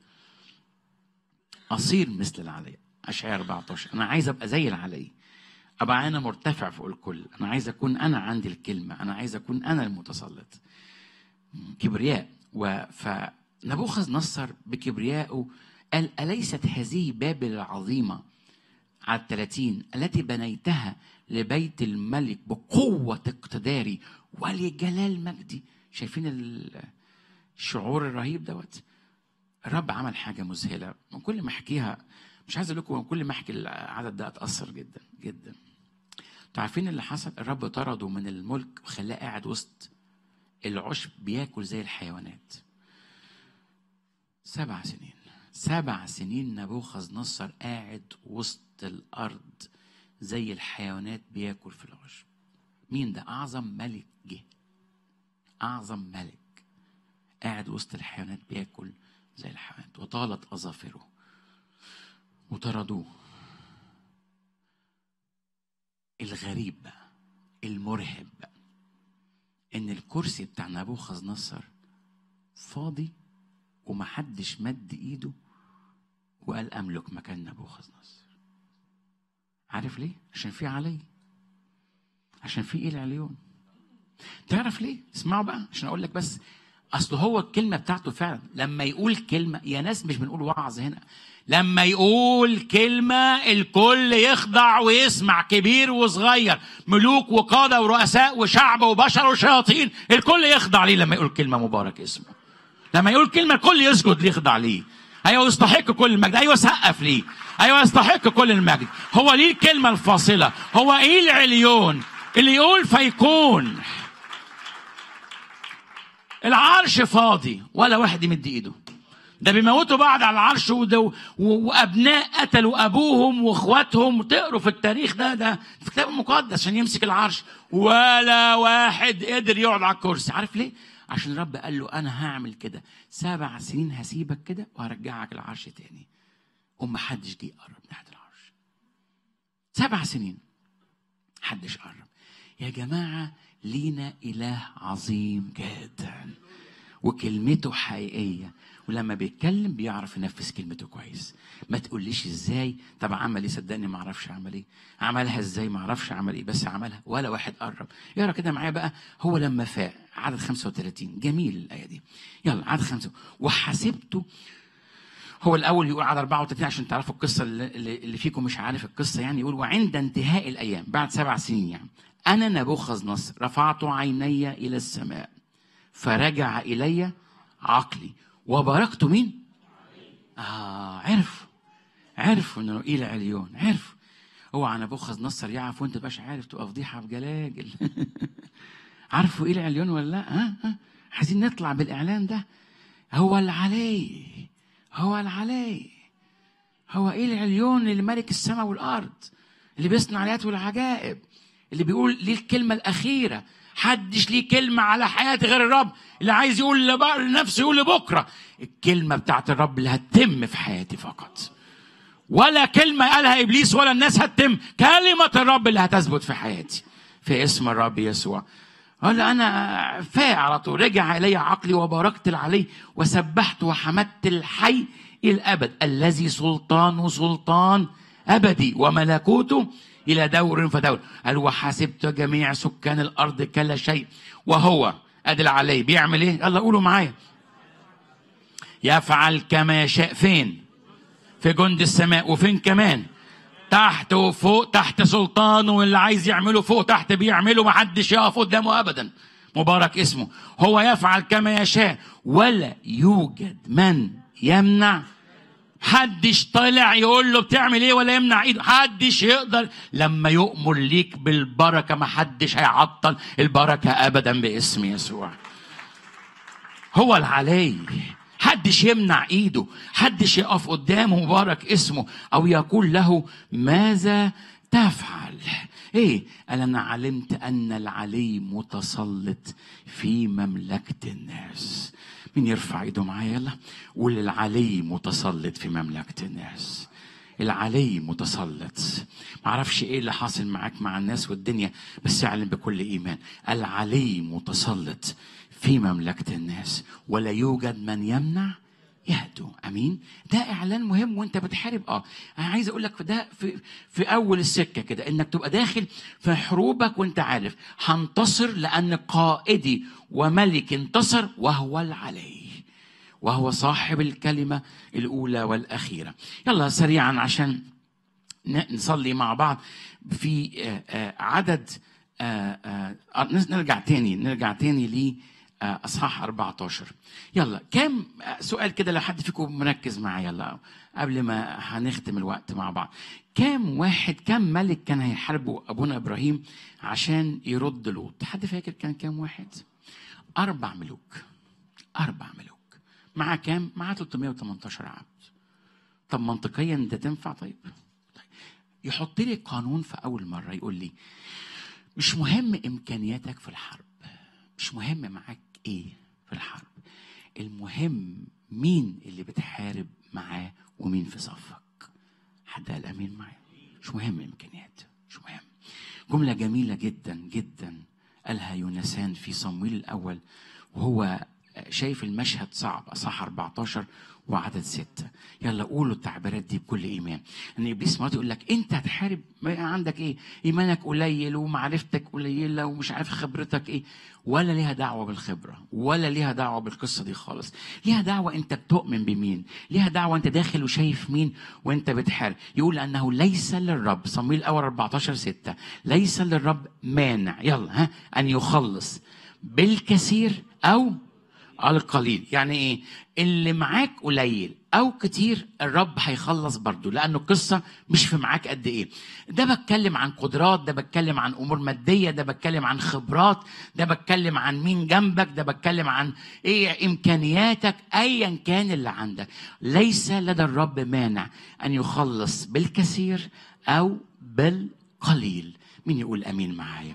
اصير مثل العلي اشعياء 14 انا عايز ابقى زي العلي ابقى انا مرتفع فوق الكل انا عايز اكون انا عندي الكلمه انا عايز اكون انا المتسلط كبرياء فنبوخذ نصر بكبريائه قال أليست هذه بابل العظيمة على الثلاثين التي بنيتها لبيت الملك بقوة اقتداري ولجلال مجدي شايفين ال- الشعور الرهيب دوت الرب عمل حاجة مذهلة من كل ما احكيها مش عايز اقول لكم من كل ما احكي العدد ده اتأثر جدا جدا انتوا عارفين اللي حصل الرب طرده من الملك وخلاه قاعد وسط العشب بياكل زي الحيوانات سبع سنين سبع سنين نبوخذ نصر قاعد وسط الأرض زي الحيوانات بياكل في العشب مين ده أعظم ملك جه أعظم ملك قاعد وسط الحيوانات بياكل زي الحيوانات وطالت أظافره وطردوه الغريب بقى المرهب بقى ان الكرسي بتاع نبوخذ نصر فاضي ومحدش مد ايده وقال املك مكان نبوخذ نصر عارف ليه عشان في علي عشان في ايه العليون تعرف ليه اسمعوا بقى عشان اقول لك بس اصل هو الكلمه بتاعته فعلا لما يقول كلمه يا ناس مش بنقول وعظ هنا لما يقول كلمه الكل يخضع ويسمع كبير وصغير ملوك وقاده ورؤساء وشعب وبشر وشياطين الكل يخضع ليه لما يقول كلمه مبارك اسمه لما يقول كلمه الكل يسجد ليه يخضع ليه ايوه يستحق كل المجد ايوه سقف ليه ايوه يستحق كل المجد هو ليه الكلمه الفاصله هو ايه العليون اللي يقول فيكون العرش فاضي ولا واحد يمد ايده ده بيموتوا بعض على العرش وده و- وابناء قتلوا ابوهم واخواتهم تقروا في التاريخ ده ده في الكتاب المقدس عشان يمسك العرش ولا واحد قدر يقعد على الكرسي عارف ليه عشان الرب قال له انا هعمل كده سبع سنين هسيبك كده وهرجعك العرش تاني ومحدش جه يقرب ناحيه العرش سبع سنين محدش قرب يا جماعه لينا اله عظيم جدا وكلمته حقيقيه ولما بيتكلم بيعرف ينفذ كلمته كويس ما تقوليش ازاي طب عمل ايه صدقني ما اعرفش عمل ايه عملها ازاي ما اعرفش عمل ايه بس عملها ولا واحد قرب يقرا كده معايا بقى هو لما فاق عدد 35 جميل الايه دي يلا عدد خمسة وحسبته هو الاول يقول عدد 34 عشان تعرفوا القصه اللي, اللي فيكم مش عارف القصه يعني يقول وعند انتهاء الايام بعد سبع سنين يعني انا نبوخذ نصر رفعت عيني الى السماء فرجع الي عقلي وباركت مين؟ اه عرف عرفوا انه ايه العليون عرف اوعى نبوخذ نصر يعرف وانت مش عارف تبقى فضيحه بجلاجل عارفوا ايه العليون ولا لا ها ها عايزين نطلع بالاعلان ده هو العلي هو العلي هو ايه العليون اللي ملك السماء والارض اللي بيصنع الايات والعجائب اللي بيقول ليه الكلمه الاخيره حدش ليه كلمه على حياتي غير الرب اللي عايز يقول لبقى لنفسه يقول لبكره الكلمه بتاعت الرب اللي هتتم في حياتي فقط ولا كلمه قالها ابليس ولا الناس هتتم كلمه الرب اللي هتثبت في حياتي في اسم الرب يسوع قال انا فاق على طول رجع الي عقلي وباركت العلي وسبحت وحمدت الحي الابد الذي سلطانه سلطان ابدي وملكوته الى دور فدور قال وحسبت جميع سكان الارض كلا شيء وهو ادي العلي بيعمل ايه يلا قولوا معايا يفعل كما يشاء فين في جند السماء وفين كمان تحت وفوق تحت سلطانه واللي عايز يعمله فوق تحت بيعمله محدش يقف قدامه ابدا مبارك اسمه هو يفعل كما يشاء ولا يوجد من يمنع حدش طلع يقول له بتعمل ايه ولا يمنع ايده حدش يقدر لما يؤمر ليك بالبركه ما حدش هيعطل البركه ابدا باسم يسوع هو العلي حدش يمنع ايده حدش يقف قدامه مبارك اسمه او يقول له ماذا تفعل ايه قال انا علمت ان العلي متسلط في مملكه الناس مين يرفع ايده معايا يلا قول العلي متسلط في مملكه الناس العلي متسلط معرفش ايه اللي حاصل معاك مع الناس والدنيا بس اعلن بكل ايمان العلي متسلط في مملكه الناس ولا يوجد من يمنع يهدوا امين ده اعلان مهم وانت بتحارب اه انا عايز اقول لك ده في في اول السكه كده انك تبقى داخل في حروبك وانت عارف هنتصر لان قائدي وملك انتصر وهو العلي وهو صاحب الكلمه الاولى والاخيره يلا سريعا عشان ن- نصلي مع بعض في آه، آه، عدد آه، آه، آه، نرجع تاني نرجع تاني ل آه، اصحاح 14 يلا كام آه، سؤال كده لو حد فيكم مركز معايا يلا قبل ما هنختم الوقت مع بعض كام واحد كام ملك كان هيحاربوا ابونا ابراهيم عشان يرد لوط حد فاكر كان كام واحد اربع ملوك اربع ملوك مع كام مع 318 عبد طب منطقيا ده تنفع طيب طيب يحط لي قانون في اول مره يقول لي مش مهم امكانياتك في الحرب مش مهم معاك ايه في الحرب المهم مين اللي بتحارب معاه ومين في صفك حد قال امين معايا مش مهم امكانيات مش مهم جمله جميله جدا جدا قالها يونسان في صمويل الاول وهو شايف المشهد صعب اصح 14 وعدد ستة يلا قولوا التعبيرات دي بكل ايمان ان ابليس مرات يقول لك انت هتحارب ما عندك ايه ايمانك قليل ومعرفتك قليله ومش عارف خبرتك ايه ولا ليها دعوه بالخبره ولا ليها دعوه بالقصه دي خالص ليها دعوه انت بتؤمن بمين ليها دعوه انت داخل وشايف مين وانت بتحارب يقول انه ليس للرب صمويل الاول 14 6 ليس للرب مانع يلا ها ان يخلص بالكثير او القليل يعني ايه اللي معاك قليل او كتير الرب هيخلص برضه لانه القصه مش في معاك قد ايه ده بتكلم عن قدرات ده بتكلم عن امور ماديه ده بتكلم عن خبرات ده بتكلم عن مين جنبك ده بتكلم عن ايه امكانياتك ايا كان اللي عندك ليس لدى الرب مانع ان يخلص بالكثير او بالقليل مين يقول امين معايا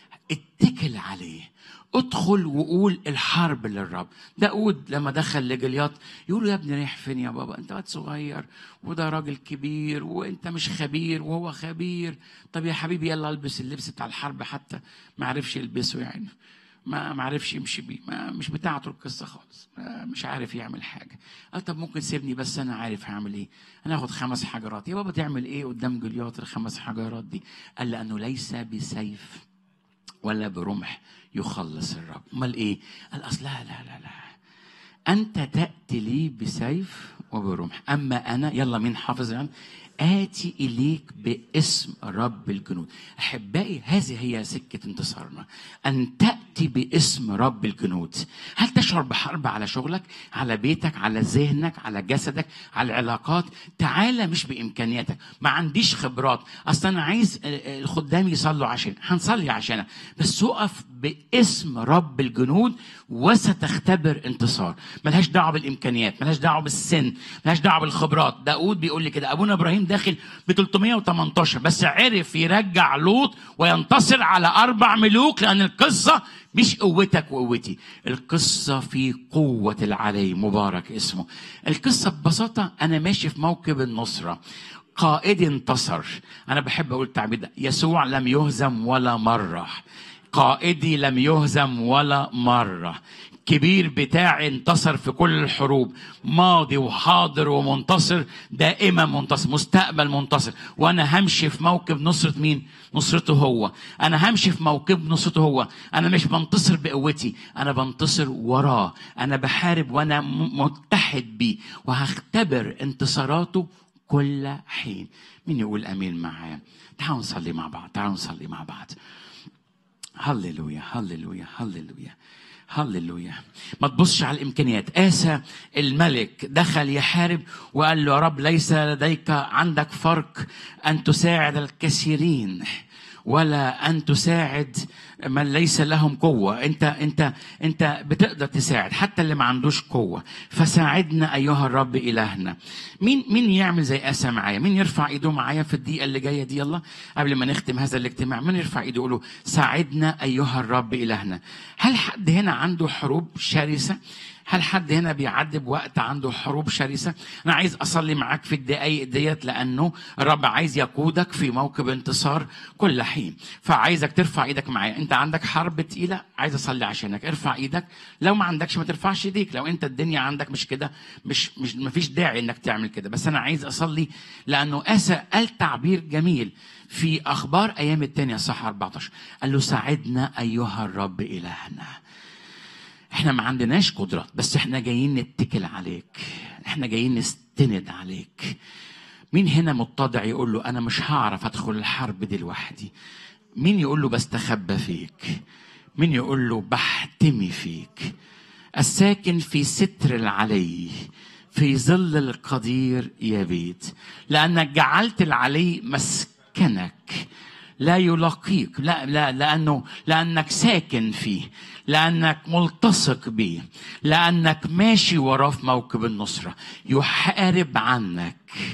اتكل عليه ادخل وقول الحرب للرب داود لما دخل لجلياط يقول له يا ابني رايح فين يا بابا انت واد صغير وده راجل كبير وانت مش خبير وهو خبير طب يا حبيبي يلا البس اللبس بتاع الحرب حتى ما عرفش يلبسه يعني ما ما عرفش يمشي بيه ما مش بتاعته القصه خالص ما مش عارف يعمل حاجه قال طب ممكن سيبني بس انا عارف هعمل ايه انا هاخد خمس حجرات يا بابا تعمل ايه قدام جلياط الخمس حجرات دي قال لانه ليس بسيف ولا برمح يخلص الرب امال ايه قال اصل لا لا لا لا انت تاتي لي بسيف وبرمح اما انا يلا مين حافظ يعني آتي إليك باسم رب الجنود أحبائي هذه هي سكة انتصارنا أن تأتي باسم رب الجنود هل تشعر بحرب على شغلك على بيتك على ذهنك على جسدك على العلاقات تعالى مش بإمكانياتك ما عنديش خبرات أصل أنا عايز الخدام يصلوا عشان هنصلي عشانك بس اقف باسم رب الجنود وستختبر انتصار ملهاش دعوه بالامكانيات ملهاش دعوه بالسن ملهاش دعوه بالخبرات داود بيقول لي كده ابونا ابراهيم داخل ب 318 بس عرف يرجع لوط وينتصر على اربع ملوك لان القصه مش قوتك وقوتي القصة في قوة العلي مبارك اسمه القصة ببساطة أنا ماشي في موكب النصرة قائدي انتصر أنا بحب أقول التعبير ده يسوع لم يهزم ولا مرة قائدي لم يهزم ولا مرة كبير بتاعي انتصر في كل الحروب ماضي وحاضر ومنتصر دائما منتصر مستقبل منتصر وانا همشي في موكب نصرة مين نصرته هو انا همشي في موكب نصرته هو انا مش بنتصر بقوتي انا بنتصر وراه انا بحارب وانا متحد بيه وهختبر انتصاراته كل حين مين يقول امين معايا تعالوا نصلي مع بعض تعالوا نصلي مع بعض هللويا هللويا هللويا هللويا ما تبصش على الامكانيات اسى الملك دخل يحارب وقال له يا رب ليس لديك عندك فرق ان تساعد الكثيرين ولا ان تساعد من ليس لهم قوه انت انت انت بتقدر تساعد حتى اللي ما عندوش قوه فساعدنا ايها الرب الهنا مين مين يعمل زي اسى معايا مين يرفع ايده معايا في الدقيقه اللي جايه دي يلا قبل ما نختم هذا الاجتماع مين يرفع ايده يقول له ساعدنا ايها الرب الهنا هل حد هنا عنده حروب شرسه هل حد هنا بيعدي بوقت عنده حروب شرسة؟ أنا عايز أصلي معاك في الدقايق ديت لأنه الرب عايز يقودك في موكب انتصار كل حين، فعايزك ترفع إيدك معايا، أنت عندك حرب تقيلة عايز أصلي عشانك، ارفع إيدك، لو ما عندكش ما ترفعش إيديك، لو أنت الدنيا عندك مش كده مش مش مفيش داعي إنك تعمل كده، بس أنا عايز أصلي لأنه آسى قال تعبير جميل في أخبار أيام التانية صح 14 قال له ساعدنا أيها الرب إلهنا احنا ما عندناش قدرات بس احنا جايين نتكل عليك احنا جايين نستند عليك مين هنا متضع يقول له انا مش هعرف ادخل الحرب دي لوحدي مين يقول له بستخبى فيك مين يقول له بحتمي فيك الساكن في ستر العلي في ظل القدير يبيت لانك جعلت العلي مسكنك لا يلاقيك لا لا لانه لانك ساكن فيه لانك ملتصق به لانك ماشي وراه في موكب النصره يحارب عنك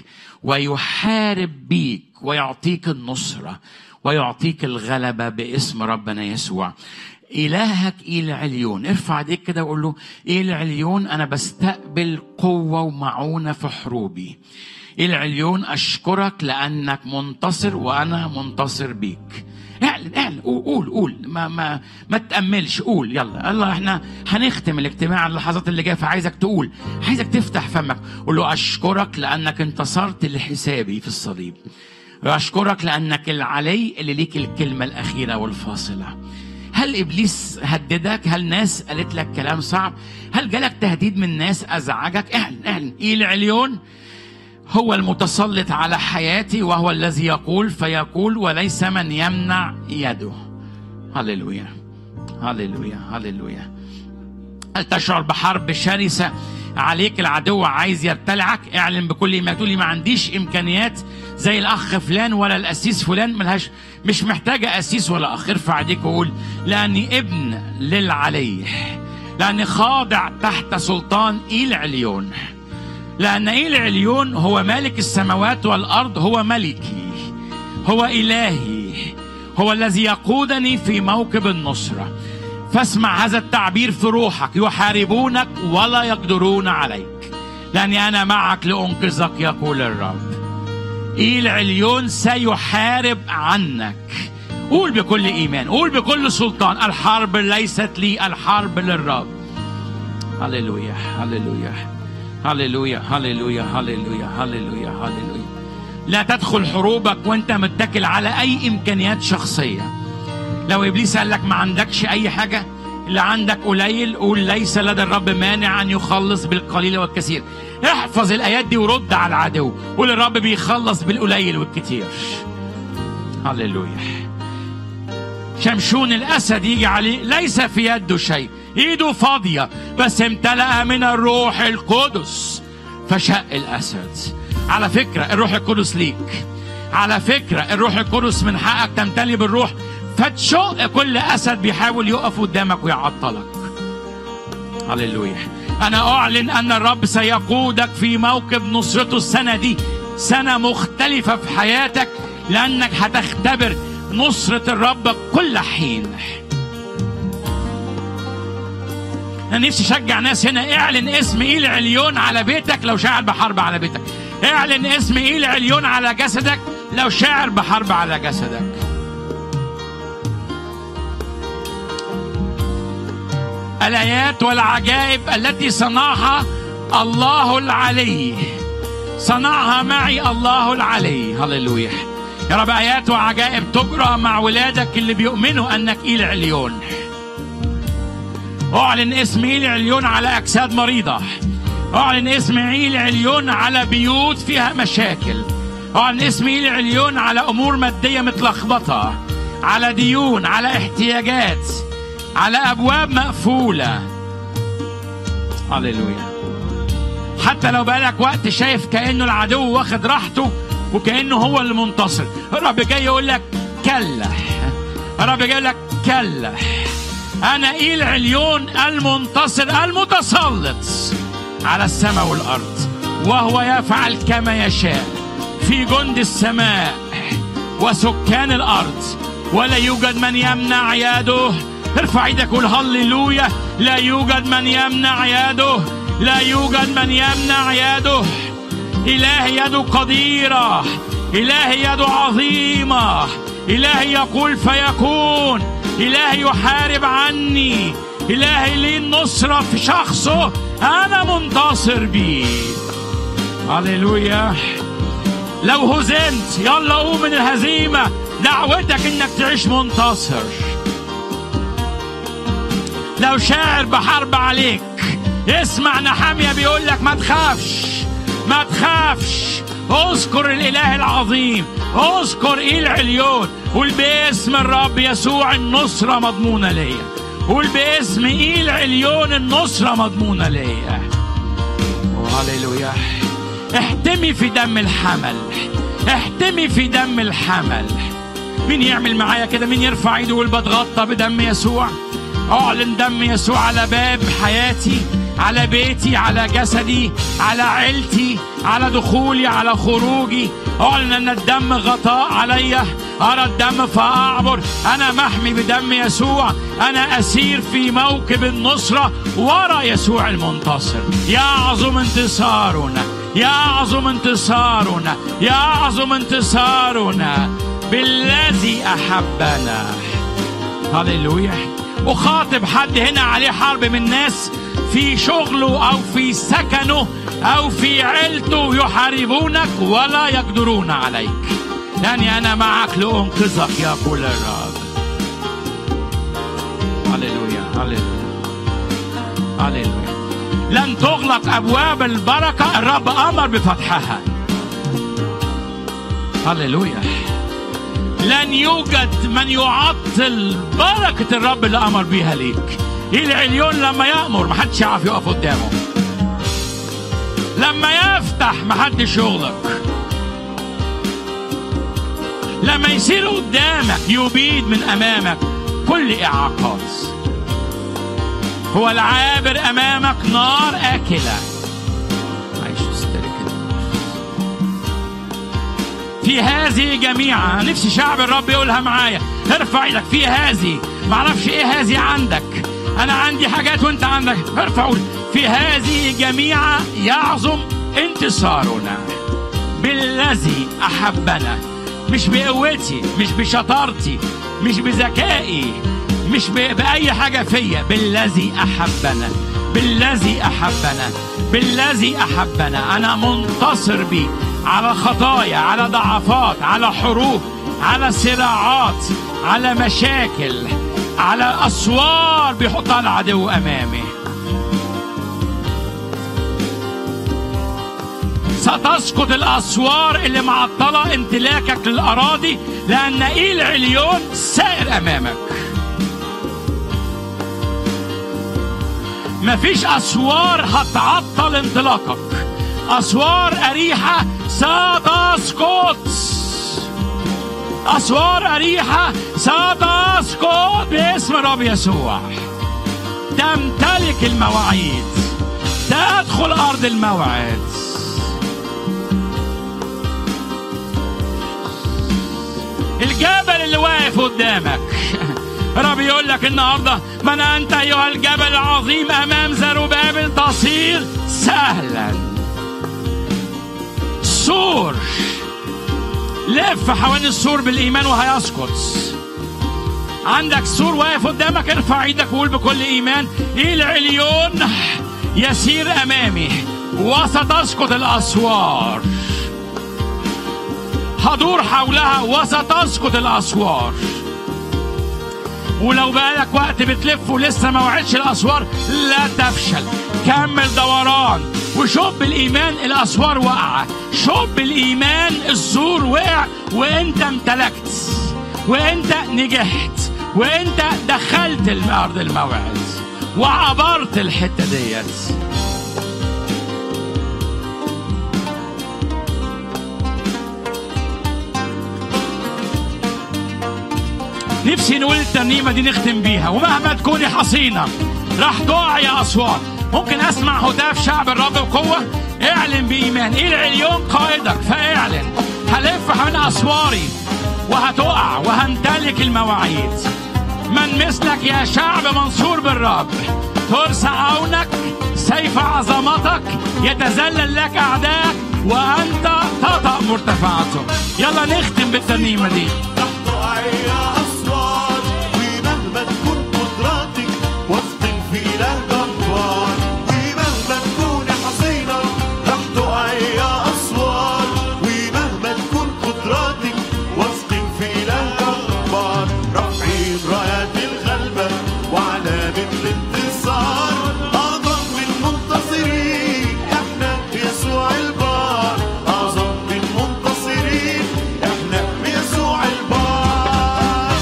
ويحارب بيك ويعطيك النصره ويعطيك الغلبه باسم ربنا يسوع إلهك إيه عليون ارفع ايديك كده وقول له إيه عليون أنا بستقبل قوة ومعونة في حروبي إيه عليون أشكرك لأنك منتصر وأنا منتصر بيك اعلن اعلن قول قول, قول. ما ما ما تأملش قول يلا يلا احنا هنختم الاجتماع اللحظات اللي جايه فعايزك تقول عايزك تفتح فمك قول له اشكرك لانك انتصرت لحسابي في الصليب واشكرك لانك العلي اللي ليك الكلمه الاخيره والفاصله هل ابليس هددك هل ناس قالت لك كلام صعب هل جالك تهديد من ناس ازعجك اعلن اعلن ايه العليون هو المتسلط على حياتي وهو الذي يقول فيقول وليس من يمنع يده هللويا هللويا هللويا هل تشعر بحرب شرسة عليك العدو عايز يبتلعك اعلن بكل ما تقول لي ما عنديش امكانيات زي الاخ فلان ولا الاسيس فلان ملهاش مش محتاجه اسيس ولا اخ ارفع ايديك وقول لاني ابن للعلي لاني خاضع تحت سلطان ايل عليون لأن إيه العليون هو مالك السماوات والأرض هو ملكي هو إلهي هو الذي يقودني في موكب النصرة فاسمع هذا التعبير في روحك يحاربونك ولا يقدرون عليك لأني أنا معك لأنقذك يقول الرب إيه العليون سيحارب عنك قول بكل إيمان قول بكل سلطان الحرب ليست لي الحرب للرب هللويا هللويا هللويا هللويا هللويا هللويا هللويا لا تدخل حروبك وانت متكل على اي امكانيات شخصيه لو ابليس قال لك ما عندكش اي حاجه اللي عندك قليل قول ليس لدى الرب مانع ان يخلص بالقليل والكثير احفظ الايات دي ورد على العدو قول الرب بيخلص بالقليل والكثير هللويا شمشون الاسد يجي عليه ليس في يده شيء ايده فاضيه بس امتلأ من الروح القدس فشق الاسد على فكره الروح القدس ليك على فكره الروح القدس من حقك تمتلي بالروح فتشق كل اسد بيحاول يقف قدامك ويعطلك هللويا انا اعلن ان الرب سيقودك في موكب نصرته السنه دي سنه مختلفه في حياتك لانك هتختبر نصره الرب كل حين انا نفسي اشجع ناس هنا اعلن اسم ايل عليون على بيتك لو شاعر بحرب على بيتك اعلن اسم ايل عليون على جسدك لو شاعر بحرب على جسدك الايات والعجائب التي صنعها الله العلي صنعها معي الله العلي هللويا يا رب ايات وعجائب تجرى مع ولادك اللي بيؤمنوا انك ايل عليون اعلن اسم ايل عليون على اجساد مريضه اعلن اسم ايل عليون على بيوت فيها مشاكل اعلن اسم ايل عليون على امور ماديه متلخبطه على ديون على احتياجات على ابواب مقفوله هللويا حتى لو بقالك وقت شايف كانه العدو واخد راحته وكانه هو اللي منتصر الرب جاي يقول لك كلا الرب يقول لك كلا انا ايل عليون المنتصر المتسلط على السماء والارض وهو يفعل كما يشاء في جند السماء وسكان الارض ولا يوجد من يمنع يده ارفع ايدك قول هللويا لا يوجد من يمنع يده لا يوجد من يمنع يده إله يده قديرة إله يده عظيمة إله يقول فيكون إله يحارب عني إله لي النصرة في شخصه أنا منتصر بيه هللويا لو هزمت يلا قوم من الهزيمة دعوتك انك تعيش منتصر لو شاعر بحرب عليك اسمع نحامية بيقول لك ما تخافش ما تخافش اذكر الاله العظيم اذكر ايه العليون قول باسم الرب يسوع النصرة مضمونة ليا قول باسم ايه العليون النصرة مضمونة ليا هللويا احتمي في دم الحمل احتمي في دم الحمل مين يعمل معايا كده مين يرفع ايده ويقول بتغطى بدم يسوع اعلن دم يسوع على باب حياتي على بيتي على جسدي على عيلتي على دخولي على خروجي اعلن ان الدم غطاء عليا ارى الدم فاعبر انا محمي بدم يسوع انا اسير في موكب النصره ورا يسوع المنتصر يعظم انتصارنا يعظم انتصارنا يعظم انتصارنا بالذي احبنا هللويا اخاطب حد هنا عليه حرب من ناس في شغله او في سكنه او في عيلته يحاربونك ولا يقدرون عليك لاني انا معك لانقذك يقول الرب هللويا هللويا هللويا لن تغلق ابواب البركه الرب امر بفتحها هللويا لن يوجد من يعطل بركه الرب اللي امر بيها ليك العليون لما يامر محدش يعرف يقف قدامه لما يفتح محدش يغلق لما يصير قدامك يبيد من امامك كل اعاقات هو العابر امامك نار اكله عايش في هذه جميعا نفسي شعب الرب يقولها معايا ارفع ايدك في هذه معرفش ايه هذه عندك انا عندي حاجات وانت عندك ارفع قول في هذه جميعا يعظم انتصارنا بالذي احبنا مش بقوتي مش بشطارتي مش بذكائي مش ب... باي حاجه فيا بالذي احبنا بالذي احبنا بالذي احبنا انا منتصر بيه على خطايا على ضعفات على حروب على صراعات على مشاكل على اسوار بيحطها العدو امامي ستسقط الاسوار اللي معطله امتلاكك للاراضي لان ايل عليون سائر امامك مفيش اسوار هتعطل انطلاقك اسوار اريحه ستسقط اسوار اريحه ستسقط باسم الرب يسوع تمتلك المواعيد تدخل ارض الموعد الجبل اللي واقف قدامك رب يقول لك النهارده من انت ايها الجبل العظيم امام زروبابل تصير سهلا سور لف حوالين السور بالايمان وهيسقط عندك سور واقف قدامك ارفع ايدك وقول بكل ايمان العليون يسير امامي وستسقط الاسوار هدور حولها وستسقط الاسوار ولو بقالك وقت بتلف ولسه ما وعدش الاسوار لا تفشل كمل دوران وشوف بالايمان الاسوار واقعه شوف بالايمان السور وقع وانت امتلكت وانت نجحت وانت دخلت الارض الموعد وعبرت الحته ديت نفسي نقول الترنيمة دي نختم بيها ومهما تكوني حصينة راح تقع يا أصوات ممكن أسمع هتاف شعب الرب بقوة اعلن بإيمان إيه العليون قائدك فاعلن هلف حوالين أسواري وهتقع وهمتلك المواعيد من مثلك يا شعب منصور بالرب ترسى عونك سيف عظمتك يتذلل لك أعداءك وأنت تطأ مرتفعاتهم يلا نختم بالترنيمة دي
رح تقع يا أسوار ومهما تكون قدراتك واثقين في إله جبار ومهما تكون حصينة رح تقع يا أسوار ومهما تكون قدراتك واثقين في إله جبار رافعين رايات الغلبة وعلامة الانتصار أعظم من منتصرين احنا يسوع البار أعظم من منتصرين احنا بيسوع البار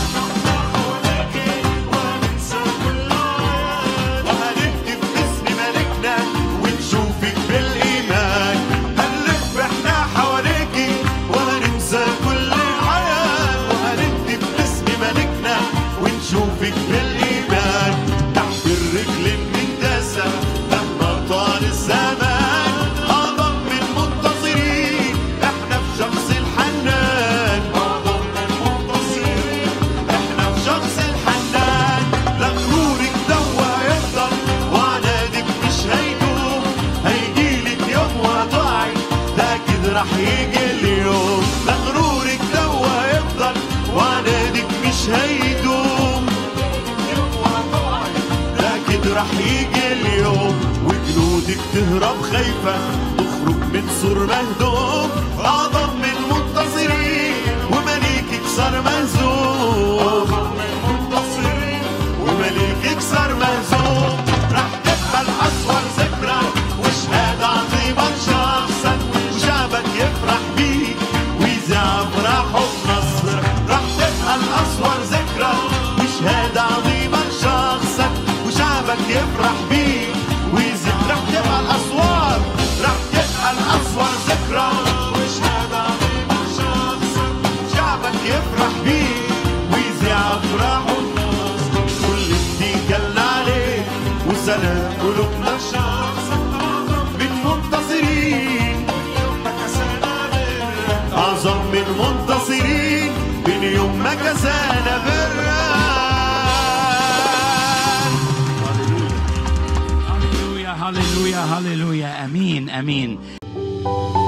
وهنكتب اسم ملكنا ونشوفك بالإيمان هنلف احنا حواليكي وهننسى كل الحياة وهنكتب اسم ملكنا ونشوفك بالإيمان تحت الرجل المندسة مهما طال الزمان أعظم من منتصرين احنا في شخص الحنان أعظم من منتصرين احنا في شخص الحنان لا غرورك دوا هيفضل وعنادك مش هيدوم هيجيلك يوم وهتقعي ده اكيد راح يجي اليوم لا غرورك دوا هيفضل وعنادك مش هيدوم لكن راح يجي اليوم وجنودك تهرب خايفة تخرج من سور مهدوم أعظم من منتصرين ومليكك صار مهزوم ومليكك صار مهزوم راح تبقى الأسوار ذكرى وشهادة عظيمة لشخصك وشعبك يفرح بيك ويذاع أفراحه بنصر راح تبقى الأسوار ذكرى وشهادة عظيمة لشخصك وشعبك يفرح بيك ويزيد راح تبقى الأسوار راح تبقى الأسوار ذكرى وشهادة عظيمة لشخصك شعبك يفرح بيك ويذيع أفراحه بنصر كل اتكلنا عليه وسلام قلوبنا شخصك من منتصرين أعظم من منتصرين من يوم ما كسانا بالران
هللويا هللويا هللويا امين امين